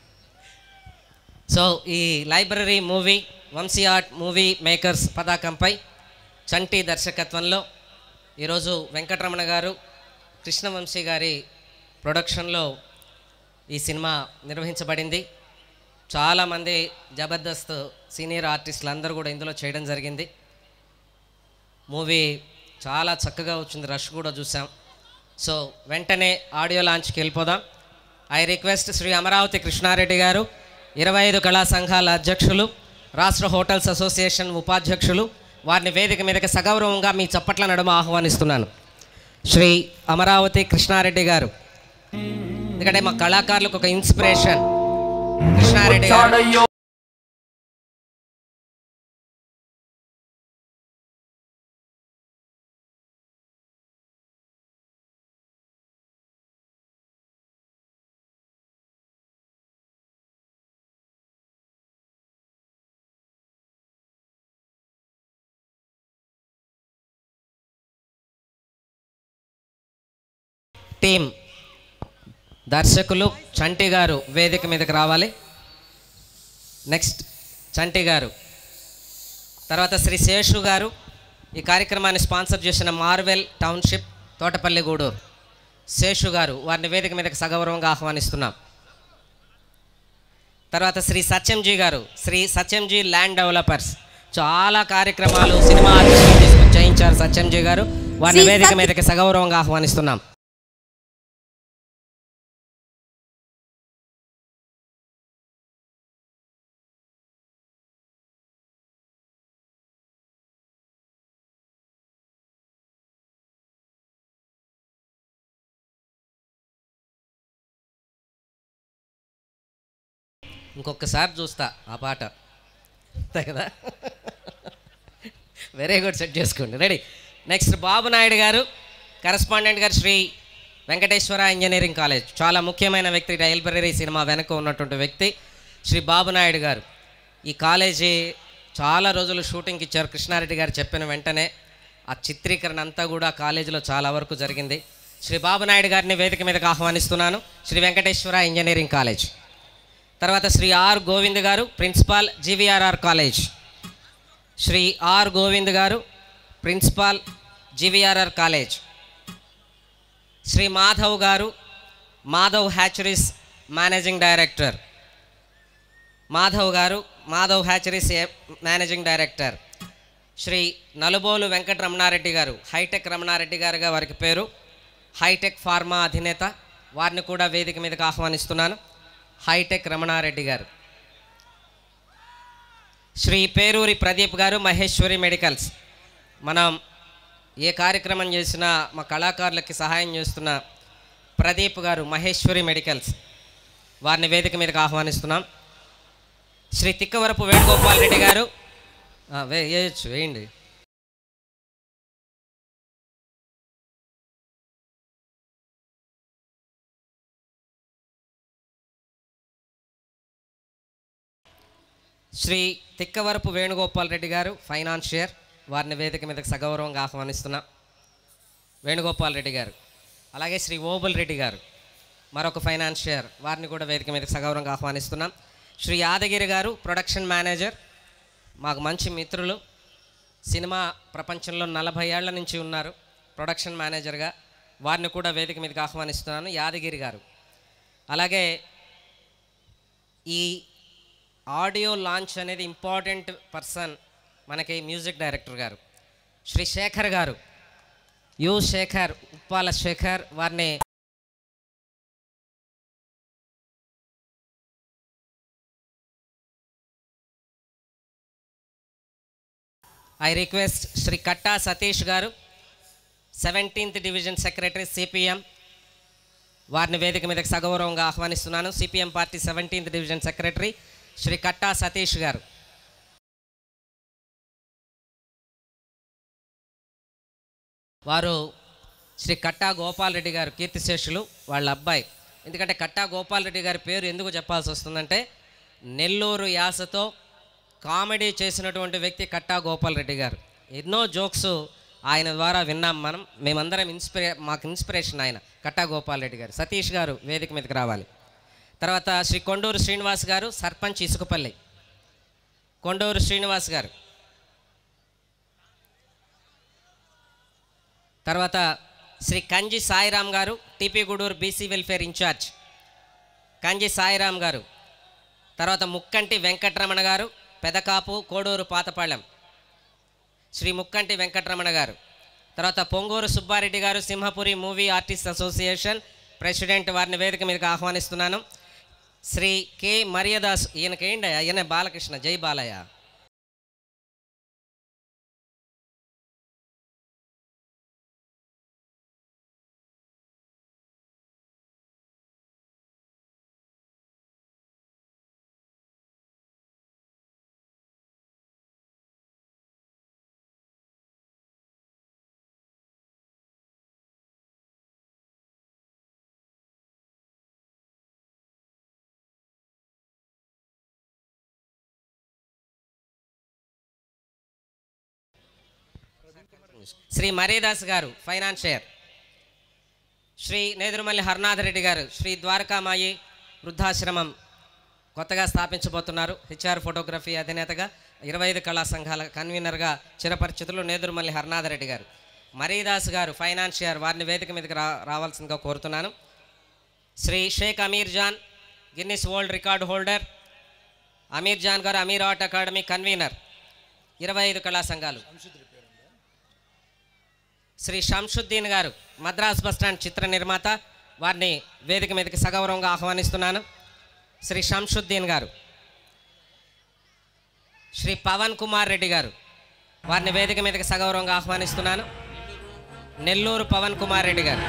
D: సో ఈ library movie Vamsi art movie makers పతాకంపై చంటి దర్శకత్వంలో ఈరోజు వెంకటరమణ గారు కృష్ణవంశీ గారి ప్రొడక్షన్లో ఈ సినిమా నిర్వహించబడింది చాలామంది జబర్దస్త్ సీనియర్ ఆర్టిస్టులు అందరూ కూడా ఇందులో చేయడం జరిగింది మూవీ చాలా చక్కగా వచ్చింది రష్ కూడా చూసాం సో వెంటనే ఆడియో లాంచ్కి వెళ్ళిపోదాం ఐ రిక్వెస్ట్ శ్రీ అమరావతి కృష్ణారెడ్డి గారు ఇరవై ఐదు కళా సంఘాల అధ్యక్షులు రాష్ట్ర హోటల్స్ అసోసియేషన్ ఉపాధ్యక్షులు వారిని వేదిక మీదకి సగౌరవంగా మీ చప్పట్ల నడుమ ఆహ్వానిస్తున్నాను శ్రీ అమరావతి కృష్ణారెడ్డి గారు ఎందుకంటే మా కళాకారులకు ఒక ఇన్స్పిరేషన్ కృష్ణారెడ్డి గారు టీం దర్శకులు చంటి గారు వేదిక మీదకి రావాలి నెక్స్ట్ చంటి గారు తర్వాత శ్రీ శేషు గారు ఈ కార్యక్రమాన్ని స్పాన్సర్ చేసిన మార్వెల్ టౌన్షిప్ తోటపల్లి గూడూరు శేషు గారు వారిని వేదిక మీదకి సగౌరవంగా ఆహ్వానిస్తున్నాం తర్వాత శ్రీ సత్యంజీ గారు శ్రీ సత్యంజీ ల్యాండ్ డెవలపర్స్ చాలా కార్యక్రమాలు సినిమా ఆర్టిస్టులు తీసుకొని చేయించారు సత్యంజీ గారు వారిని
B: శ్రీ
D: వేదిక
B: సత్య-
D: మీదకి సగౌరవంగా ఆహ్వానిస్తున్నాం ఇంకొకసారి చూస్తా ఆ పాట అంతే కదా వెరీ గుడ్ సెట్ చేసుకోండి రెడీ నెక్స్ట్ బాబు నాయుడు గారు కరస్పాండెంట్ గారు శ్రీ వెంకటేశ్వర ఇంజనీరింగ్ కాలేజ్ చాలా ముఖ్యమైన వ్యక్తి లైబ్రరీ సినిమా వెనక ఉన్నటువంటి వ్యక్తి శ్రీ బాబు నాయుడు గారు ఈ కాలేజీ చాలా రోజులు షూటింగ్కి ఇచ్చారు కృష్ణారెడ్డి గారు చెప్పిన వెంటనే ఆ చిత్రీకరణ అంతా కూడా కాలేజీలో చాలా వరకు జరిగింది శ్రీ బాబు నాయుడు గారిని వేదిక మీదకి ఆహ్వానిస్తున్నాను శ్రీ వెంకటేశ్వర ఇంజనీరింగ్ కాలేజ్ తర్వాత శ్రీ ఆర్ గోవింద్ గారు principal GVRR college Shri R Govind గారు principal GVRR college Shri Madhav గారు Madhav hatcheries managing director Madhav గారు మాధవ్ హ్యాచరీస్ ఏ- మేనేజింగ్ డైరెక్టర్ శ్రీ నలుబోలు వెంకట రమణారెడ్డి గారు హైటెక్ రమణారెడ్డి గారుగా వారికి పేరు హైటెక్ ఫార్మా అధినేత వారిని కూడా వేదిక మీదకి ఆహ్వానిస్తున్నాను హైటెక్ రమణారెడ్డి గారు శ్రీ పేరూరి ప్రదీప్ గారు మహేశ్వరి మెడికల్స్ మనం ఏ కార్యక్రమం చేసినా మా కళాకారులకి సహాయం చేస్తున్న ప్రదీప్ గారు మహేశ్వరి మెడికల్స్ వారిని వేదిక మీదకి ఆహ్వానిస్తున్నాం శ్రీ తిక్కవరపు వేణుగోపాల్ రెడ్డి గారు ఆ, వే వేయచ్చు వేయండి శ్రీ తిక్కవరపు వేణుగోపాల్ రెడ్డి గారు ఫైనాన్షియర్ వారిని వేదిక మీదకి సగౌరవంగా ఆహ్వానిస్తున్నాం వేణుగోపాల్ రెడ్డి గారు అలాగే శ్రీ ఓబుల్ రెడ్డి గారు మరొక ఫైనాన్షియర్ వారిని కూడా వేదిక మీదకి సగౌరవంగా ఆహ్వానిస్తున్నాం శ్రీ యాదగిరి గారు ప్రొడక్షన్ మేనేజర్ మాకు మంచి మిత్రులు సినిమా ప్రపంచంలో నలభై ఏళ్ల నుంచి ఉన్నారు ప్రొడక్షన్ మేనేజర్గా వారిని కూడా వేదిక మీదకి ఆహ్వానిస్తున్నాను యాదగిరి గారు అలాగే ఈ ఆడియో లాంచ్ అనేది ఇంపార్టెంట్ పర్సన్ మనకి మ్యూజిక్ డైరెక్టర్ గారు శ్రీ శేఖర్ గారు యు శేఖర్ ఉప్పాల శేఖర్ వారిని ఐ రిక్వెస్ట్ శ్రీ కట్టా సతీష్ గారు సెవెంటీన్త్ డివిజన్ సెక్రటరీ సిపిఎం వారిని వేదిక మీదకి సగౌరవంగా ఆహ్వానిస్తున్నాను CPM party seventeenth division secretary Shri Katta Satish గారు వారు శ్రీ కట్టా గోపాల్ రెడ్డి గారు కీర్తిశేషులు వాళ్ళ అబ్బాయి ఎందుకంటే కట్టా గోపాల్ రెడ్డి గారి పేరు ఎందుకు చెప్పాల్సి వస్తుందంటే నెల్లూరు యాసతో కామెడీ చేసినటువంటి వ్యక్తి కట్టా గోపాల్ రెడ్డి గారు ఎన్నో జోక్స్ ఆయన ద్వారా విన్నాం మనం మేమందరం ఇన్స్పిరే మాకు ఇన్స్పిరేషన్ ఆయన కట్టా గోపాల్ రెడ్డి గారు సతీష్ గారు వేదిక మీదకి రావాలి తర్వాత శ్రీ కొండూరు శ్రీనివాస్ గారు సర్పంచ్ ఇసుకపల్లి కొండూరు శ్రీనివాస్ గారు తర్వాత శ్రీ కంజి సాయిరామ్ గారు TP Gudur BC welfare incharge Kanji Sairam గారు తర్వాత ముక్కంటి వెంకటరమణ గారు పెదకాపు కోడూరు పాతపాళెం శ్రీ ముక్కంటి వెంకటరమణ గారు తర్వాత పొంగూరు సుబ్బారెడ్డి గారు Simhapuri movie artist association president వారిని వేదిక మీదకి ఆహ్వానిస్తున్నాను శ్రీ కె మరియదాస్ ఈయనకేండి ఈయన బాలకృష్ణ జై బాలయ్య శ్రీ మరీదాస్ గారు ఫైనాన్షియర్ శ్రీ నేదురుమల్లి హర్నాథ్ రెడ్డి గారు శ్రీ ద్వారకామాయి వృద్ధాశ్రమం కొత్తగా స్థాపించబోతున్నారు హెచ్ఆర్ ఫోటోగ్రఫీ అధినేతగా ఇరవై ఐదు కళా సంఘాల కన్వీనర్గా చిరపరిచితులు నేదురుమల్లి హర్నాథ్ రెడ్డి గారు మరీదాస్ గారు ఫైనాన్షియర్ వారిని వేదిక మీదకి రా రావాల్సిందిగా కోరుతున్నాను Shri Sheikh Ameer Jan Guinness world record holder Ameer Jan గారు అమీర్ ఆర్ట్ అకాడమీ కన్వీనర్ ఇరవై ఐదు కళా సంఘాలు శ్రీ షంషుద్దీన్ గారు మద్రాస్ బస్టాండ్ చిత్ర నిర్మాత వారిని వేదిక మీదకి సగౌరవంగా ఆహ్వానిస్తున్నాను శ్రీ షంషుద్దీన్ గారు శ్రీ పవన్ కుమార్ రెడ్డి గారు వారిని వేదిక మీదకి సగౌరవంగా ఆహ్వానిస్తున్నాను నెల్లూరు పవన్ కుమార్ రెడ్డి గారు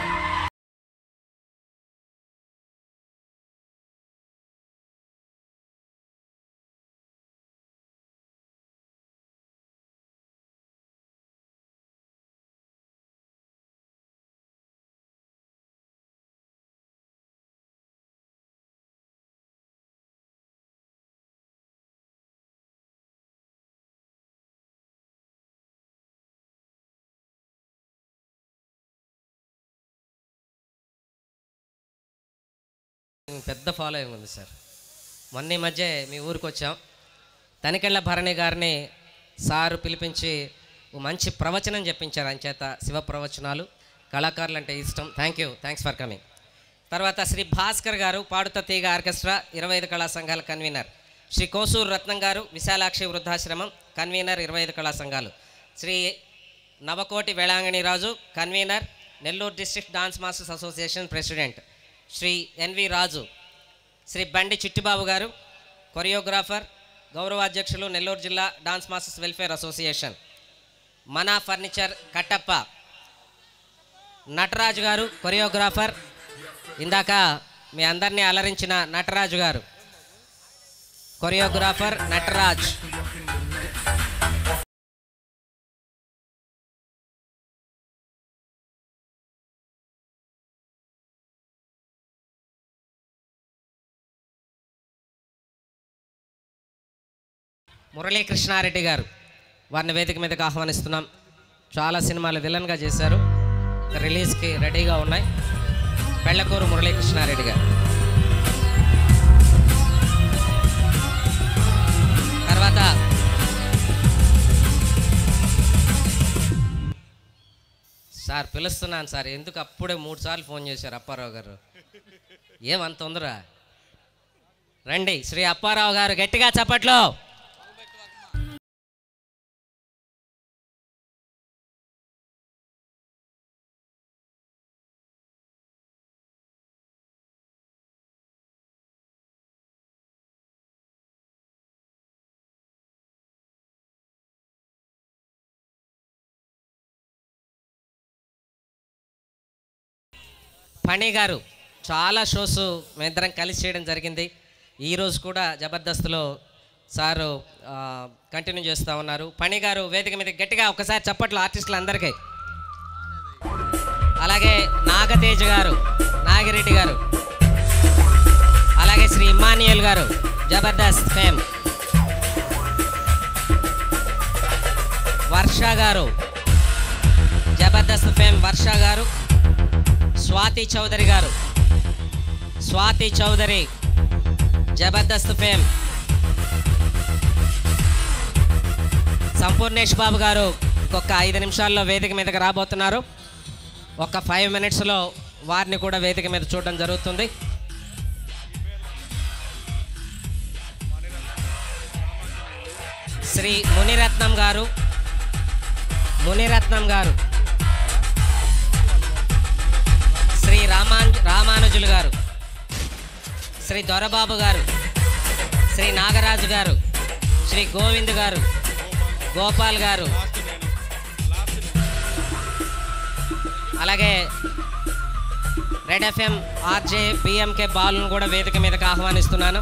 D: పెద్ద ఫాలోయింగ్ ఉంది సార్ మొన్న ఈ మధ్య మీ ఊరికి వచ్చాం తనికెళ్ళ భరణి గారిని సారు పిలిపించి ఓ మంచి ప్రవచనం చెప్పించారు అంచేత శివ ప్రవచనాలు కళాకారులు అంటే ఇష్టం thank you thanks for coming తర్వాత శ్రీ భాస్కర్ గారు పాడుత తీగ ఆర్కెస్ట్రా ఇరవై ఐదు కళా సంఘాల కన్వీనర్ శ్రీ కోసూరు రత్నం గారు విశాలాక్షి వృద్ధాశ్రమం కన్వీనర్ ఇరవై ఐదు కళా సంఘాలు Shri Navakoti Velankanni Raju convener Nellore district dance masters association president Shri NV Raju Shri Bandi Chittibabu గారు కొరియోగ్రాఫర్ గౌరవాధ్యక్షులు నెల్లూరు జిల్లా డాన్స్ మాస్టర్స్ వెల్ఫేర్ అసోసియేషన్ మనా ఫర్నిచర్ కట్టప్ప నటరాజు గారు కొరియోగ్రాఫర్ ఇందాక మీ అందరినీ అలరించిన నటరాజు గారు కొరియోగ్రాఫర్ నటరాజ్ మురళీకృష్ణారెడ్డి గారు వారిని వేదిక మీదకి ఆహ్వానిస్తున్నాం చాలా సినిమాలు విలన్గా చేశారు రిలీజ్కి రెడీగా ఉన్నాయి పెళ్ళకూరు మురళీకృష్ణారెడ్డి గారు తర్వాత సార్ పిలుస్తున్నాను సార్ ఎందుకు అప్పుడే మూడు సార్లు ఫోన్ చేశారు అప్పారావు గారు ఏమంత ఉందిరా రండి శ్రీ అప్పారావు గారు గట్టిగా చప్పట్లో ఫణి గారు చాలా షోస్ మేమిద్దరం కలిసి చేయడం జరిగింది ఈరోజు కూడా జబర్దస్త్లో సారు కంటిన్యూ చేస్తూ ఉన్నారు ఫణి గారు వేదిక మీద గట్టిగా ఒకసారి చప్పట్లు ఆర్టిస్టులు అందరికీ అలాగే నాగతేజ్ గారు నాగిరెడ్డి గారు అలాగే శ్రీ ఇమానియల్ గారు జబర్దస్త్ ఫేమ్ వర్ష గారు జబర్దస్త్ ఫేమ్ వర్ష గారు స్వాతి చౌదరి గారు స్వాతి చౌదరి జబర్దస్త్ ఫేమ్ సంపూర్ణేష్ బాబు గారు ఇంకొక ఐదు నిమిషాల్లో వేదిక మీదకి రాబోతున్నారు ఒక ఫైవ్ మినిట్స్లో వారిని కూడా వేదిక మీద చూడడం జరుగుతుంది శ్రీ మునిరత్నం గారు మునిరత్నం గారు శ్రీ రామాన్ రామానుజులు గారు శ్రీ దొరబాబు గారు శ్రీ నాగరాజు గారు శ్రీ గోవింద్ గారు గోపాల్ గారు అలాగే రెడ్ ఎఫ్ఎం ఆర్జే పిఎంకే బాలును కూడా వేదిక మీదకి ఆహ్వానిస్తున్నాను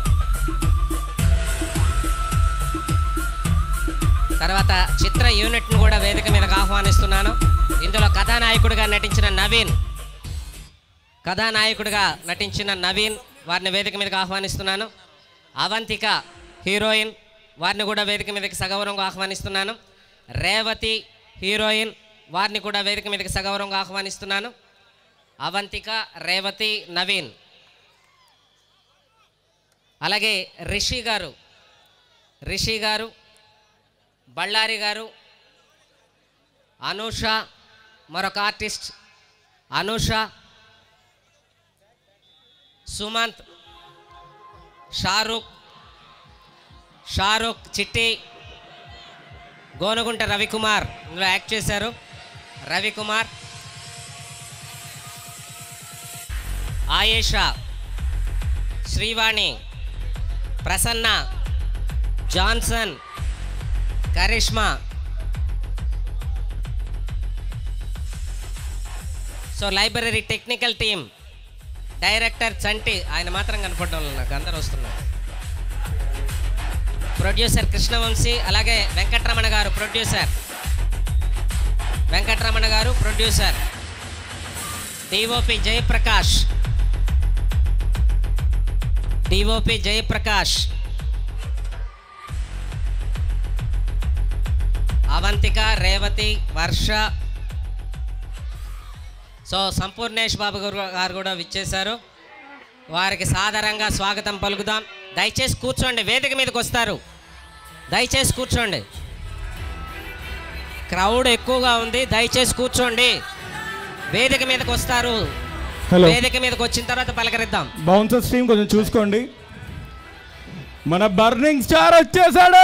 D: తర్వాత చిత్ర యూనిట్ను కూడా వేదిక మీదకి ఆహ్వానిస్తున్నాను ఇందులో కథానాయకుడిగా నటించిన నవీన్ కథానాయకుడిగా నటించిన నవీన్ వారిని వేదిక మీదకి ఆహ్వానిస్తున్నాను అవంతిక హీరోయిన్ వారిని కూడా వేదిక మీదకి సగౌరవంగా ఆహ్వానిస్తున్నాను రేవతి హీరోయిన్ వారిని కూడా వేదిక మీదకి సగౌరవంగా ఆహ్వానిస్తున్నాను అవంతిక రేవతి నవీన్ అలాగే రిషి గారు రిషి గారు బళ్ళారి గారు అనూష మరొక ఆర్టిస్ట్ అనూష సుమంత్ షారుఖ్ షారుఖ్ చిట్టి గోనగుంట రవికుమార్ ఇందులో యాక్ట్ చేశారు Ravikumar Ayesha Srivani Prasanna Johnson Karishma so library technical team director Chanti ఆయన మాత్రం కనపడడం లేదు నాకు అందరు వస్తున్నారు ప్రొడ్యూసర్ కృష్ణవంశీ అలాగే వెంకటరమణ గారు ప్రొడ్యూసర్ వెంకటరమణ గారు producer DOP Jayaprakash DOP Jayaprakash Avantika Revathi Varsha so Sampoornesh Babu గారు గారు కూడా విచ్చేశారు వారికి సాదరంగా స్వాగతం పలుకుదాం దయచేసి కూర్చోండి వేదిక మీదకి వస్తారు దయచేసి కూర్చోండి క్రౌడ్ ఎక్కువగా ఉంది దయచేసి కూర్చోండి వేదిక మీదకి వస్తారు
A: హలో
D: వేదిక మీదకి వచ్చిన తర్వాత పలకరిద్దాం
A: బౌన్సర్స్ టీం కొంచెం చూసుకోండి మన బర్నింగ్ స్టార్ వచ్చేసాడు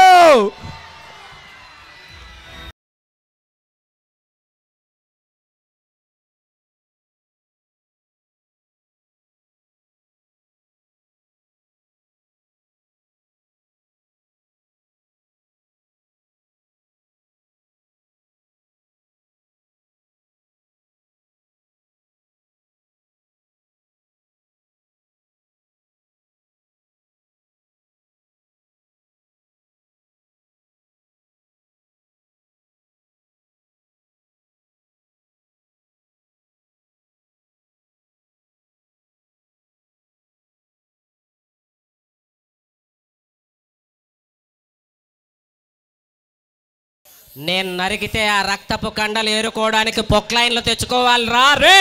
D: నేను నరికితే ఆ రక్తపు కండలు ఏరుకోవడానికి పొక్లైన్లు తెచ్చుకోవాలి రా రే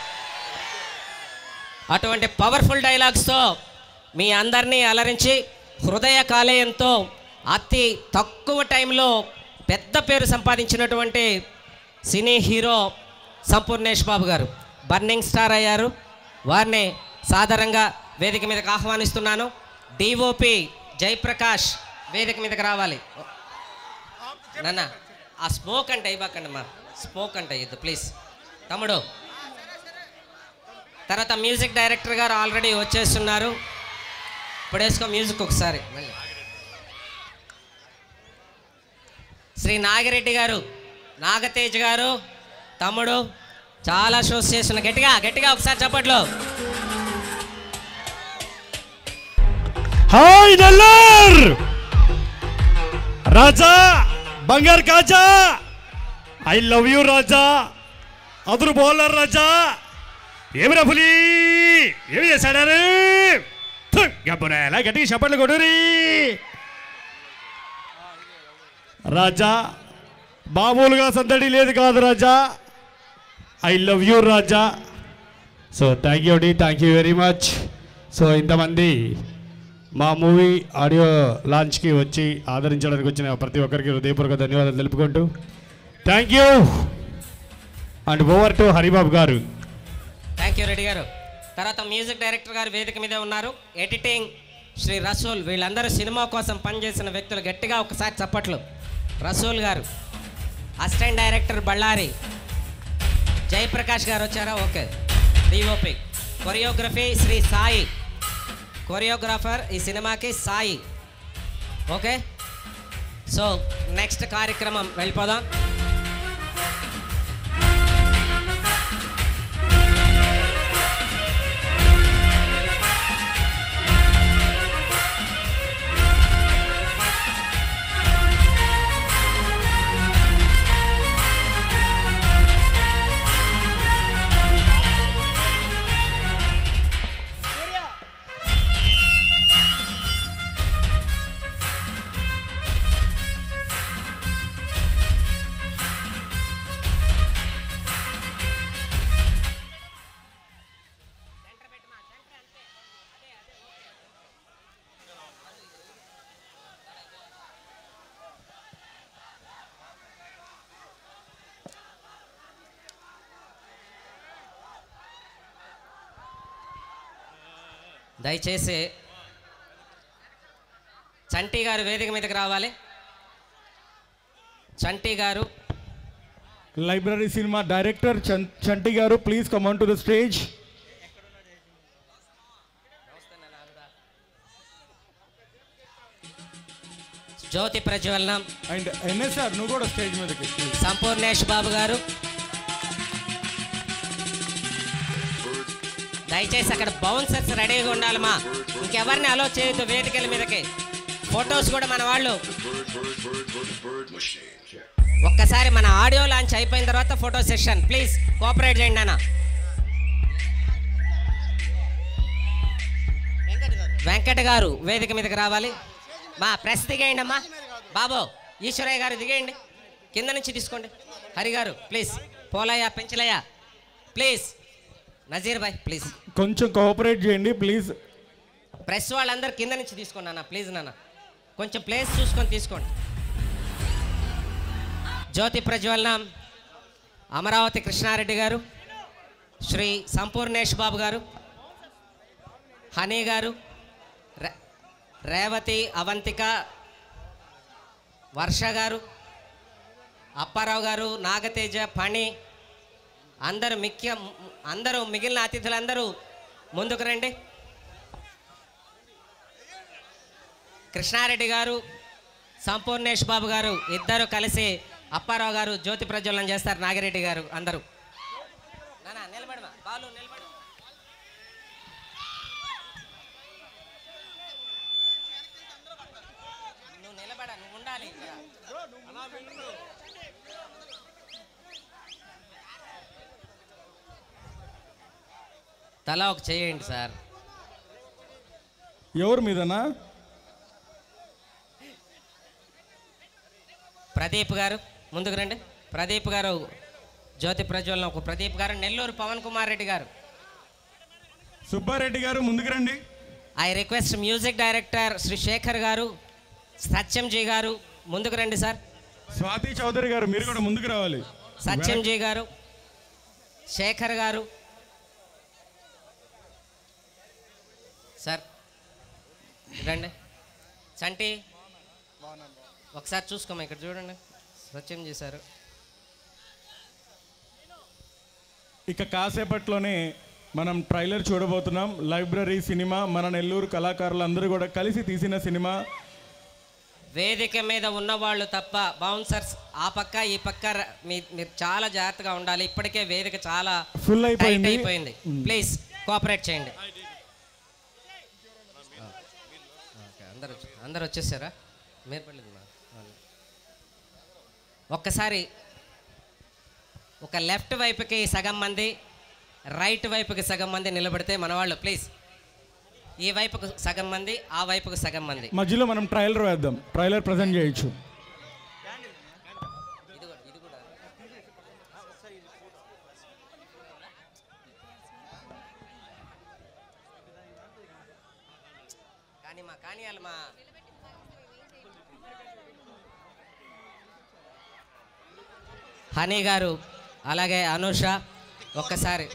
D: అటువంటి పవర్ఫుల్ డైలాగ్స్తో మీ అందరినీ అలరించి హృదయ కాలేయంతో అతి తక్కువ టైంలో పెద్ద పేరు సంపాదించినటువంటి సినీ హీరో సంపూర్ణేష్ బాబు గారు బర్నింగ్ స్టార్ అయ్యారు వారిని సాధారణంగా వేదిక మీదకి ఆహ్వానిస్తున్నాను డిఓపి జయప్రకాష్ వేదిక మీదకి రావాలి నాన్న ఆ స్మోక్ అంటే ఇవ్వకండి మా స్మోక్ అంటే ఇద్దు ప్లీజ్ తమ్ముడు తర్వాత మ్యూజిక్ డైరెక్టర్ గారు ఆల్రెడీ వచ్చేస్తున్నారు ఇప్పుడు వేసుకో మ్యూజిక్ ఒకసారి మళ్ళీ శ్రీ నాగిరెడ్డి గారు నాగతేజ్ గారు తమ్ముడు చాలా షోస్ చేస్తున్న గట్టిగా గట్టిగా ఒకసారి చెప్పట్లో
N: హాయ్ నల్లర్ రాజా బంగారు కాజా ఐ లవ్ యూ రాజా అదురు బౌలర్ రాజా ఏమి రఫులి ఏమి చేశాడారు గబ్బునేలా గట్టిగా చప్పట్లు కొడురి రాజా మామూలుగా సందడి లేదు కాదు Raja I love you Raja so thank you అండి thank you very much so ఇంతమంది మా మూవీ ఆడియో లాంచ్కి వచ్చి ఆదరించడానికి వచ్చిన ప్రతి ఒక్కరికి హృదయపూర్వక ధన్యవాదాలు తెలుపుకుంటూ thank you and over to Haribabu గారు
D: థ్యాంక్ యూ రెడ్డి గారు తర్వాత మ్యూజిక్ డైరెక్టర్ గారు వేదిక మీదే ఉన్నారు ఎడిటింగ్ శ్రీ రసూల్ వీళ్ళందరూ సినిమా కోసం పనిచేసిన వ్యక్తులు గట్టిగా ఒకసారి చప్పట్లు రసూల్ గారు అసిస్టెంట్ డైరెక్టర్ బళ్ళారి జయప్రకాష్ గారు వచ్చారా okay DOP choreography Shri Sai choreographer ఈ సినిమాకి సాయి ఓకే సో నెక్స్ట్ కార్యక్రమం వెళ్ళిపోదాం దయచేసి చంటి గారు వేదిక మీదకి రావాలి చంటి గారు
A: లైబ్రరీ సినిమా డైరెక్టర్ చం- చంటి గారు please come to the stage
D: జ్యోతి ప్రజ్వలనం
A: అండ్ ఎన్ఎస్ఆర్ నువ్వు కూడా స్టేజ్ మీదకి
D: సంపూర్ణేష్ బాబు గారు దయచేసి అక్కడ బౌన్సర్స్ రెడీగా ఉండాలమ్మా ఇంకెవరిని అలో చేయొద్దు వేదికల మీదకి ఫొటోస్ కూడా మన వాళ్ళు ఒక్కసారి మన ఆడియో లాంచ్ అయిపోయిన తర్వాత ఫోటో సెషన్ ప్లీజ్ కోఆపరేట్ చేయండి నాన్న వెంకట గారు వేదిక మీదకి రావాలి మా ప్రెస్ దిగేయండి అమ్మా బాబు ఈశ్వరయ్య గారు దిగేయండి కింద నుంచి తీసుకోండి హరి గారు ప్లీజ్ పోలయ్య పెంచలయ్య ప్లీజ్ నజీర్ భాయ్ ప్లీజ్
A: కొంచెం కోఆపరేట్ చేయండి ప్లీజ్
D: ప్రెస్ వాళ్ళందరూ కింద నుంచి తీసుకోండి నాన్న ప్లీజ్ నాన్న కొంచెం ప్లేస్ చూసుకొని తీసుకోండి జ్యోతి ప్రజ్వలన అమరావతి కృష్ణారెడ్డి గారు శ్రీ సంపూర్ణేష్ బాబు గారు హనీ గారు రే- రేవతి అవంతిక వర్ష గారు అప్పారావు గారు నాగతేజ పణి అందరూ ముఖ్య అందరూ మిగిలిన అతిథులందరూ ముందుకు రండి కృష్ణారెడ్డి గారు సంపూర్ణేష్ బాబు గారు ఇద్దరు కలిసి అప్పారావు గారు జ్యోతి ప్రజ్వలన చేస్తారు నాగిరెడ్డి గారు అందరూ నానా, నిలబడమా. బాలు, నిలబడు. నువ్వు నిలబడ నువ్వు ఉండాలి ఇక్కడ. తలా ఒక చేయండి సార్
A: ఎవరి మీదనా
D: ప్రదీప్ గారు ముందుకు రండి ప్రదీప్ గారు జ్యోతి ప్రజ్వలన ఒక ప్రదీప్ గారు నెల్లూరు పవన్ కుమార్ రెడ్డి గారు
A: సుబ్బారెడ్డి గారు ముందుకు రండి
D: I request music director Shri Shekhar గారు సత్యంజీ గారు ముందుకు రండి సార్
A: స్వాతి చౌదరి గారు మీరు కూడా ముందుకు రావాలి
D: సత్యంజీ గారు శేఖర్ గారు సార్ రండి చంటి ఒకసారి చూసుకోమా ఇక్కడ చూడండి సత్యం చేశారు
A: ఇక కాసేపట్లోనే మనం ట్రైలర్ చూడబోతున్నాం లైబ్రరీ సినిమా మన నెల్లూరు కళాకారులందరూ కూడా కలిసి తీసిన సినిమా
D: వేదిక మీద ఉన్నవాళ్ళు తప్ప బౌన్సర్స్ ఆ పక్క ఈ పక్క ర- మీ మీరు చాలా జాగ్రత్తగా ఉండాలి ఇప్పటికే వేదిక చాలా
A: Full
D: tight
A: అయిపోయింది.
D: అయిపోయింది
A: Mm.
D: ప్లీజ్ కోఆపరేట్ చేయండి ఓకే, అందరూ వచ్చి- అందరూ వచ్చేసారా మీరు పడలేదు మా వాళ్ళు. ఒక్కసారి ఒక లెఫ్ట్ వైపుకి సగం మంది రైట్ వైపుకి సగం మంది నిలబడితే మన వాళ్ళు ప్లీజ్ ఈ వైపుకు సగం మంది ఆ వైపుకు సగం మంది
A: మధ్యలో మనం ట్రైలర్ వేద్దాం ట్రైలర్ ప్రజెంట్ చేయొచ్చు
D: కానీ మా కానీ వాళ్ళు మా హనీ గారు అలాగే అనూష ఒక్కసారి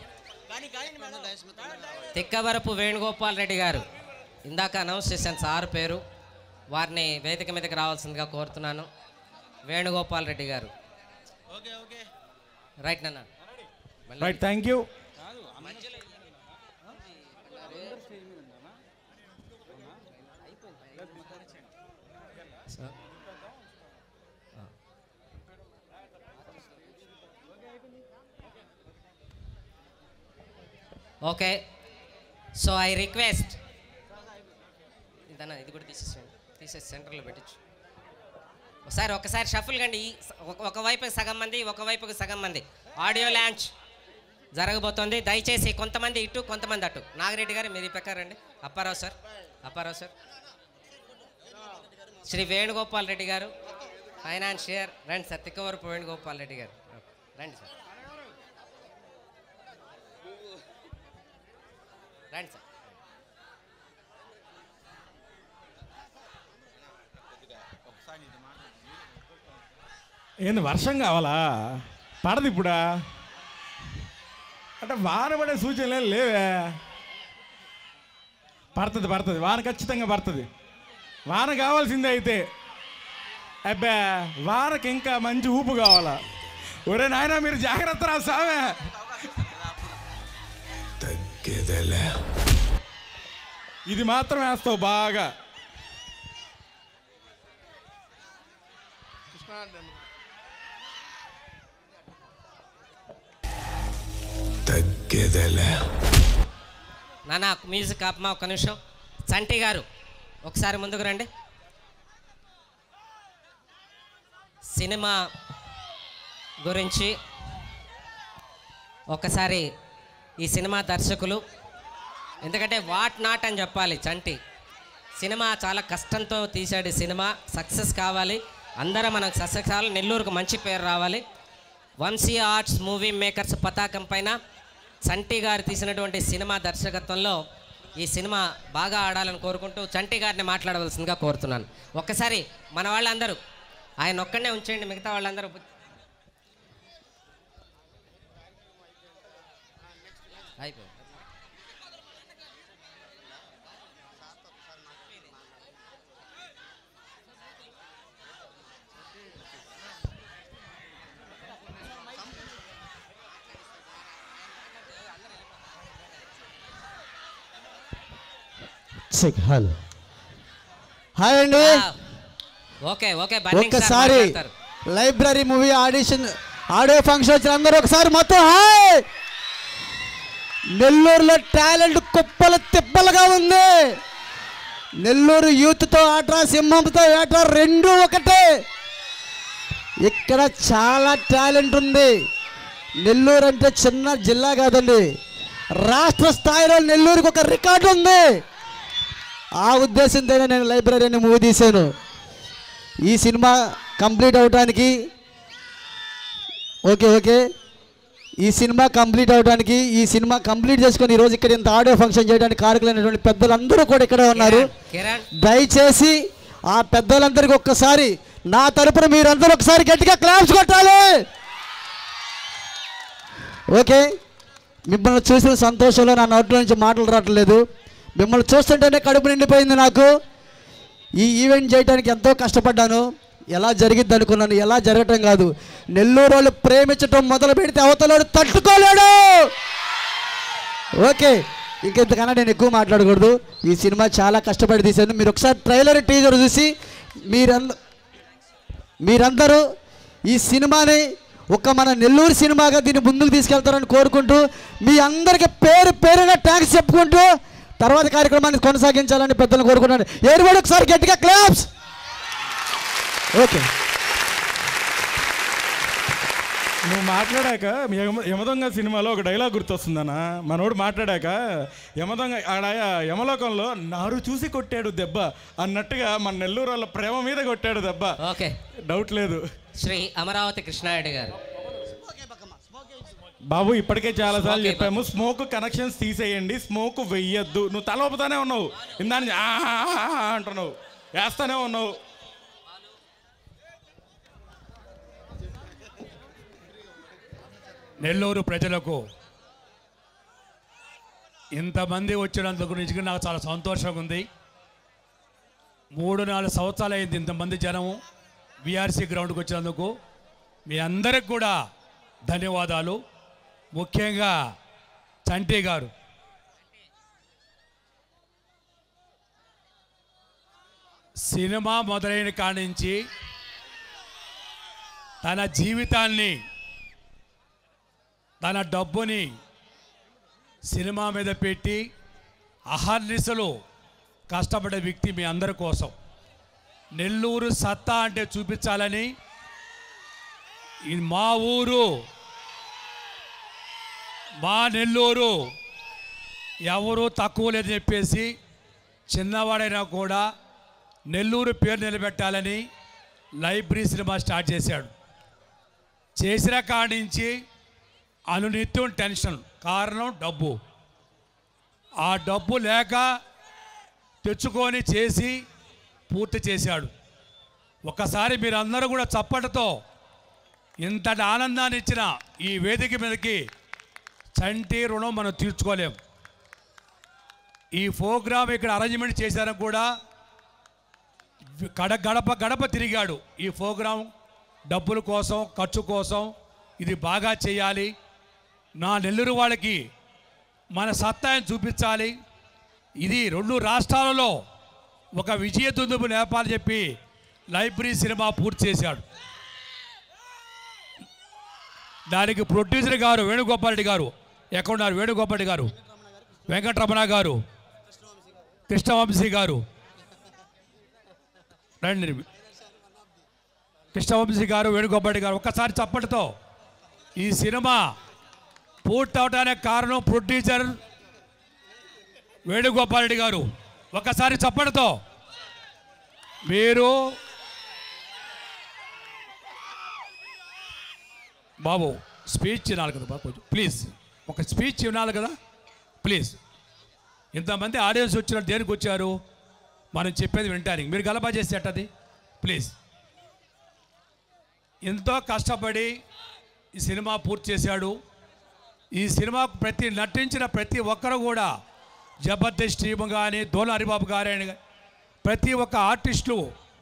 D: తిక్కవరపు వేణుగోపాల్ రెడ్డి గారు ఇందాక అనౌన్స్ చేశాను సార్ పేరు వారిని వేదిక మీదకి రావాల్సిందిగా కోరుతున్నాను వేణుగోపాల్ రెడ్డి గారు రైట్ నాన్న
A: right thank you
D: sir okay so I request ఇదన్నా ఇది కూడా తీసేసేయండి తీసేసి సెంటర్లో పెట్టచ్చు ఒకసారి ఒకసారి షఫుల్ కండి ఈ స- ఒక- ఒకవైపు సగం మంది ఒకవైపుకి సగం మంది ఆడియో లాంచ్ జరగబోతోంది దయచేసి కొంతమంది ఇటు కొంతమంది అటు నాగిరెడ్డి గారు మీరు ఈ ప్రకారం రండి అప్పారావు సార్ అప్పారావు సార్ శ్రీ వేణుగోపాల్ రెడ్డి గారు ఫైనాన్షియర్ రండి సార్ తిక్కవరపు వేణుగోపాల్ రెడ్డి గారు రండి సార్ రండి సార్
A: ఏంది వర్షం కావాలా పడదు ఇప్పుడా అంటే వాన పడే సూచనలు ఏం లేవే పడుతుంది పడుతుంది వాన ఖచ్చితంగా పడుతుంది వాన కావాల్సిందే అయితే అబ్బా వానకి ఇంకా మంచి ఊపు కావాలా ఒరే నాయన మీరు జాగ్రత్త రా సామె ఇది మాత్రం వేస్తావు బాగా
D: నాన్న మ్యూజిక్ ఆపమా ఒక్క నిమిషం చంటి గారు ఒకసారి ముందుకు రండి సినిమా గురించి ఒకసారి ఈ సినిమా దర్శకులు ఎందుకంటే వాట్ నాట్ అని చెప్పాలి చంటి సినిమా చాలా కష్టంతో తీసాడు ఈ సినిమా సక్సెస్ కావాలి అందరం మనకు సక్సెస్ కావాలి నెల్లూరుకు మంచి పేరు రావాలి వంశీ ఆర్ట్స్ మూవీ మేకర్స్ పతాకం పైన చంటి గారు తీసినటువంటి సినిమా దర్శకత్వంలో ఈ సినిమా బాగా ఆడాలని కోరుకుంటూ చంటి గారిని మాట్లాడవలసిందిగా కోరుతున్నాను ఒక్కసారి మన వాళ్ళందరూ ఆయన ఒక్కడనే ఉంచేయండి మిగతా వాళ్ళందరూ బు- అయిపోయింది
O: హలో హాయ్ అండి
D: ఓకే ఓకే బర్నింగ్ సార్
O: ఒక్కసారి
D: మాట్లాడతారు.
O: Library movie audition audio function వచ్చిన అందరూ ఒకసారి మొత్తం హాయ్ నెల్లూరులో టాలెంట్ కుప్పల తిప్పలుగా ఉంది నెల్లూరు యూత్తో ఆట సింహంతో ఆట రెండు ఒకటే ఇక్కడ చాలా టాలెంట్ ఉంది నెల్లూరు అంటే చిన్న జిల్లా కాదండి రాష్ట్ర స్థాయిలో నెల్లూరుకి ఒక రికార్డు ఉంది ఆ ఉద్దేశంతోనే నేను లైబ్రరీని మూవీ తీశాను ఈ సినిమా కంప్లీట్ అవడానికి ఓకే ఓకే ఈ సినిమా కంప్లీట్ అవడానికి ఈ సినిమా కంప్లీట్ చేసుకొని ఈరోజు ఇక్కడ ఇంత ఆడియో ఫంక్షన్ చేయడానికి కారకులైనటువంటి పెద్దలందరూ కూడా ఇక్కడే ఉన్నారు
D: కిరణ్
O: దయచేసి ఆ పెద్దలందరికీ ఒక్కసారి నా తరపున మీరందరూ ఒకసారి గట్టిగా క్లాప్స్ కొట్టాలి ఓకే మిమ్మల్ని చూసిన సంతోషంలో నా నోట్లో నుంచి మాటలు రావట్లేదు మిమ్మల్ని చూస్తుంటేనే కడుపు నిండిపోయింది నాకు ఈ ఈవెంట్ చేయడానికి ఎంతో కష్టపడ్డాను ఎలా జరిగిద్ది అనుకున్నాను ఎలా జరగటం కాదు నెల్లూరు వాళ్ళు ప్రేమించటం మొదలు పెడితే అవతలోడు తట్టుకోలేడు ఓకే ఇంకెంతకన్నా నేను ఎక్కువ మాట్లాడకూడదు ఈ సినిమా చాలా కష్టపడి తీశాను మీరు ఒకసారి ట్రైలర్ టీజర్ చూసి మీరంద మీరందరూ ఈ సినిమాని ఒక మన నెల్లూరు సినిమాగా దీన్ని ముందుకు తీసుకెళ్తారని కోరుకుంటూ మీ అందరికి పేరు పేరుగా ట్యాక్స్ చెప్పుకుంటూ తర్వాత కార్యక్రమాన్ని కొనసాగించాలని పెద్దలను కోరుకుంటున్నాను ఏడుబడి ఒకసారి గట్టిగా క్లాప్స్ ఓకే
A: నువ్వు మాట్లాడాక యమ యమదొంగ సినిమాలో ఒక డైలాగ్ గుర్తొస్తుందన్న మనోడు మాట్లాడాక యమదొంగ ఆడ యమలోకంలో నారు చూసి కొట్టాడు దెబ్బ అన్నట్టుగా మన నెల్లూరు వాళ్ళ ప్రేమ మీద కొట్టాడు దెబ్బ
D: ఓకే
A: డౌట్ లేదు
D: శ్రీ అమరావతి కృష్ణారెడ్డి గారు
A: బాబు ఇప్పటికే చాలా సార్లు
D: Okay,
A: చెప్పాము స్మోక్ కనెక్షన్స్ తీసేయండి స్మోక్ వెయ్యొద్దు నువ్వు తల ఊపుతానే ఉన్నావు ఇందాని అంటున్నావు వేస్తానే ఉన్నావు
N: నెల్లూరు ప్రజలకు ఇంతమంది వచ్చినందుకు నిజంగా నాకు చాలా సంతోషంగా ఉంది మూడు నాలుగు సంవత్సరాలు అయింది ఇంతమంది జనం విఆర్సీ గ్రౌండ్కి వచ్చినందుకు మీ అందరికి కూడా ధన్యవాదాలు ముఖ్యంగా చంటి గారు సినిమా మొదలైన కాడి నుంచి తన జీవితాన్ని తన డబ్బుని సినిమా మీద పెట్టి అహర్నిశలు కష్టపడే వ్యక్తి మీ అందరి కోసం నెల్లూరు సత్తా అంటే చూపించాలని ఇది మా ఊరు మా నెల్లూరు ఎవరు తక్కువ లేదని చెప్పేసి చిన్నవాడైనా కూడా నెల్లూరు పేరు నిలబెట్టాలని లైబ్రరీ సినిమా స్టార్ట్ చేశాడు చేసిన కాడి నుంచి అనునిత్యం టెన్షన్ కారణం డబ్బు ఆ డబ్బు లేక తెచ్చుకొని చేసి పూర్తి చేశాడు ఒకసారి మీరందరూ కూడా చప్పటితో ఇంతటి ఆనందాన్ని ఇచ్చిన ఈ వేదిక మీదకి చంటి రుణం మనం తీర్చుకోలేం ఈ ప్రోగ్రామ్ ఇక్కడ అరేంజ్మెంట్ చేశారని కూడా గడ గడప గడప తిరిగాడు ఈ ప్రోగ్రాం డబ్బుల కోసం ఖర్చు కోసం ఇది బాగా చేయాలి నా నెల్లూరు వాళ్ళకి మన సత్తాన్ని చూపించాలి ఇది రెండు రాష్ట్రాలలో ఒక విజయ దుందుపు నేపాలని చెప్పి లైబ్రరీ సినిమా పూర్తి చేశాడు దానికి ప్రొడ్యూసర్ గారు వేణుగోపాల్ రెడ్డి గారు ఎక్కడున్నారు వేణుగోపాల్ రెడ్డి గారు వెంకటరమణ గారు కృష్ణవంశీ గారు రండి కృష్ణవంశీ గారు వేణుగోపాల్ రెడ్డి గారు ఒక్కసారి చప్పటితో ఈ సినిమా పూర్తి అవడానికి కారణం ప్రొడ్యూసర్ వేణుగోపాల్ రెడ్డి గారు ఒకసారి చప్పటితో మీరు బాబు స్పీచ్ వినాలి కదా బాబు కొంచెం ప్లీజ్ ఒక స్పీచ్ వినాలి కదా ప్లీజ్ ఇంతమంది ఆడియన్స్ వచ్చిన దేనికి వచ్చారు మనం చెప్పేది వింటారు మీరు గలబా చేసేటది ప్లీజ్
P: ఎంతో కష్టపడి ఈ సినిమా పూర్తి చేశాడు ఈ సినిమా ప్రతి నటించిన ప్రతి ఒక్కరు కూడా జబర్దస్త్ టీమ్ కానీ దోల హరిబాబు గారని ప్రతి ఒక్క ఆర్టిస్టు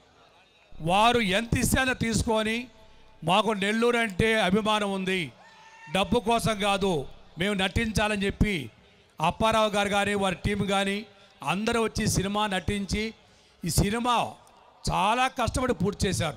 P: వారు ఎంత ఇస్తానో తీసుకొని మాకు నెల్లూరు అంటే అభిమానం ఉంది డబ్బు కోసం కాదు మేము నటించాలని చెప్పి అప్పారావు గారు కానీ వారి టీం కానీ అందరూ వచ్చి సినిమా నటించి ఈ సినిమా చాలా కష్టపడి పూర్తి చేశారు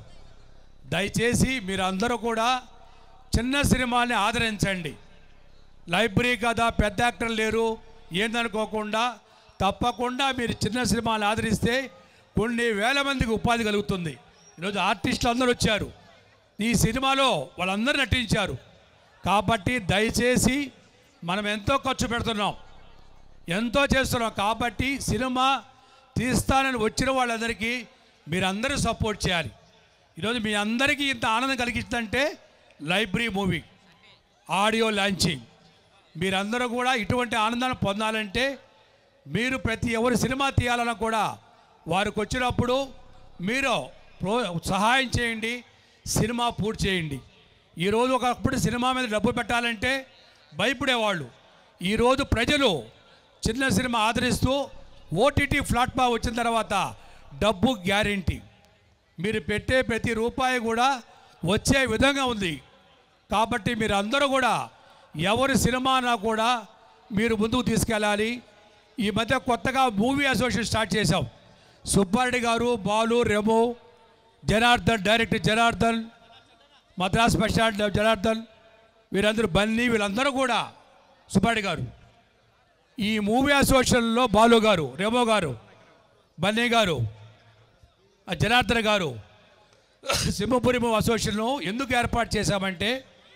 P: దయచేసి మీరు అందరూ కూడా చిన్న సినిమాని ఆదరించండి లైబ్రరీ కదా పెద్ద యాక్టర్ లేరు ఏందనుకోకుండా తప్పకుండా మీరు చిన్న సినిమాలు ఆదరిస్తే కొన్ని వేల మందికి ఉపాధి కలుగుతుంది ఈరోజు ఆర్టిస్టులు అందరూ వచ్చారు ఈ సినిమాలో వాళ్ళందరూ నటించారు కాబట్టి దయచేసి మనం ఎంతో ఖర్చు పెడుతున్నాం ఎంతో చేస్తున్నాం కాబట్టి సినిమా తీస్తానని వచ్చిన వాళ్ళందరికీ మీరందరూ సపోర్ట్ చేయాలి ఈరోజు మీ అందరికీ ఇంత ఆనందం కలిగిందంటే లైబ్రరీ మూవీ ఆడియో లాంచింగ్ మీరందరూ కూడా ఇటువంటి ఆనందాన్ని పొందాలంటే మీరు ప్రతి ఎవరు సినిమా తీయాలన్నా కూడా వారికి వచ్చినప్పుడు మీరు ప్రో సహాయం చేయండి సినిమా పూర్తి చేయండి ఈరోజు ఒకప్పుడు సినిమా మీద డబ్బు పెట్టాలంటే భయపడేవాళ్ళు ఈరోజు ప్రజలు చిన్న సినిమా ఆదరిస్తూ ఓటీటీ ప్లాట్ఫామ్ వచ్చిన తర్వాత డబ్బు గ్యారంటీ మీరు పెట్టే ప్రతి రూపాయి కూడా వచ్చే విధంగా ఉంది కాబట్టి మీరు అందరూ కూడా ఎవరి సినిమానా కూడా మీరు ముందుకు తీసుకెళ్ళాలి ఈ మధ్య కొత్తగా మూవీ అసోసియేషన్ స్టార్ట్ చేశాం సుబ్బారెడ్డి గారు Balu Remo Janardhan director Janardhan Madras speciality Janardhan వీరందరూ బన్నీ వీళ్ళందరూ కూడా సుబ్బారెడ్డి గారు ఈ మూవీ అసోసియేషన్లో బాలు గారు రెమో గారు బన్నీ గారు ఆ జనార్దన్ గారు సింహపురి మూవీ అసోసియేషన్ ఎందుకు ఏర్పాటు చేశామంటే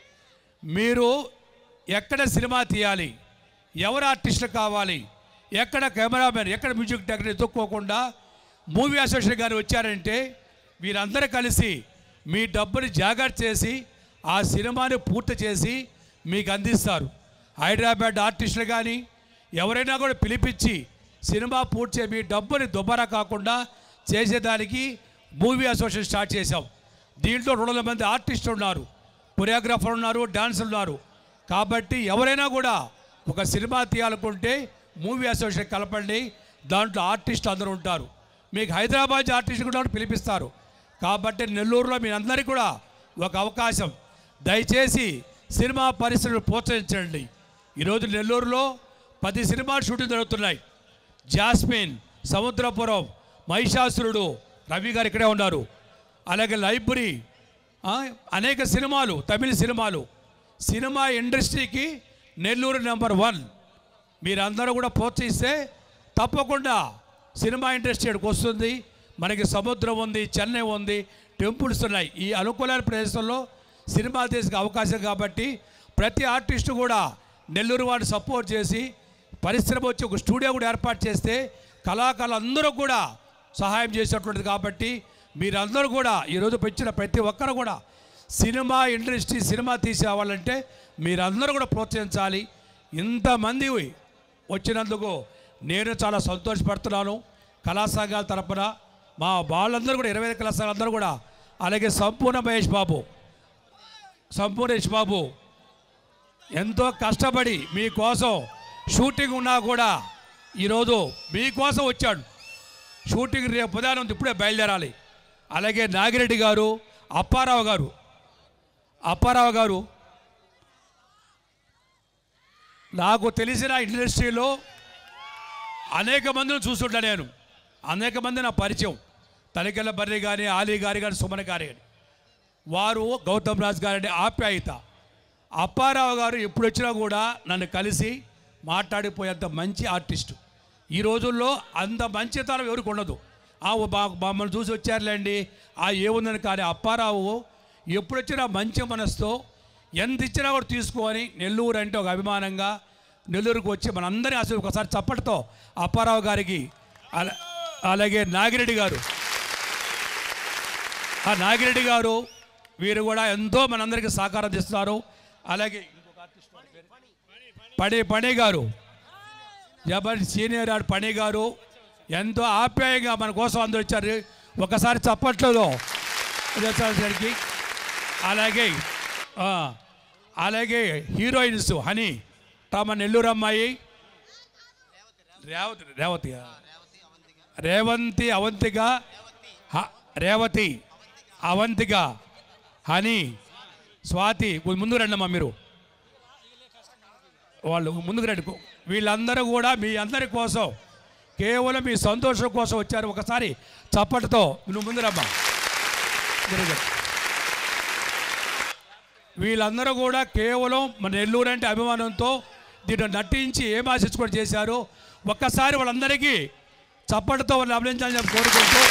P: మీరు ఎక్కడ సినిమా తీయాలి ఎవరు ఆర్టిస్టులు కావాలి ఎక్కడ కెమెరామెన్ ఎక్కడ మ్యూజిక్ డైరెక్టర్ ఎత్తుక్కోకుండా మూవీ అసోసియేషన్ గారు వచ్చారంటే వీరందరూ కలిసి మీ డబ్బుని జాగ్రత్త చేసి ఆ సినిమాని పూర్తి చేసి మీకు అందిస్తారు హైదరాబాద్ ఆర్టిస్టులు కానీ ఎవరైనా కూడా పిలిపించి సినిమా పూర్తి చేసి మీ డబ్బుని దుబ్బరా కాకుండా చేసేదానికి మూవీ అసోసియేషన్ స్టార్ట్ చేశాం దీంట్లో రెండు వందల మంది ఆర్టిస్టులు ఉన్నారు కొరియోగ్రాఫర్ ఉన్నారు డాన్సర్ ఉన్నారు కాబట్టి ఎవరైనా కూడా ఒక సినిమా తీయాలనుకుంటే మూవీ అసోసియేషన్ కలపండి దాంట్లో ఆర్టిస్టులు అందరూ ఉంటారు మీకు హైదరాబాద్ ఆర్టిస్ట్ కూడా పిలిపిస్తారు కాబట్టి నెల్లూరులో మీ అందరికీ కూడా ఒక అవకాశం దయచేసి సినిమా పరిశ్రమను ప్రోత్సహించండి ఈరోజు నెల్లూరులో పది సినిమాలు షూటింగ్ జరుగుతున్నాయి జాస్మిన్ సముద్రపురం మహిషాసురుడు రవి గారు ఇక్కడే ఉన్నారు అలాగే లైబ్రరీ ఆ, అనేక సినిమాలు తమిళ సినిమాలు సినిమా ఇండస్ట్రీకి నెల్లూరు నెంబర్ వన్ మీరందరూ కూడా ప్రోత్సహిస్తే తప్పకుండా సినిమా ఇండస్ట్రీ ఇక్కడికి వస్తుంది మనకి సముద్రం ఉంది చెన్నై ఉంది టెంపుల్స్ ఉన్నాయి ఈ అనుకూలమైన ప్రదేశంలో సినిమా తీసే అవకాశం కాబట్టి ప్రతి ఆర్టిస్టు కూడా నెల్లూరు వాడిని సపోర్ట్ చేసి పరిశ్రమ వచ్చి ఒక స్టూడియో కూడా ఏర్పాటు చేస్తే కళాకారులు అందరూ కూడా సహాయం చేసేటువంటిది కాబట్టి మీరందరూ కూడా ఈరోజు పెంచిన ప్రతి ఒక్కరు కూడా సినిమా ఇండస్ట్రీ సినిమా తీసేవాళ్ళంటే మీరందరూ కూడా ప్రోత్సహించాలి ఇంతమంది వచ్చినందుకు నేను చాలా సంతోషపడుతున్నాను కళా సంఘాల తరపున మా వాళ్ళందరూ కూడా ఇరవై ఐదు కళా సంఘాలు అందరూ కూడా అలాగే సంపూర్ణ మహేష్ బాబు సంపూర్ణ మహేష్ బాబు ఎంతో కష్టపడి మీకోసం షూటింగ్ ఉన్నా కూడా ఈరోజు మీకోసం వచ్చాడు షూటింగ్ రేపు ఉదయం ఉంది ఇప్పుడే బయలుదేరాలి అలాగే నాగిరెడ్డి గారు అప్పారావు గారు అప్పారావు గారు నాకు తెలిసిన ఇండస్ట్రీలో అనేక మందిని చూస్తుంటా నేను అనేక మంది నా పరిచయం తనికెళ్ళ బర్రి కానీ ఆలీ గారి కానీ సుమన్ గారి కానీ వారు గౌతమ్ రాజ్ గారి ఆప్యాయత అప్పారావు గారు ఎప్పుడు వచ్చినా కూడా నన్ను కలిసి మాట్లాడిపోయేంత మంచి ఆర్టిస్టు ఈ రోజుల్లో అంత మంచితనం ఎవరికి ఉండదు ఆ ఓ బా మమ్మల్ని చూసి వచ్చారులేండి ఆ ఏముందని కానీ అప్పారావు ఎప్పుడు వచ్చినా మంచి మనసుతో ఎంత ఇచ్చినా కూడా తీసుకొని నెల్లూరు అంటే ఒక అభిమానంగా నెల్లూరుకు వచ్చి మనందరి అసలు ఒకసారి చప్పటితో అప్పారావు గారికి అలా అలాగే నాగిరెడ్డి గారు ఆ నాగిరెడ్డి గారు వీరు కూడా ఎంతో మనందరికీ సహకారం చేస్తున్నారు అలాగే పడే పడే గారు జబర్ సీనియర్ ఆడు పని గారు ఎంతో ఆప్యాయంగా మన కోసం అందరూ వచ్చారు ఒకసారి చప్పట్లలో గారికి అలాగే ఆ, అలాగే హీరోయిన్స్ హనీ తమ నెల్లూరు అమ్మాయి రేవతి రేవతి రేవంతి అవంతిక హ- రేవతి అవంతిక హనీ స్వాతి కొంచెం ముందుకు రండి అమ్మా మీరు వాళ్ళు ముందుకు రండి వీళ్ళందరూ కూడా మీ అందరి కోసం కేవలం మీ సంతోషం కోసం వచ్చారు ఒకసారి చప్పటితో నువ్వు ముందు రమ్మా ముందుకు రా. వీళ్ళందరూ కూడా కేవలం మన నెల్లూరు అంటే అభిమానంతో దీంట్లో నటించి ఏం ఆశించుకొని చేశారు ఒక్కసారి వాళ్ళందరికీ చప్పటితో వాళ్ళని అభినందించాలని చెప్పి కోరుకుంటూ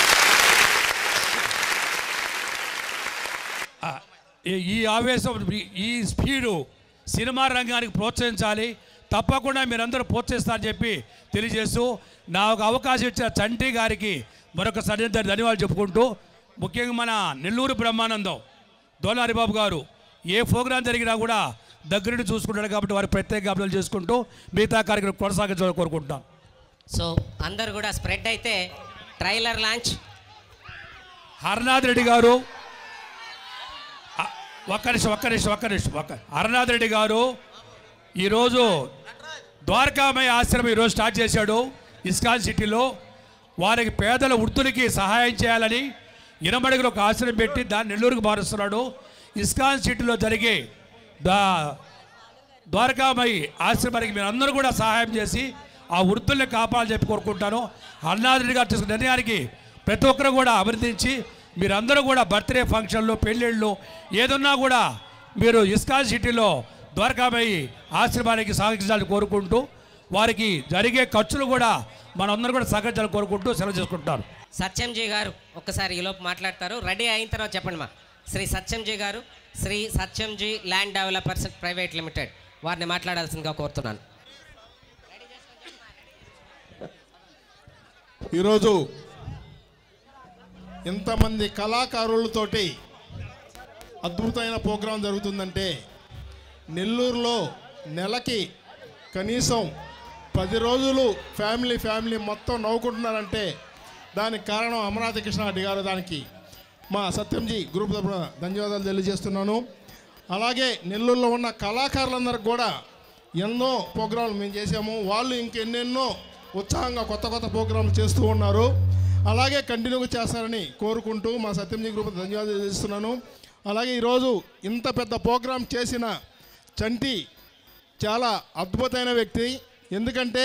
P: ఆ, ఈ- ఈ ఆవేశం ఈ- ఈ స్పీడు సినిమా రంగానికి ప్రోత్సహించాలి తప్పకుండా మీరందరూ ప్రోత్సహిస్తారని చెప్పి తెలియజేస్తూ నాకు అవకాశం ఇచ్చిన చంటి గారికి మరొకసారి ధన్యవాదాలు చెప్పుకుంటూ ముఖ్యంగా మన నెల్లూరు బ్రహ్మానందం దోలారిబాబు గారు ఏ ప్రోగ్రాం జరిగినా కూడా దగ్గరుండి చూసుకుంటాడు కాబట్టి వారి ప్రత్యేక అభివృద్ధి చేసుకుంటూ మిగతా కార్యక్రమం కొనసాగించాలని కోరుకుంటాం
D: సో అందరు కూడా స్ప్రెడ్ అయితే ట్రైలర్ లాంచ్
P: హరనాథ్ రెడ్డి గారు ఆ, ఒక్క నిమిషం ఒక్క నిమిషం ఒక్క నిమిషం ఒక్క హరనాథ్ రెడ్డి గారు ఈరోజు ద్వారకామయ ఆశ్రమం ఈరోజు స్టార్ట్ చేశాడు ఇస్కాన్ సిటీలో వారికి పేదల వృత్తులకి సహాయం చేయాలని ఇనమడుగులు ఒక ఆశ్రమం పెట్టి దాన్ని నెల్లూరుకు మారుస్తున్నాడు ఇస్కాన్ సిటీలో జరిగే దా ద్వారకామయి ఆశ్రమానికి మీరు అందరూ కూడా సహాయం చేసి ఆ వృత్తుల్ని కాపాలని చెప్పి కోరుకుంటాను అన్నారెడ్డి గారు తీసుకున్న నిర్ణయానికి ప్రతి ఒక్కరు కూడా అభినందించి మీరందరూ కూడా బర్త్డే ఫంక్షన్లు పెళ్ళిళ్ళు ఏదన్నా కూడా మీరు ఇస్కాన్ సిటీలో ద్వారకామయి ఆశ్రమానికి సహకరించాలని కోరుకుంటూ వారికి జరిగే ఖర్చులు కూడా మనందరూ కూడా సహకరించాలని కోరుకుంటూ సెలవు చేసుకుంటారు
D: సత్యంజీ గారు ఒక్కసారి ఈలోపు మాట్లాడతారు రెడీ అయిన తర్వాత చెప్పండి మా శ్రీ సత్యంజీ గారు Shri Satyamji land developers private limited వారిని మాట్లాడాల్సిందిగా కోరుతున్నాను
Q: ఈరోజు ఇంతమంది కళాకారులతోటి అద్భుతమైన ప్రోగ్రాం జరుగుతుందంటే నెల్లూరులో నెలకి కనీసం పది రోజులు ఫ్యామిలీ ఫ్యామిలీ మొత్తం నవ్వుకుంటున్నారంటే దానికి కారణం అమరావతి కృష్ణారెడ్డి గారు దానికి మా సత్యంజీ గ్రూప్ తరపున ధన్యవాదాలు తెలియజేస్తున్నాను అలాగే నెల్లూరులో ఉన్న కళాకారులందరికి కూడా ఎన్నో ప్రోగ్రాంలు మేము చేసాము వాళ్ళు ఇంకెన్నెన్నో ఉత్సాహంగా కొత్త కొత్త ప్రోగ్రాంలు చేస్తూ ఉన్నారు అలాగే కంటిన్యూగా చేస్తారని కోరుకుంటూ మా సత్యంజీ గ్రూప్ ధన్యవాదాలు తెలియజేస్తున్నాను అలాగే ఈరోజు ఇంత పెద్ద ప్రోగ్రాం చేసిన చంటి చాలా అద్భుతమైన వ్యక్తి ఎందుకంటే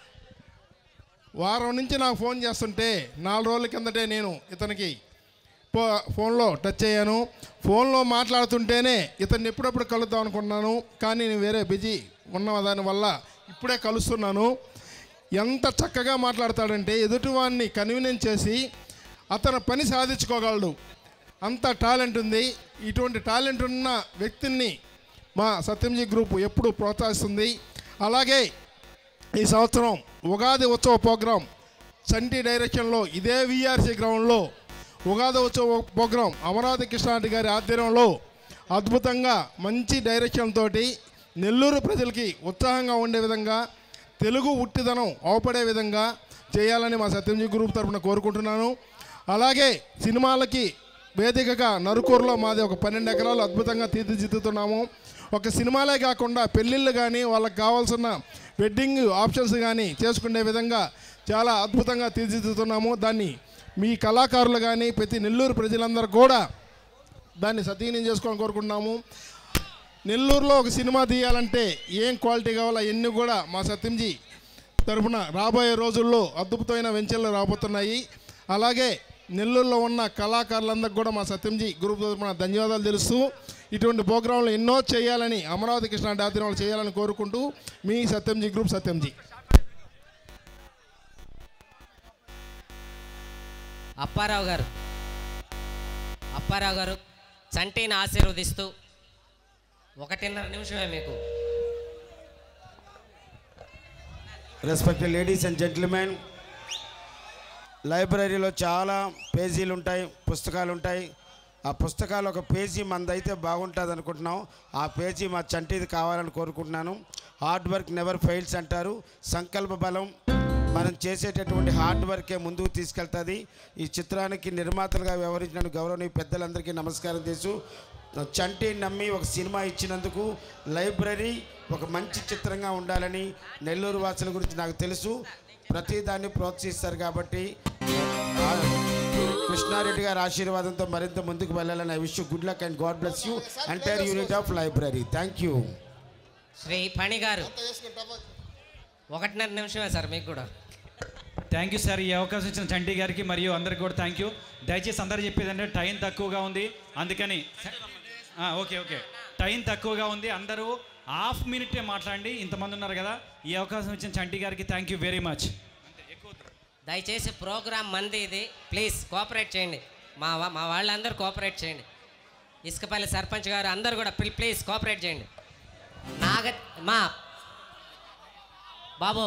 Q: వారం నుంచి నాకు ఫోన్ చేస్తుంటే నాలుగు రోజుల కిందటే నేను ఇతనికి ఫో ఫోన్లో టచ్ అయ్యాను ఫోన్లో మాట్లాడుతుంటేనే ఇతన్ని ఎప్పుడెప్పుడు కలుద్దాం అనుకున్నాను కానీ నేను వేరే బిజీ ఉన్న దానివల్ల ఇప్పుడే కలుస్తున్నాను ఎంత చక్కగా మాట్లాడతాడంటే ఎదుటివాడిని కన్వీనియన్స్ చేసి అతను పని సాధించుకోగలడు అంత టాలెంట్ ఉంది ఇటువంటి టాలెంట్ ఉన్న వ్యక్తిని మా సత్యంజీ గ్రూప్ ఎప్పుడు ప్రోత్సహిస్తుంది అలాగే ఈ సంవత్సరం ఉగాది ఉత్సవ ప్రోగ్రాం చంటి డైరెక్షన్లో ఇదే విఆర్సీ గ్రౌండ్లో ఉగాది ఉత్సవ ప్రోగ్రాం అమరావతి కృష్ణారెడ్డి గారి ఆధ్వర్యంలో అద్భుతంగా మంచి డైరెక్షన్ తోటి నెల్లూరు ప్రజలకి ఉత్సాహంగా ఉండే విధంగా తెలుగు ఉట్టిదనం అవపడే విధంగా చేయాలని మా సత్యంజీ గ్రూప్ తరఫున కోరుకుంటున్నాను అలాగే సినిమాలకి వేదికగా నరుకూరులో మాది ఒక పన్నెండు ఎకరాలు అద్భుతంగా తీర్చిదిద్దుతున్నాము ఒక సినిమాలే కాకుండా పెళ్ళిళ్ళు కానీ వాళ్ళకి కావాల్సిన వెడ్డింగ్ ఆప్షన్స్ కానీ చేసుకునే విధంగా చాలా అద్భుతంగా తీర్చిదిద్దుతున్నాము దాన్ని మీ కళాకారులు కానీ ప్రతి నెల్లూరు ప్రజలందరూ కూడా దాన్ని సద్వినియోగం చేసుకోవాలని కోరుకుంటున్నాము నెల్లూరులో ఒక సినిమా తీయాలంటే ఏం క్వాలిటీ కావాలో అవన్నీ కూడా మా సత్యంజీ తరఫున రాబోయే రోజుల్లో అద్భుతమైన వెంచర్లు రాబోతున్నాయి అలాగే నెల్లూరులో ఉన్న కళాకారులందరికీ కూడా మా సత్యంజీ గ్రూప్ తరఫున ధన్యవాదాలు తెలుస్తూ ఇటువంటి ప్రోగ్రాంలు ఎన్నో చేయాలని అమరావతి కృష్ణ ఆధ్వర్యంలో చేయాలని కోరుకుంటూ మీ సత్యంజీ గ్రూప్ సత్యంజీ
D: అప్పారావు గారు అప్పారావు గారు చంటిని ఆశీర్వదిస్తూ ఒకటిన్నర నిమిషమే మీకు
E: రెస్పెక్టెడ్ లేడీస్ అండ్ జెంటిల్మెన్ లైబ్రరీలో చాలా పేజీలు ఉంటాయి పుస్తకాలు ఉంటాయి ఆ పుస్తకాలు ఒక పేజీ మందైతే బాగుంటుంది అనుకుంటున్నాం ఆ పేజీ మా చంటిది కావాలని కోరుకుంటున్నాను హార్డ్ వర్క్ నెవర్ ఫెయిల్స్ అంటారు సంకల్ప బలం మనం చేసేటటువంటి హార్డ్ వర్కే ముందుకు తీసుకెళ్తుంది ఈ చిత్రానికి నిర్మాతలుగా వ్యవహరించిన గౌరవనీయ పెద్దలందరికీ నమస్కారం చేస్తూ చంటి నమ్మి ఒక సినిమా ఇచ్చినందుకు లైబ్రరీ ఒక మంచి చిత్రంగా ఉండాలని నెల్లూరు వాసుల గురించి నాకు తెలుసు ప్రతి దాన్ని ప్రోత్సహిస్తారు కాబట్టి ఆ, కృష్ణారెడ్డి గారి ఆశీర్వాదంతో మరింత ముందుకు వెళ్ళాలని I wish good luck and God bless you entire unit of library thank you
D: Shri Pani గారు ఒకటిన్నర నిమిషమే సార్ మీకు కూడా
F: థ్యాంక్ యూ సార్ ఈ అవకాశం ఇచ్చిన చంటి గారికి మరియు అందరికి కూడా థ్యాంక్ యూ దయచేసి అందరూ చెప్పేది అంటే టైం తక్కువగా ఉంది అందుకని ఆ, ఓకే ఓకే టైం తక్కువగా ఉంది అందరూ హాఫ్ మినిటే మాట్లాడండి ఇంతమంది ఉన్నారు కదా ఈ అవకాశం ఇచ్చిన చంటి గారికి థ్యాంక్ యూ వెరీ మచ్
D: దయచేసి ప్రోగ్రామ్ మంది ఇది ప్లీజ్ కోఆపరేట్ చేయండి మా వా- మా వాళ్ళందరూ కోఆపరేట్ చేయండి ఇసుకపల్లి సర్పంచ్ గారు అందరూ కూడా ప్లీ- ప్లీజ్ కోఆపరేట్ చేయండి నాగ మా బాబు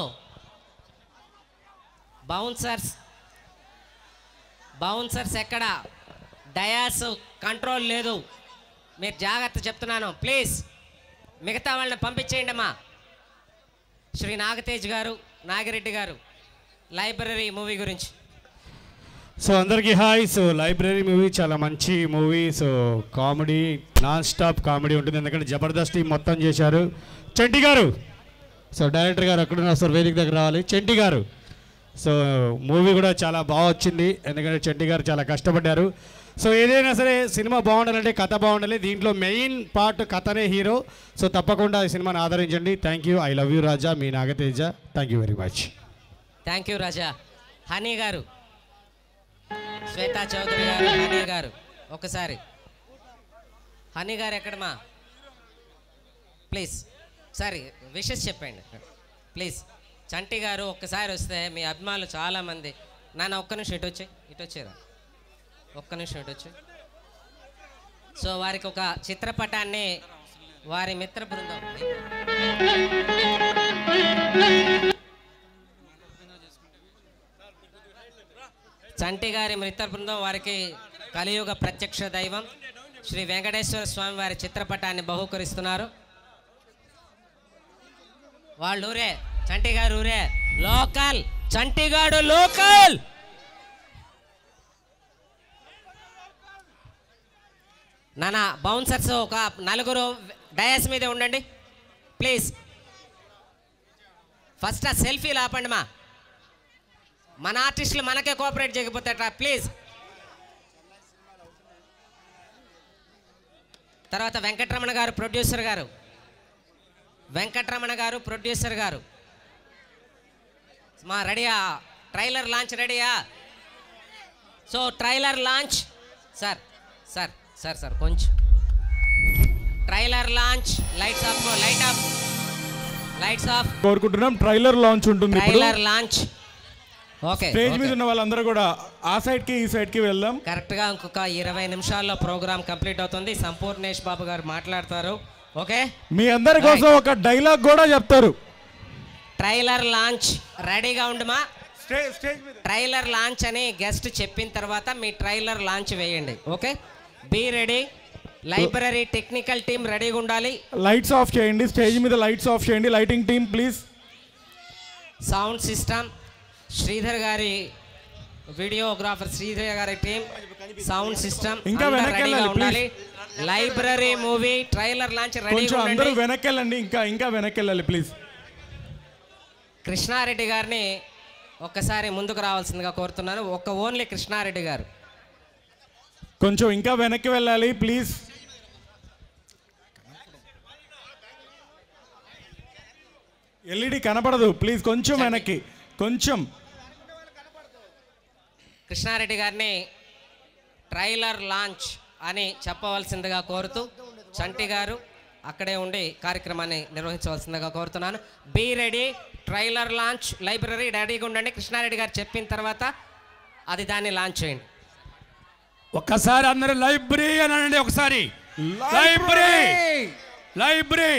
D: బౌన్సర్స్ బౌన్సర్స్ ఎక్కడ డయాస్ కంట్రోల్ లేదు మీరు జాగ్రత్త చెప్తున్నాను ప్లీజ్ మిగతా వాళ్ళని పంపించేయండి అమ్మా శ్రీ నాగతేజ్ గారు నాగిరెడ్డి గారు లైబ్రరీ మూవీ గురించి
N: సో అందరికీ హాయ్ సో లైబ్రరీ మూవీ చాలా మంచి movie so comedy non stop comedy ఉంటుంది ఎందుకంటే జబర్దస్త్ టీం మొత్తం చేశారు చంటి గారు సో డైరెక్టర్ గారు ఎక్కడున్నారు సార్ వేదిక దగ్గర రావాలి చంటి గారు సో మూవీ కూడా చాలా బాగా వచ్చింది ఎందుకంటే చంటి గారు చాలా కష్టపడ్డారు సో ఏదైనా సరే సినిమా బాగుండాలంటే కథ బాగుండాలి దీంట్లో మెయిన్ పార్ట్ కథనే హీరో సో తప్పకుండా ఈ సినిమాని ఆదరించండి thank you I love you Raja మీ Nagateja thank you very much
D: thank you Raja Honey గారు శ్వేతా చౌదరి గారు హనీ గారు ఒకసారి హనీ గారు ఎక్కడమా ప్లీజ్ సారీ విషెస్ చెప్పండి ప్లీజ్ చంటి గారు ఒక్కసారి వస్తే మీ అభిమానులు చాలామంది నాన్న ఒక్క నిమిషం ఇటు వచ్చి ఇటు వచ్చారా ఒక్క నిమిషం ఇటు వచ్చి సో వారికి ఒక చిత్రపటాన్ని వారి మిత్ర బృందం చంటి గారి మిత్ర బృందం వారికి కలియుగ ప్రత్యక్ష దైవం శ్రీ వెంకటేశ్వర స్వామి వారి చిత్రపటాన్ని బహుకరిస్తున్నారు వాళ్ళు ఊరే చంటి గారు ఊరే లోకల్ చంటిగాడు లోకల్ నానా బౌన్సర్స్ ఒక నలుగురు డయాస్ మీద ఉండండి ప్లీజ్ ఫస్ట్ ఆ సెల్ఫీలు ఆపండి మా మన ఆర్టిస్టులు మనకే కోఆపరేట్ చేయకపోతే ఎట్లా ప్లీజ్ తర్వాత వెంకటరమణ గారు ప్రొడ్యూసర్ గారు వెంకటరమణ గారు ప్రొడ్యూసర్ గారు మా రెడీయా ట్రైలర్ లాంచ్ రెడీయా so trailer launch sir sir sir sir కొంచెం trailer launch lights off light off lights off
A: కోరుకుంటున్నాం ట్రైలర్ లాంచ్ ఉంటుంది ఇప్పుడు
D: ట్రైలర్ లాంచ్ ఓకే
A: స్టేజ్ మీద ఉన్న వాళ్ళందరూ కూడా ఆ సైడ్ కి ఈ సైడ్ కి వెళ్దాం
D: కరెక్ట్గా ఇంకొక ఇరవై నిమిషాల్లో ప్రోగ్రామ్ కంప్లీట్ అవుతుంది సంపూర్ణేష్ బాబు గారు మాట్లాడతారు ఓకే
A: మీ అందరి కోసం ఒక డైలాగ్ కూడా చెప్తారు
D: ట్రైలర్ లాంచ్ రెడీగా ఉండమా ట్రైలర్ లాంచ్ అని గెస్ట్ చెప్పిన తర్వాత మీ ట్రైలర్ లాంచ్ వేయండి okay be ready library technical team రెడీగా ఉండాలి
A: లైట్స్ ఆఫ్ చేయండి స్టేజ్ మీద లైట్స్ ఆఫ్ చేయండి lighting team please
D: sound system Sridhar గారి వీడియోగ్రాఫర్ శ్రీధర్ గారి టీం సౌండ్ సిస్టమ్
A: ఇంకా వెనక్కి
D: రెడీగా
A: వెళ్ళాలి,
D: ఉండాలి లైబ్రరీ మూవీ ట్రైలర్ లాంచ్ రెడీగా
A: కొంచెం అందరూ
D: ఉండండి
A: వెనక్కి వెళ్ళండి ఇంకా ఇంకా వెనక్కి వెళ్ళాలి ప్లీజ్
D: కృష్ణారెడ్డి గారిని ఒక్కసారి ముందుకు రావాల్సిందిగా కోరుతున్నాను ఒక్క ఓన్లీ కృష్ణారెడ్డి గారు
A: కొంచెం ఇంకా వెనక్కి వెళ్ళాలి ప్లీజ్ ఎల్ఈడి కనపడదు ప్లీజ్ కొంచెం వెనక్కి కొంచెం
D: కృష్ణారెడ్డి గారిని ట్రైలర్ లాంచ్ అని చెప్పవలసిందిగా కోరుతూ చంటి గారు అక్కడే ఉండి కార్యక్రమాన్ని నిర్వహించవలసిందిగా కోరుతున్నాను be ready trailer launch library రెడీగా ఉండండి కృష్ణారెడ్డి గారు చెప్పిన తర్వాత అది దాన్ని లాంచ్ చేయండి
P: ఒక్కసారి అందరూ లైబ్రరీ అని అనండి ఒకసారి library library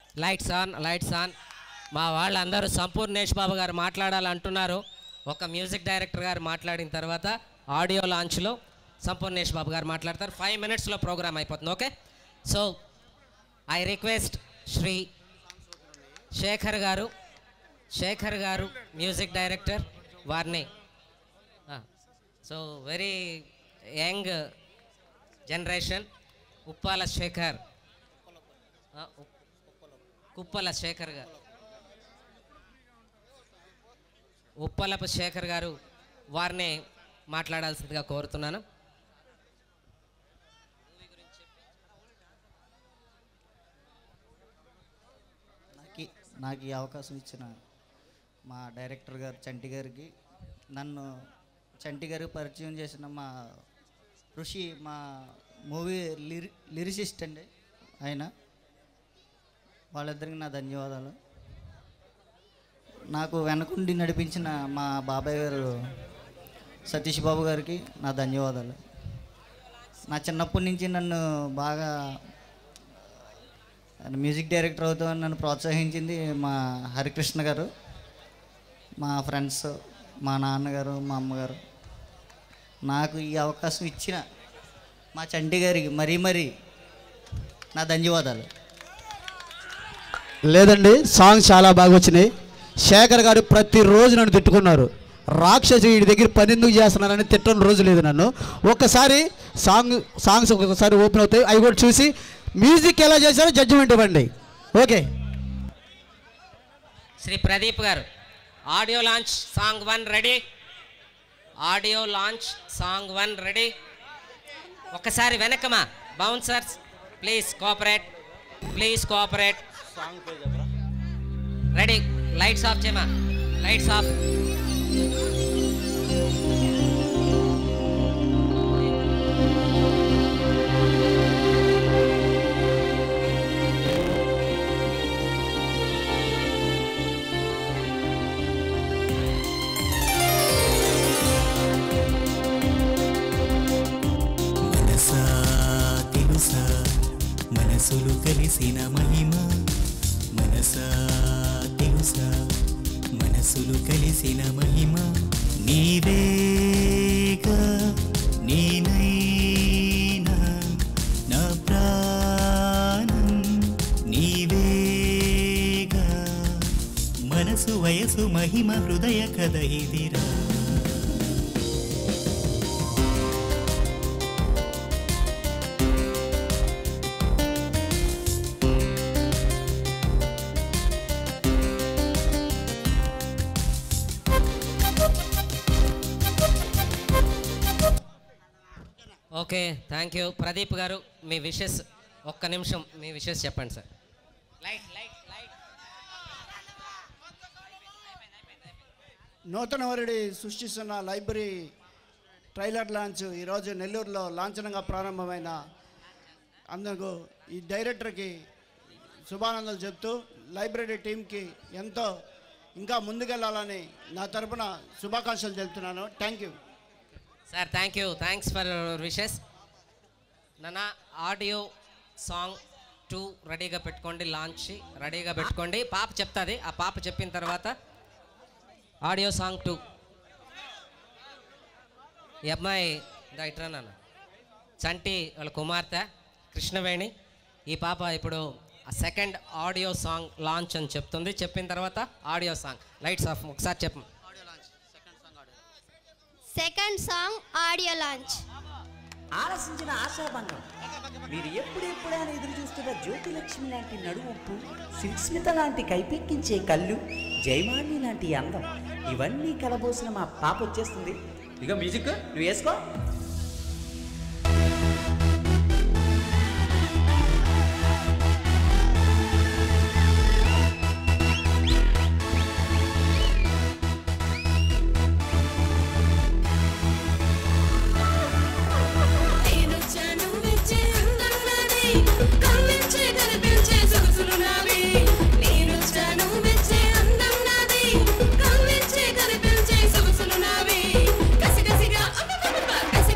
D: lights on lights on మా వాళ్ళందరూ సంపూర్ణేష్ బాబు గారు మాట్లాడాలంటున్నారు ఒక మ్యూజిక్ డైరెక్టర్ గారు మాట్లాడిన తర్వాత ఆడియో లాంచ్లో సంపూర్ణేష్ బాబు గారు మాట్లాడతారు ఫైవ్ మినిట్స్లో ప్రోగ్రామ్ అయిపోతుంది okay so I request Shri Shekhar గారు శేఖర్ గారు మ్యూజిక్ డైరెక్టర్ వారిని so very young generation Uppala Sekhar ఆ, ఉప్- కుప్పల శేఖర్ గారు ఉప్పలపు శేఖర్ గారు వారిని మాట్లాడాల్సిందిగా కోరుతున్నాను
R: నాకు నాకు ఈ అవకాశం ఇచ్చిన మా డైరెక్టర్ గారు చంటి గారికి నన్ను చంటి గారు పరిచయం చేసిన మా ఋషి మా మూవీ లిరి లిరిసిస్ట్ అండి ఆయన వాళ్ళిద్దరికి నా ధన్యవాదాలు నాకు వెనకుండి నడిపించిన మా బాబాయ్ గారు సతీష్ బాబు గారికి నా ధన్యవాదాలు నా చిన్నప్పటి నుంచి నన్ను బాగా మ్యూజిక్ డైరెక్టర్ అవుతామని నన్ను ప్రోత్సహించింది మా హరికృష్ణ గారు మా ఫ్రెండ్స్ మా నాన్నగారు మా అమ్మగారు నాకు ఈ అవకాశం ఇచ్చిన మా చంటి గారికి మరీ మరీ నా ధన్యవాదాలు
O: లేదండి సాంగ్స్ చాలా బాగా వచ్చినాయి శేఖర్ గారు ప్రతిరోజు నన్ను తిట్టుకున్నారు రాక్షసి వీడి దగ్గర పని ఎందుకు చేస్తున్నారని తిట్టని రోజు లేదు నన్ను ఒక్కసారి సాంగ్ సాంగ్స్ ఒక్కొక్కసారి ఓపెన్ అవుతాయి అవి కూడా చూసి మ్యూజిక్ ఎలా చేశారో జడ్జిమెంట్ ఇవ్వండి ఓకే
D: శ్రీ ప్రదీప్ గారు audio launch song one ready audio launch song one ready ఒకసారి వెనకమా bouncers please cooperate please cooperate ready lights off చేయమా లైట్స్ ఆఫ్
S: మనసా తెలుసా మనసులు కలిసిన మహిమ మనసా తెలుసా మనసులు కలిసిన మహిమ నీవేగా నేనైనా నా ప్రాణం నీవేగా మనసు వయసు మహిమ హృదయ కథ ఇదిరా
D: ఓకే థ్యాంక్ యూ ప్రదీప్ గారు మీ విషెస్ ఒక్క నిమిషం మీ విషెస్ చెప్పండి సార్
T: నూతన వరుడి సృష్టిస్తున్న లైబ్రరీ ట్రైలర్ లాంచ్ ఈరోజు నెల్లూరులో లాంఛనంగా ప్రారంభమైన అందుకు ఈ డైరెక్టర్కి శుభానందాలు చెప్తూ లైబ్రరీ టీంకి ఎంతో ఇంకా ముందుకెళ్ళాలని నా తరపున శుభాకాంక్షలు చెప్తున్నాను thank you
D: sir thank you thanks for wishes నాన్న ఆడియో సాంగ్ టూ రెడీగా పెట్టుకోండి లాంచ్ రెడీగా పెట్టుకోండి పాప చెప్తుంది ఆ పాప చెప్పిన తర్వాత ఆడియో సాంగ్ టూ ఈ అమ్మాయి దా ఇట్రా నాన్న చంటి వాళ్ళ కుమార్తె కృష్ణవేణి ఈ పాప ఇప్పుడు సెకండ్ ఆడియో సాంగ్ లాంచ్ అని చెప్తుంది చెప్పిన తర్వాత ఆడియో సాంగ్ లైట్స్ ఆఫ్ ఒకసారి చెప్పు
U: సెకండ్ సాంగ్ ఆడియో లాంచ్
V: ఆలసించిన ఆశాభంగం మీరు ఎప్పుడెప్పుడా అని ఎదురు చూస్తున్న జ్యోతిలక్ష్మి లాంటి నడుమొప్పు సుస్మిత లాంటి కైపెక్కించే కళ్ళు జయమాలి లాంటి అందం ఇవన్నీ కలబోసిన మా పాప వచ్చేస్తుంది ఇక మ్యూజిక్ నువ్వు వేసుకో
W: నేనొచ్చాను మెచ్చే అందం నాది కవ్వించే కనిపించే సొగసులు నావి నేనొచ్చాను మెచ్చే అందం నాది కవ్వించే కనిపించే సొగసులు నావి కసి కసిగా అమ్మమ్మమ్మ, కసి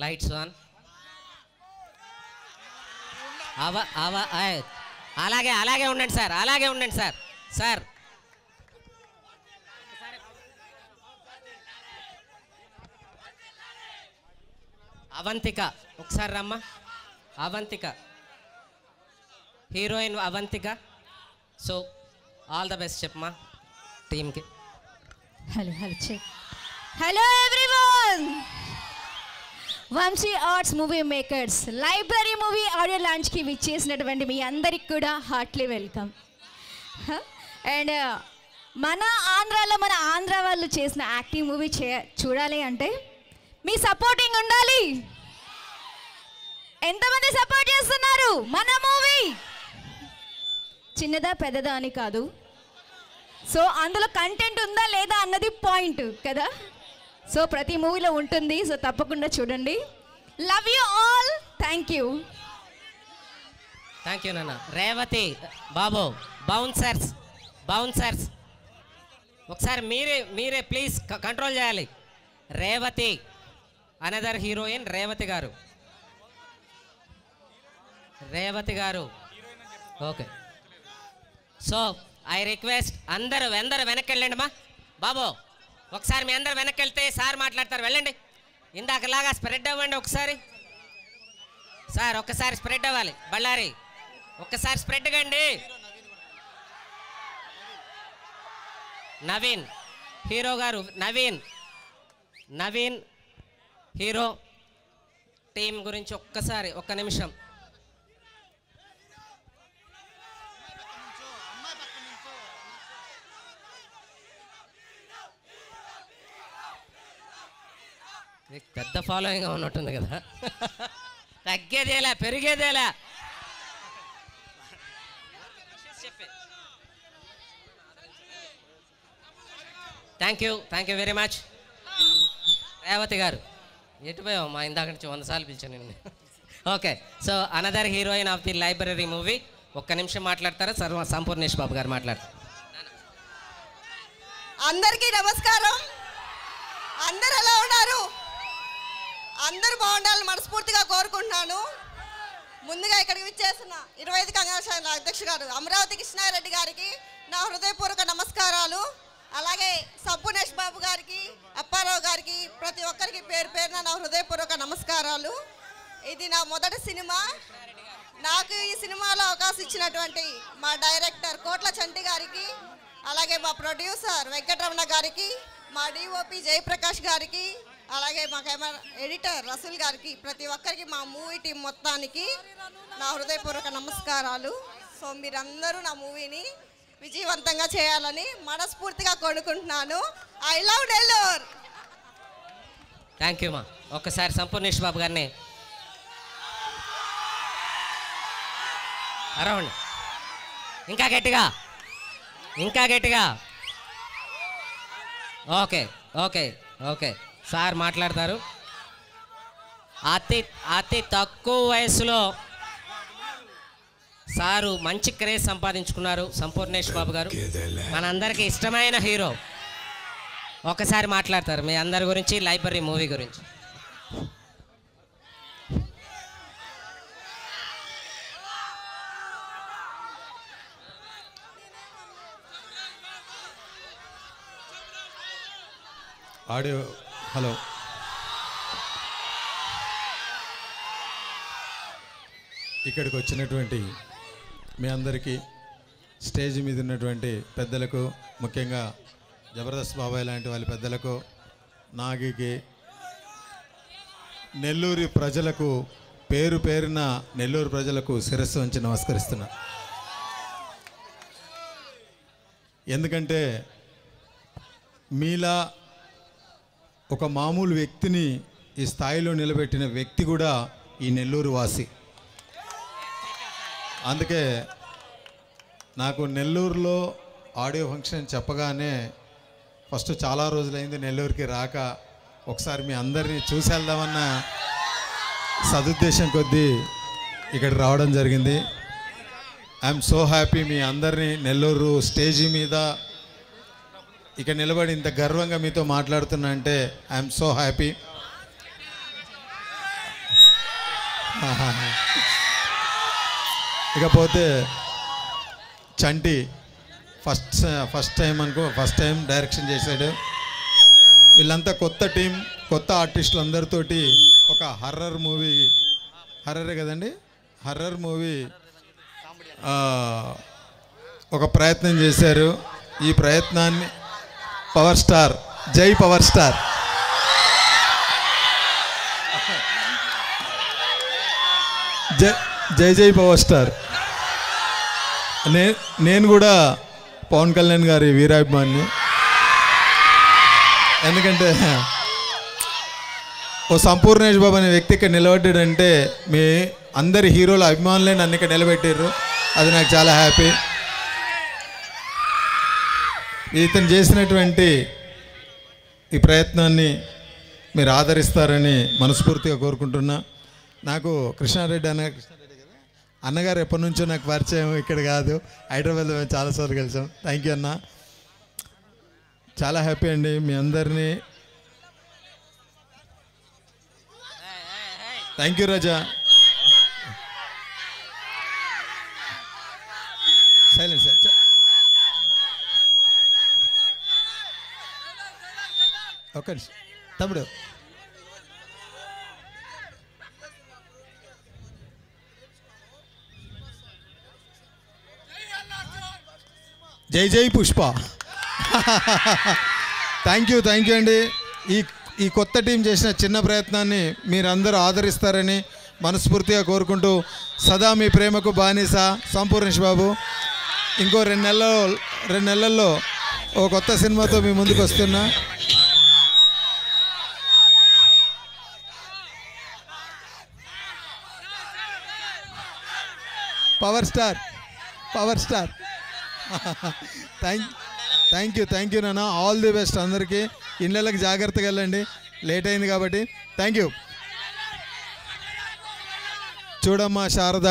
D: లైట్స్ ఆన్ అవ అవ ఆయ్. అలాగే అలాగే ఉండండి సార్ అలాగే ఉండండి సార్ సార్ అవంతిక ఒకసారి రమ్మా Avantika heroine Avantika so all the best చెప్పమా టీమ్కి
C: hello hello check hello everyone Vamsi arts movie makers library movie audio లాంచ్కి విచ్చేసినటువంటి మీ అందరికి కూడా హార్ట్లీ వెల్కమ్ అండ్ మన ఆంధ్రాలో మన ఆంధ్ర వాళ్ళు చేసిన యాక్టింగ్ మూవీ చే చూడాలి అంటే మీ సపోర్టింగ్ ఉండాలి ఎంతమంది సపోర్ట్ చేస్తున్నారు మన మూవీ చిన్నదా పెద్దదా అని కాదు సో అందులో కంటెంట్ ఉందా లేదా అన్నది పాయింట్ కదా సో ప్రతి మూవీలో ఉంటుంది సో తప్పకుండా చూడండి love you all thank you
D: thank you నాన్న రేవతి బాబు బౌన్సర్స్ బౌన్సర్స్ ఒకసారి మీరే మీరే ప్లీజ్ కంట్రోల్ చేయాలి రేవతి అనదర్ హీరోయిన్ రేవతి గారు రేవతి గారు ఓకే సో ఐ రిక్వెస్ట్ అందరూ అందరూ వెనక్కి వెళ్ళండి మా బాబు ఒకసారి మీ అందరు వెనక్కి వెళ్తే సార్ మాట్లాడతారు వెళ్ళండి ఇందాకలాగా స్ప్రెడ్ అవ్వండి ఒకసారి సార్ ఒక్కసారి స్ప్రెడ్ అవ్వాలి బళ్ళారి ఒక్కసారి స్ప్రెడ్ కండి నవీన్ హీరో గారు నవీన్ నవీన్ హీరో టీం గురించి ఒక్కసారి ఒక్క నిమిషం నీకు పెద్ద ఫాలోయింగ్ ఉన్నట్టుంది కదా తగ్గేదేలా పెరిగేదేలా thank you thank you very much Revathi గారు ఎటుపోయావు మా ఇందాక నుంచి వంద సార్లు పిలిచాను నేను okay so another heroine of the library movie ఒక్క నిమిషం మాట్లాడతారా సర్వ సంపూర్ణేష్ బాబు గారు మాట్లాడతారు
I: అందరికీ నమస్కారం అందరు ఎలా ఉన్నారు అందరూ బాగుండాలని మనస్ఫూర్తిగా కోరుకుంటున్నాను ముందుగా ఇక్కడికి విచ్చేసిన ఇరవై ఐదు కంగాశాల అధ్యక్షుడు గారు అమరావతి కృష్ణారెడ్డి గారికి నా హృదయపూర్వక నమస్కారాలు అలాగే సబ్బునేష్ బాబు గారికి అప్పారావు గారికి ప్రతి ఒక్కరికి పేరు పేరున నా హృదయపూర్వక నమస్కారాలు ఇది నా మొదటి సినిమా నాకు ఈ సినిమాలో అవకాశం ఇచ్చినటువంటి మా డైరెక్టర్ కోట్ల చంటి గారికి అలాగే మా ప్రొడ్యూసర్ వెంకటరమణ గారికి మా డిఓపి జయప్రకాష్ గారికి అలాగే మా కెమెరా ఎడిటర్ రసూల్ గారికి ప్రతి ఒక్కరికి మా మూవీ టీం మొత్తానికి నా హృదయపూర్వక నమస్కారాలు సో మీరందరూ నా మూవీని విజయవంతంగా చేయాలని మనస్ఫూర్తిగా కోరుకుంటున్నాను I love Nellore
D: thank you మా ఒక్కసారి సంపూర్ణేష్ బాబు గారిని అరవండి ఇంకా గట్టిగా ఇంకా గట్టిగా ఓకే ఓకే ఓకే సార్ మాట్లాడతారు అతి అతి తక్కువ వయసులో సారు మంచి క్రేజ్ సంపాదించుకున్నారు సంపూర్ణేష్ బాబు గారు మనందరికీ ఇష్టమైన హీరో ఒకసారి మాట్లాడతారు మీ అందరి గురించి లైబ్రరీ మూవీ గురించి
A: ఆడియో హలో ఇక్కడికి వచ్చినటువంటి మీ అందరికీ స్టేజ్ మీద ఉన్నటువంటి పెద్దలకు ముఖ్యంగా జబర్దస్త్ బాబాయ్ లాంటి వాళ్ళ పెద్దలకు నాగికి నెల్లూరు ప్రజలకు పేరు పేరున నెల్లూరు ప్రజలకు శిరస్సు ఉంచి నమస్కరిస్తున్నా ఎందుకంటే మీలా ఒక మామూలు వ్యక్తిని ఈ స్థాయిలో నిలబెట్టిన వ్యక్తి కూడా ఈ నెల్లూరు వాసి అందుకే నాకు నెల్లూరులో ఆడియో ఫంక్షన్ చెప్పగానే ఫస్ట్ చాలా రోజులైంది నెల్లూరుకి రాక ఒకసారి మీ అందరినీ చూసి వెళ్దామన్న సదుద్దేశం కొద్దీ ఇక్కడ రావడం జరిగింది ఐఎమ్ సో హ్యాపీ మీ అందరినీ నెల్లూరు స్టేజీ మీద ఇక నిలబడి ఇంత గర్వంగా మీతో మాట్లాడుతున్నా అంటే ఐఎమ్ సో హ్యాపీ
H: ఇకపోతే చంటి ఫస్ట్ ఫస్ట్ టైం అనుకో ఫస్ట్ టైం డైరెక్షన్ చేశాడు వీళ్ళంతా కొత్త టీం కొత్త ఆర్టిస్టులు అందరితోటి ఒక హర్రర్ మూవీ హర్రరే కదండి హర్రర్ మూవీ ఒక ప్రయత్నం చేశారు ఈ ప్రయత్నాన్ని పవర్ స్టార్ జై పవర్ స్టార్ జై జై జై పవర్ స్టార్ నే నేను కూడా పవన్ కళ్యాణ్ గారి వీరాభిమాన్ని ఎందుకంటే ఓ సంపూర్ణేష్ బాబు అనే వ్యక్తి ఇక్కడ నిలబడ్డాడంటే మీ అందరి హీరోల అభిమానులే నన్ను ఇక్కడ నిలబెట్టారు అది నాకు చాలా హ్యాపీ ఇతను చేసినటువంటి ఈ ప్రయత్నాన్ని మీరు ఆదరిస్తారని మనస్ఫూర్తిగా కోరుకుంటున్నా నాకు కృష్ణారెడ్డి అన్న కృష్ణారెడ్డి కదా అన్నగారు ఎప్పటి నుంచో నాకు పరిచయం ఇక్కడ కాదు హైదరాబాద్లో మేము చాలాసార్లు కలిసాం థ్యాంక్ యూ అన్న చాలా హ్యాపీ అండి మీ అందరినీ thank you Raja silent sir ఒక్క నిమిషం. తమ్ముడు జై జై Pushpa thank you thank you అండి ఈ ఈ కొత్త టీం చేసిన చిన్న ప్రయత్నాన్ని మీరందరూ ఆదరిస్తారని మనస్ఫూర్తిగా కోరుకుంటూ సదా మీ ప్రేమకు బానిస సంపూర్ణేష్ బాబు ఇంకో రెండు నెలల్లో రెండు నెలల్లో ఓ కొత్త సినిమాతో మీ ముందుకు వస్తున్నా power star power star thank thank you thank you నాన్న ఆల్ ది బెస్ట్ అందరికీ ఇళ్ళకి జాగ్రత్తగా వెళ్ళండి లేట్ అయింది కాబట్టి థ్యాంక్ యూ చూడమ్మా శారద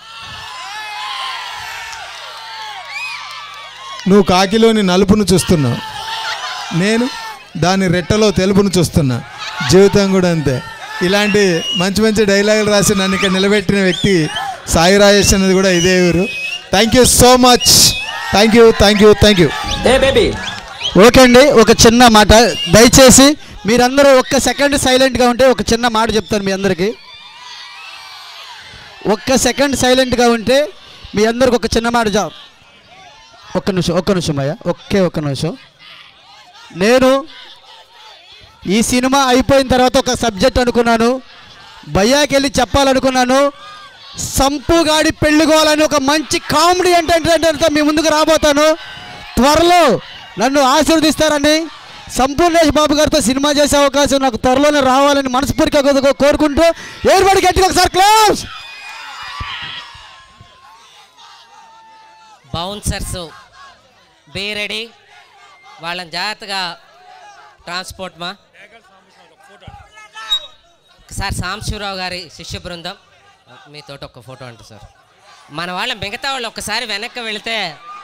H: నువ్వు కాకిలోని నలుపును చూస్తున్నావు నేను దాని రెట్టలో తెలుపును చూస్తున్నా జీవితం కూడా అంతే ఇలాంటి మంచి మంచి డైలాగులు రాసి నన్ను ఇక్కడ నిలబెట్టిన వ్యక్తి సాయి రాజేష్ అనేది కూడా ఇదే ఊరు thank you so much thank you thank you thank you
O: okay అండి ఒక చిన్న మాట దయచేసి మీరందరూ ఒక్క సెకండ్ సైలెంట్గా ఉంటే ఒక చిన్న మాట చెప్తాను మీ అందరికీ ఒక్క సెకండ్ సైలెంట్గా ఉంటే మీ అందరికి ఒక చిన్న మాట జా ఒక్క నిమిషం ఒక్క నిమిషం అయ్యా ఒకే ఒక్క నిమిషం నేను ఈ సినిమా అయిపోయిన తర్వాత ఒక సబ్జెక్ట్ అనుకున్నాను భయ్యాకి వెళ్ళి చెప్పాలనుకున్నాను సంపుగాడి పెళ్ళిగోవాలని ఒక మంచి కామెడీ అంటే మీ ముందుకు రాబోతాను త్వరలో నన్ను ఆశీర్వదిస్తారని సంపూర్ణేష్ బాబు గారితో సినిమా చేసే అవకాశం నాకు త్వరలోనే రావాలని మనస్ఫూర్తిగా కో- కోరుకుంటూ ఏర్పడి గట్టిగా ఒకసారి క్లోజ్
D: బౌన్సర్స్ బీ రెడీ వాళ్ళని జాగ్రత్తగా ట్రాన్స్పోర్ట్ మా సార్ సాంబశివరావు గారి శిష్య బృందం మీతో ఒక ఫోటో అంట సార్ మన వాళ్ళ మిగతా వాళ్ళు ఒక్కసారి వెనక్కి వెళితే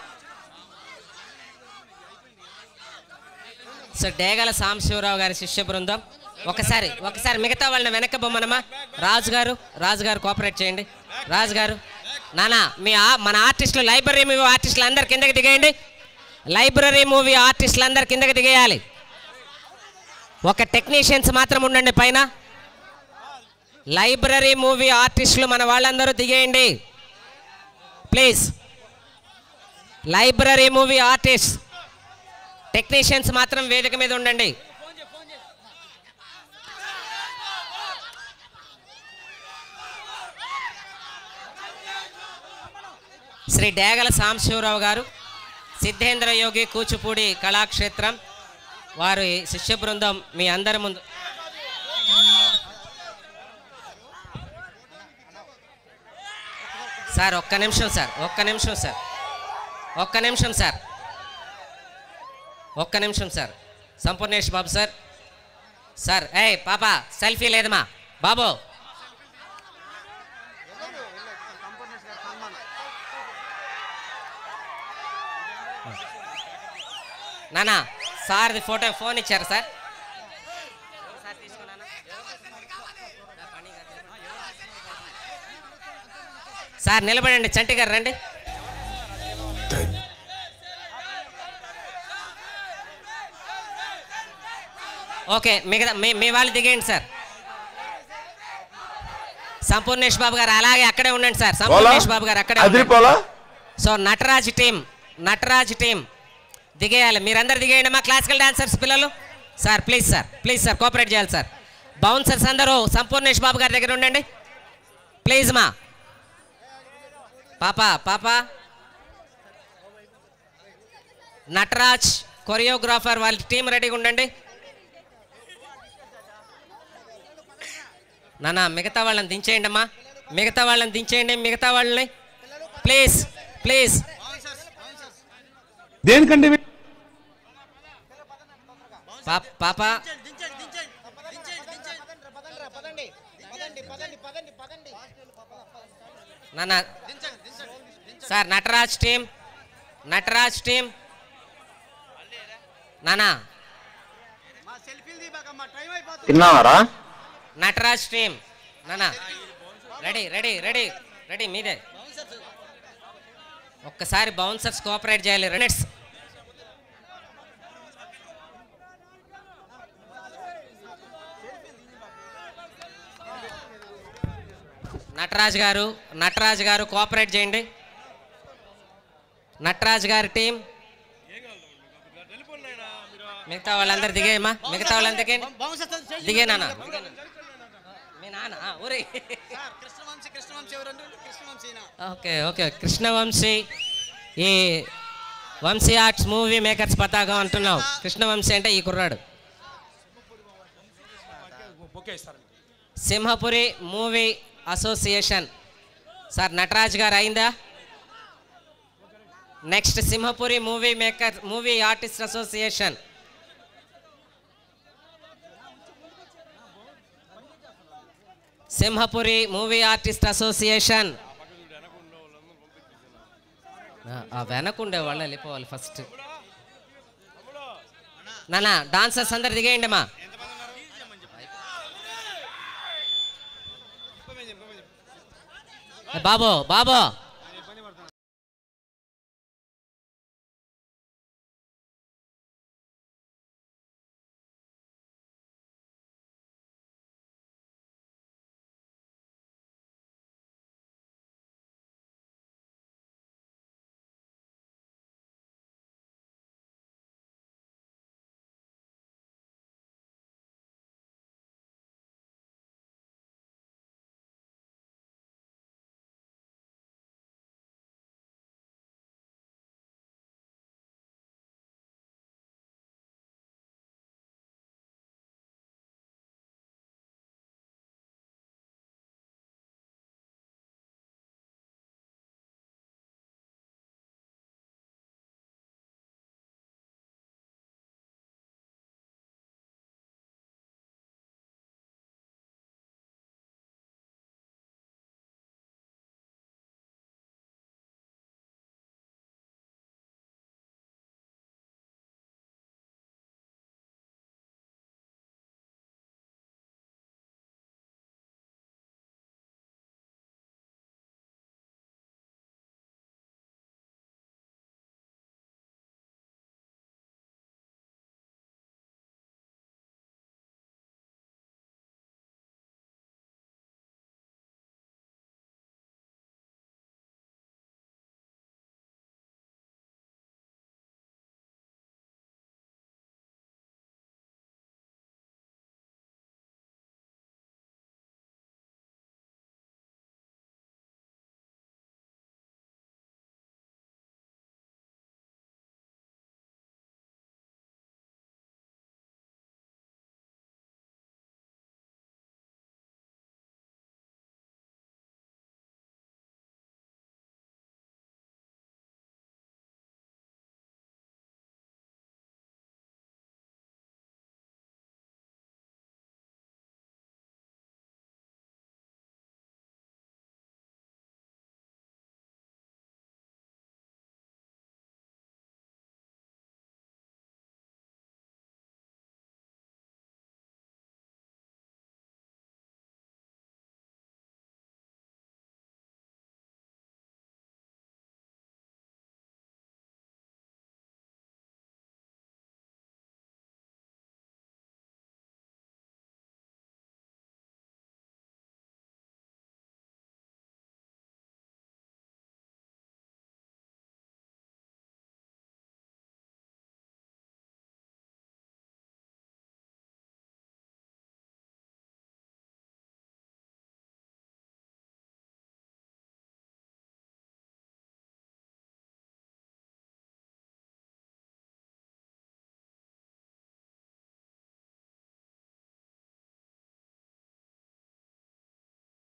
D: సార్ డేగల సాంబశివరావు గారి శిష్య బృందం ఒకసారి ఒకసారి మిగతా వాళ్ళని వెనక్కి బొమ్మనమ్మా రాజు గారు రాజు గారు కోఆపరేట్ చేయండి రాజు గారు నానా మీ ఆ- మన ఆర్టిస్టులు లైబ్రరీ మూవీ ఆర్టిస్టులు అందరు కిందకి దిగేయండి లైబ్రరీ మూవీ ఆర్టిస్టులు అందరు కిందకి దిగేయాలి ఒక టెక్నీషియన్స్ మాత్రం ఉండండి పైన లైబ్రరీ మూవీ ఆర్టిస్టులు మన వాళ్ళందరూ దిగేయండి please library movie artist technicians మాత్రం వేదిక మీద ఉండండి శ్రీ డేగల సాంబశివరావు గారు సిద్ధేంద్ర యోగి కూచిపూడి కళాక్షేత్రం వారి శిష్య బృందం మీ అందరి ముందు సార్ ఒక్క నిమిషం సార్ ఒక్క నిమిషం సార్ ఒక్క నిమిషం సార్ ఒక్క నిమిషం sir Sampoornesh Babu sir sir ఏయ్ పాప సెల్ఫీ లేదమ్మా బాబు నానా సార్ది ఫోటో ఫోన్ ఇచ్చారు సార్ సార్ నిలబడండి చంటి గారు రండి ఓకే మిగతా మీ మీ వాళ్ళు దిగేయండి సార్ సంపూర్ణేష్ బాబు గారు అలాగే అక్కడే ఉండండి సార్ సంపూర్ణేష్ బాబు గారు అక్కడే ఉండండి.
J: అదిరిపోలా
D: so Nataraj team Nataraj team దిగేయాలి మీరందరు దిగేయండి మా క్లాసికల్ డాన్సర్స్ పిల్లలు sir please sir please sir cooperate చేయాలి సార్ బౌన్సర్స్ అందరూ సంపూర్ణేష్ బాబు గారి దగ్గర ఉండండి ప్లీజ్ మా పాప పాప నటరాజ్ కొరియోగ్రాఫర్ వాళ్ళ టీం రెడీగా ఉండండి నాన్న మిగతా వాళ్ళని దించేయండి అమ్మా మిగతా వాళ్ళని దించేయండి మిగతా వాళ్ళని ప్లీజ్ ప్లీజ్
J: దేనికండి
D: పాప పాప నాన్న sir Nataraj team Nataraj team నానా
J: తిన్నావారా
D: నటరాజ్ టీం నానా రెడీ రెడీ రెడీ రెడీ మీదే ఒక్కసారి బౌన్సర్స్ కోఆపరేట్ చేయాలి రన్నర్స్ నటరాజ్ గారు నటరాజ్ గారు కోఆపరేట్ చేయండి నటరాజ్ గారి టీం మిగతా వాళ్ళందరూ దిగేయమ్మా మిగతా వాళ్ళందరూ దిగేయండి దిగే నాన్న మీ నాన్న ఆ, ఊరి ఓకే ఓకే కృష్ణవంశీ ఈ వంశీ ఆర్ట్స్ మూవీ మేకర్స్ పతాకం అంటున్నావు కృష్ణవంశీ అంటే ఈ కుర్రాడు Simhapuri movie association sir Nataraj గారు అయిందా next Simhapuri movie maker movie artist association Simhapuri movie artist association ఆ వెనకుండే వాళ్ళు వెళ్ళిపోవాలి ఫస్ట్ నాన్న డాన్సర్స్ అందరు దిగేయండి మా బాబో బాబో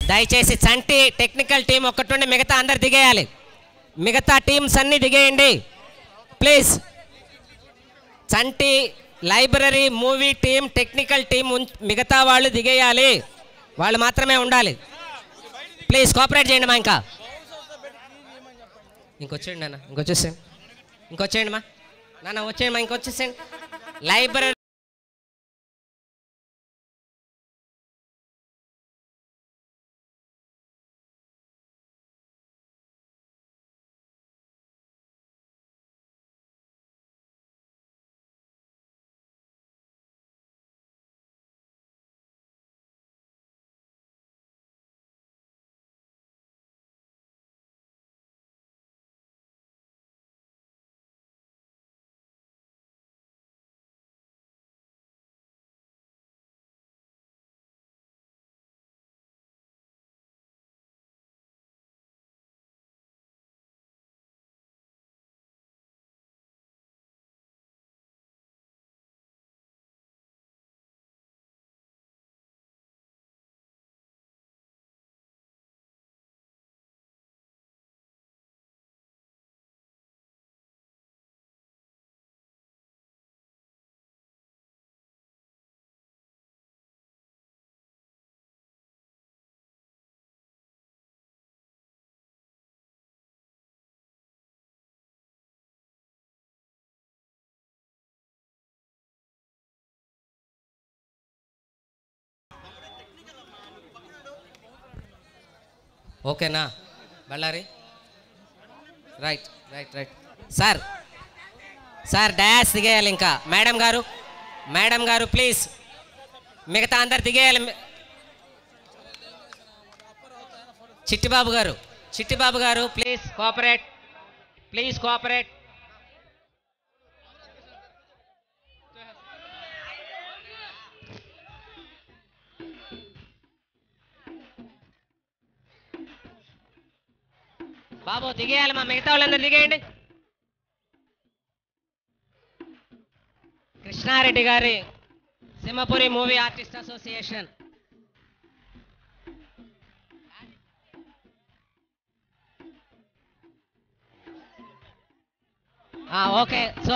D: దయచేసి చంటి టెక్నికల్ టీం ఒక్కటి మిగతా అందరు దిగేయాలి మిగతా టీమ్స్ అన్నీ దిగేయండి please Chanti library movie team technical team ఉం- మిగతా వాళ్ళు దిగేయాలి వాళ్ళు మాత్రమే ఉండాలి ప్లీజ్ కోఆపరేట్ చేయండి మా ఇంకా ఇంకొచ్చేయండి నాన్న ఇంకొచ్చేసేయండి ఇంకొచ్చేయండి మా నాన్న వచ్చేయండి మా ఇంకొచ్చేసేయండి లైబ్రరీ ఓకేనా Bellary right right right sir sir dash దిగేయాలి ఇంకా మేడం గారు మేడం గారు ప్లీజ్ మిగతా అందరు దిగేయాలి చిట్టిబాబు గారు చిట్టిబాబు గారు ప్లీజ్ కోఆపరేట్ ప్లీజ్ కోఆపరేట్ బాబు దిగేయాలి మా మిగతా వాళ్ళందరూ దిగేయండి కృష్ణారెడ్డి గారి Simhapuri movie artist association okay so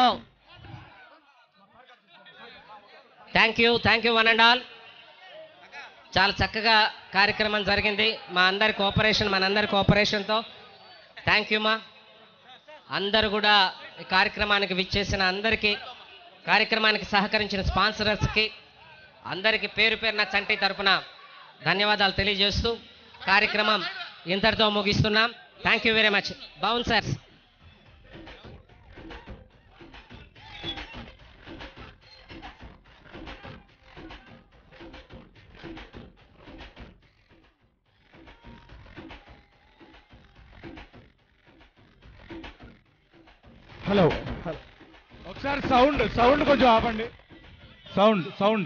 D: thank you thank you one and all చాలా చక్కగా కార్యక్రమం జరిగింది మా అందరి కోఆపరేషన్ మనందరి కోఆపరేషన్తో థ్యాంక్ యూ మా అందరూ కూడా ఈ కార్యక్రమానికి విచ్చేసిన అందరికీ కార్యక్రమానికి సహకరించిన స్పాన్సరర్స్కి అందరికీ పేరు పేరున చంటి తరపున ధన్యవాదాలు తెలియజేస్తూ కార్యక్రమం ఇంతటితో ముగిస్తున్నాం థ్యాంక్ యూ వెరీ మచ్ బాగుంది సార్
A: హలో ఒకసారి సౌండ్ సౌండ్ కొంచెం ఆపండి sound sound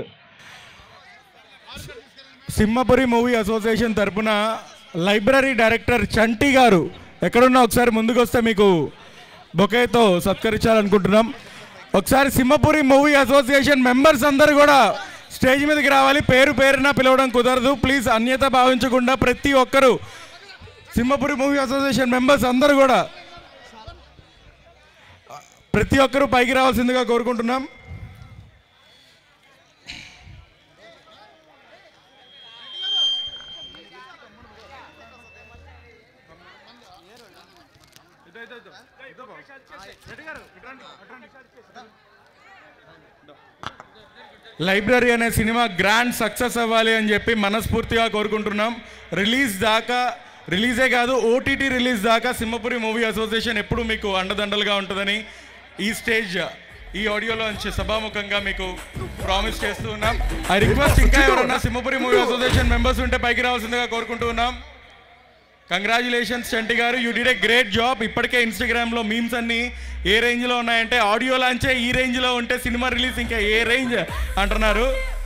A: Simhapuri movie association తరపున లైబ్రరీ డైరెక్టర్ చంటి గారు ఎక్కడున్నా ఒకసారి ముందుకు వస్తే మీకు బొకేతో సత్కరించాలనుకుంటున్నాం ఒకసారి సింహపురి మూవీ అసోసియేషన్ మెంబర్స్ అందరూ కూడా స్టేజ్ మీదకి రావాలి పేరు పేరున పిలవడం కుదరదు ప్లీజ్ అన్యత భావించకుండా ప్రతి ఒక్కరూ సింహపురి మూవీ అసోసియేషన్ మెంబర్స్ అందరూ కూడా ప్రతి ఒక్కరూ పైకి రావాల్సిందిగా కోరుకుంటున్నాం లైబ్రరీ అనే సినిమా గ్రాండ్ సక్సెస్ అవ్వాలి అని చెప్పి మనస్ఫూర్తిగా కోరుకుంటున్నాం రిలీజ్ దాకా రిలీజే కాదు ఓటీటీ రిలీజ్ దాకా సింహపురి మూవీ అసోసియేషన్ ఎప్పుడు మీకు అండదండలుగా ఉంటుందని ఈ స్టేజ్ ఈ ఆడియోలో నుంచి సభాముఖంగా మీకు ప్రామిస్ చేస్తూ ఉన్నాం ఐ రిక్వెస్ట్ ఇంకా ఎవరన్నా సింహపురి మూవీ అసోసియేషన్ మెంబర్స్ ఉంటే పైకి రావాల్సిందిగా కోరుకుంటూ ఉన్నాం కంగ్రాచులేషన్స్ చంటి గారు you did a great job ఇప్పటికే ఇన్స్టాగ్రామ్లో మీమ్స్ అన్ని ఏ రేంజ్లో ఉన్నాయంటే ఆడియో లాంచే ఈ రేంజ్లో ఉంటే సినిమా రిలీజ్ ఇంకా ఏ రేంజ్ అంటున్నారు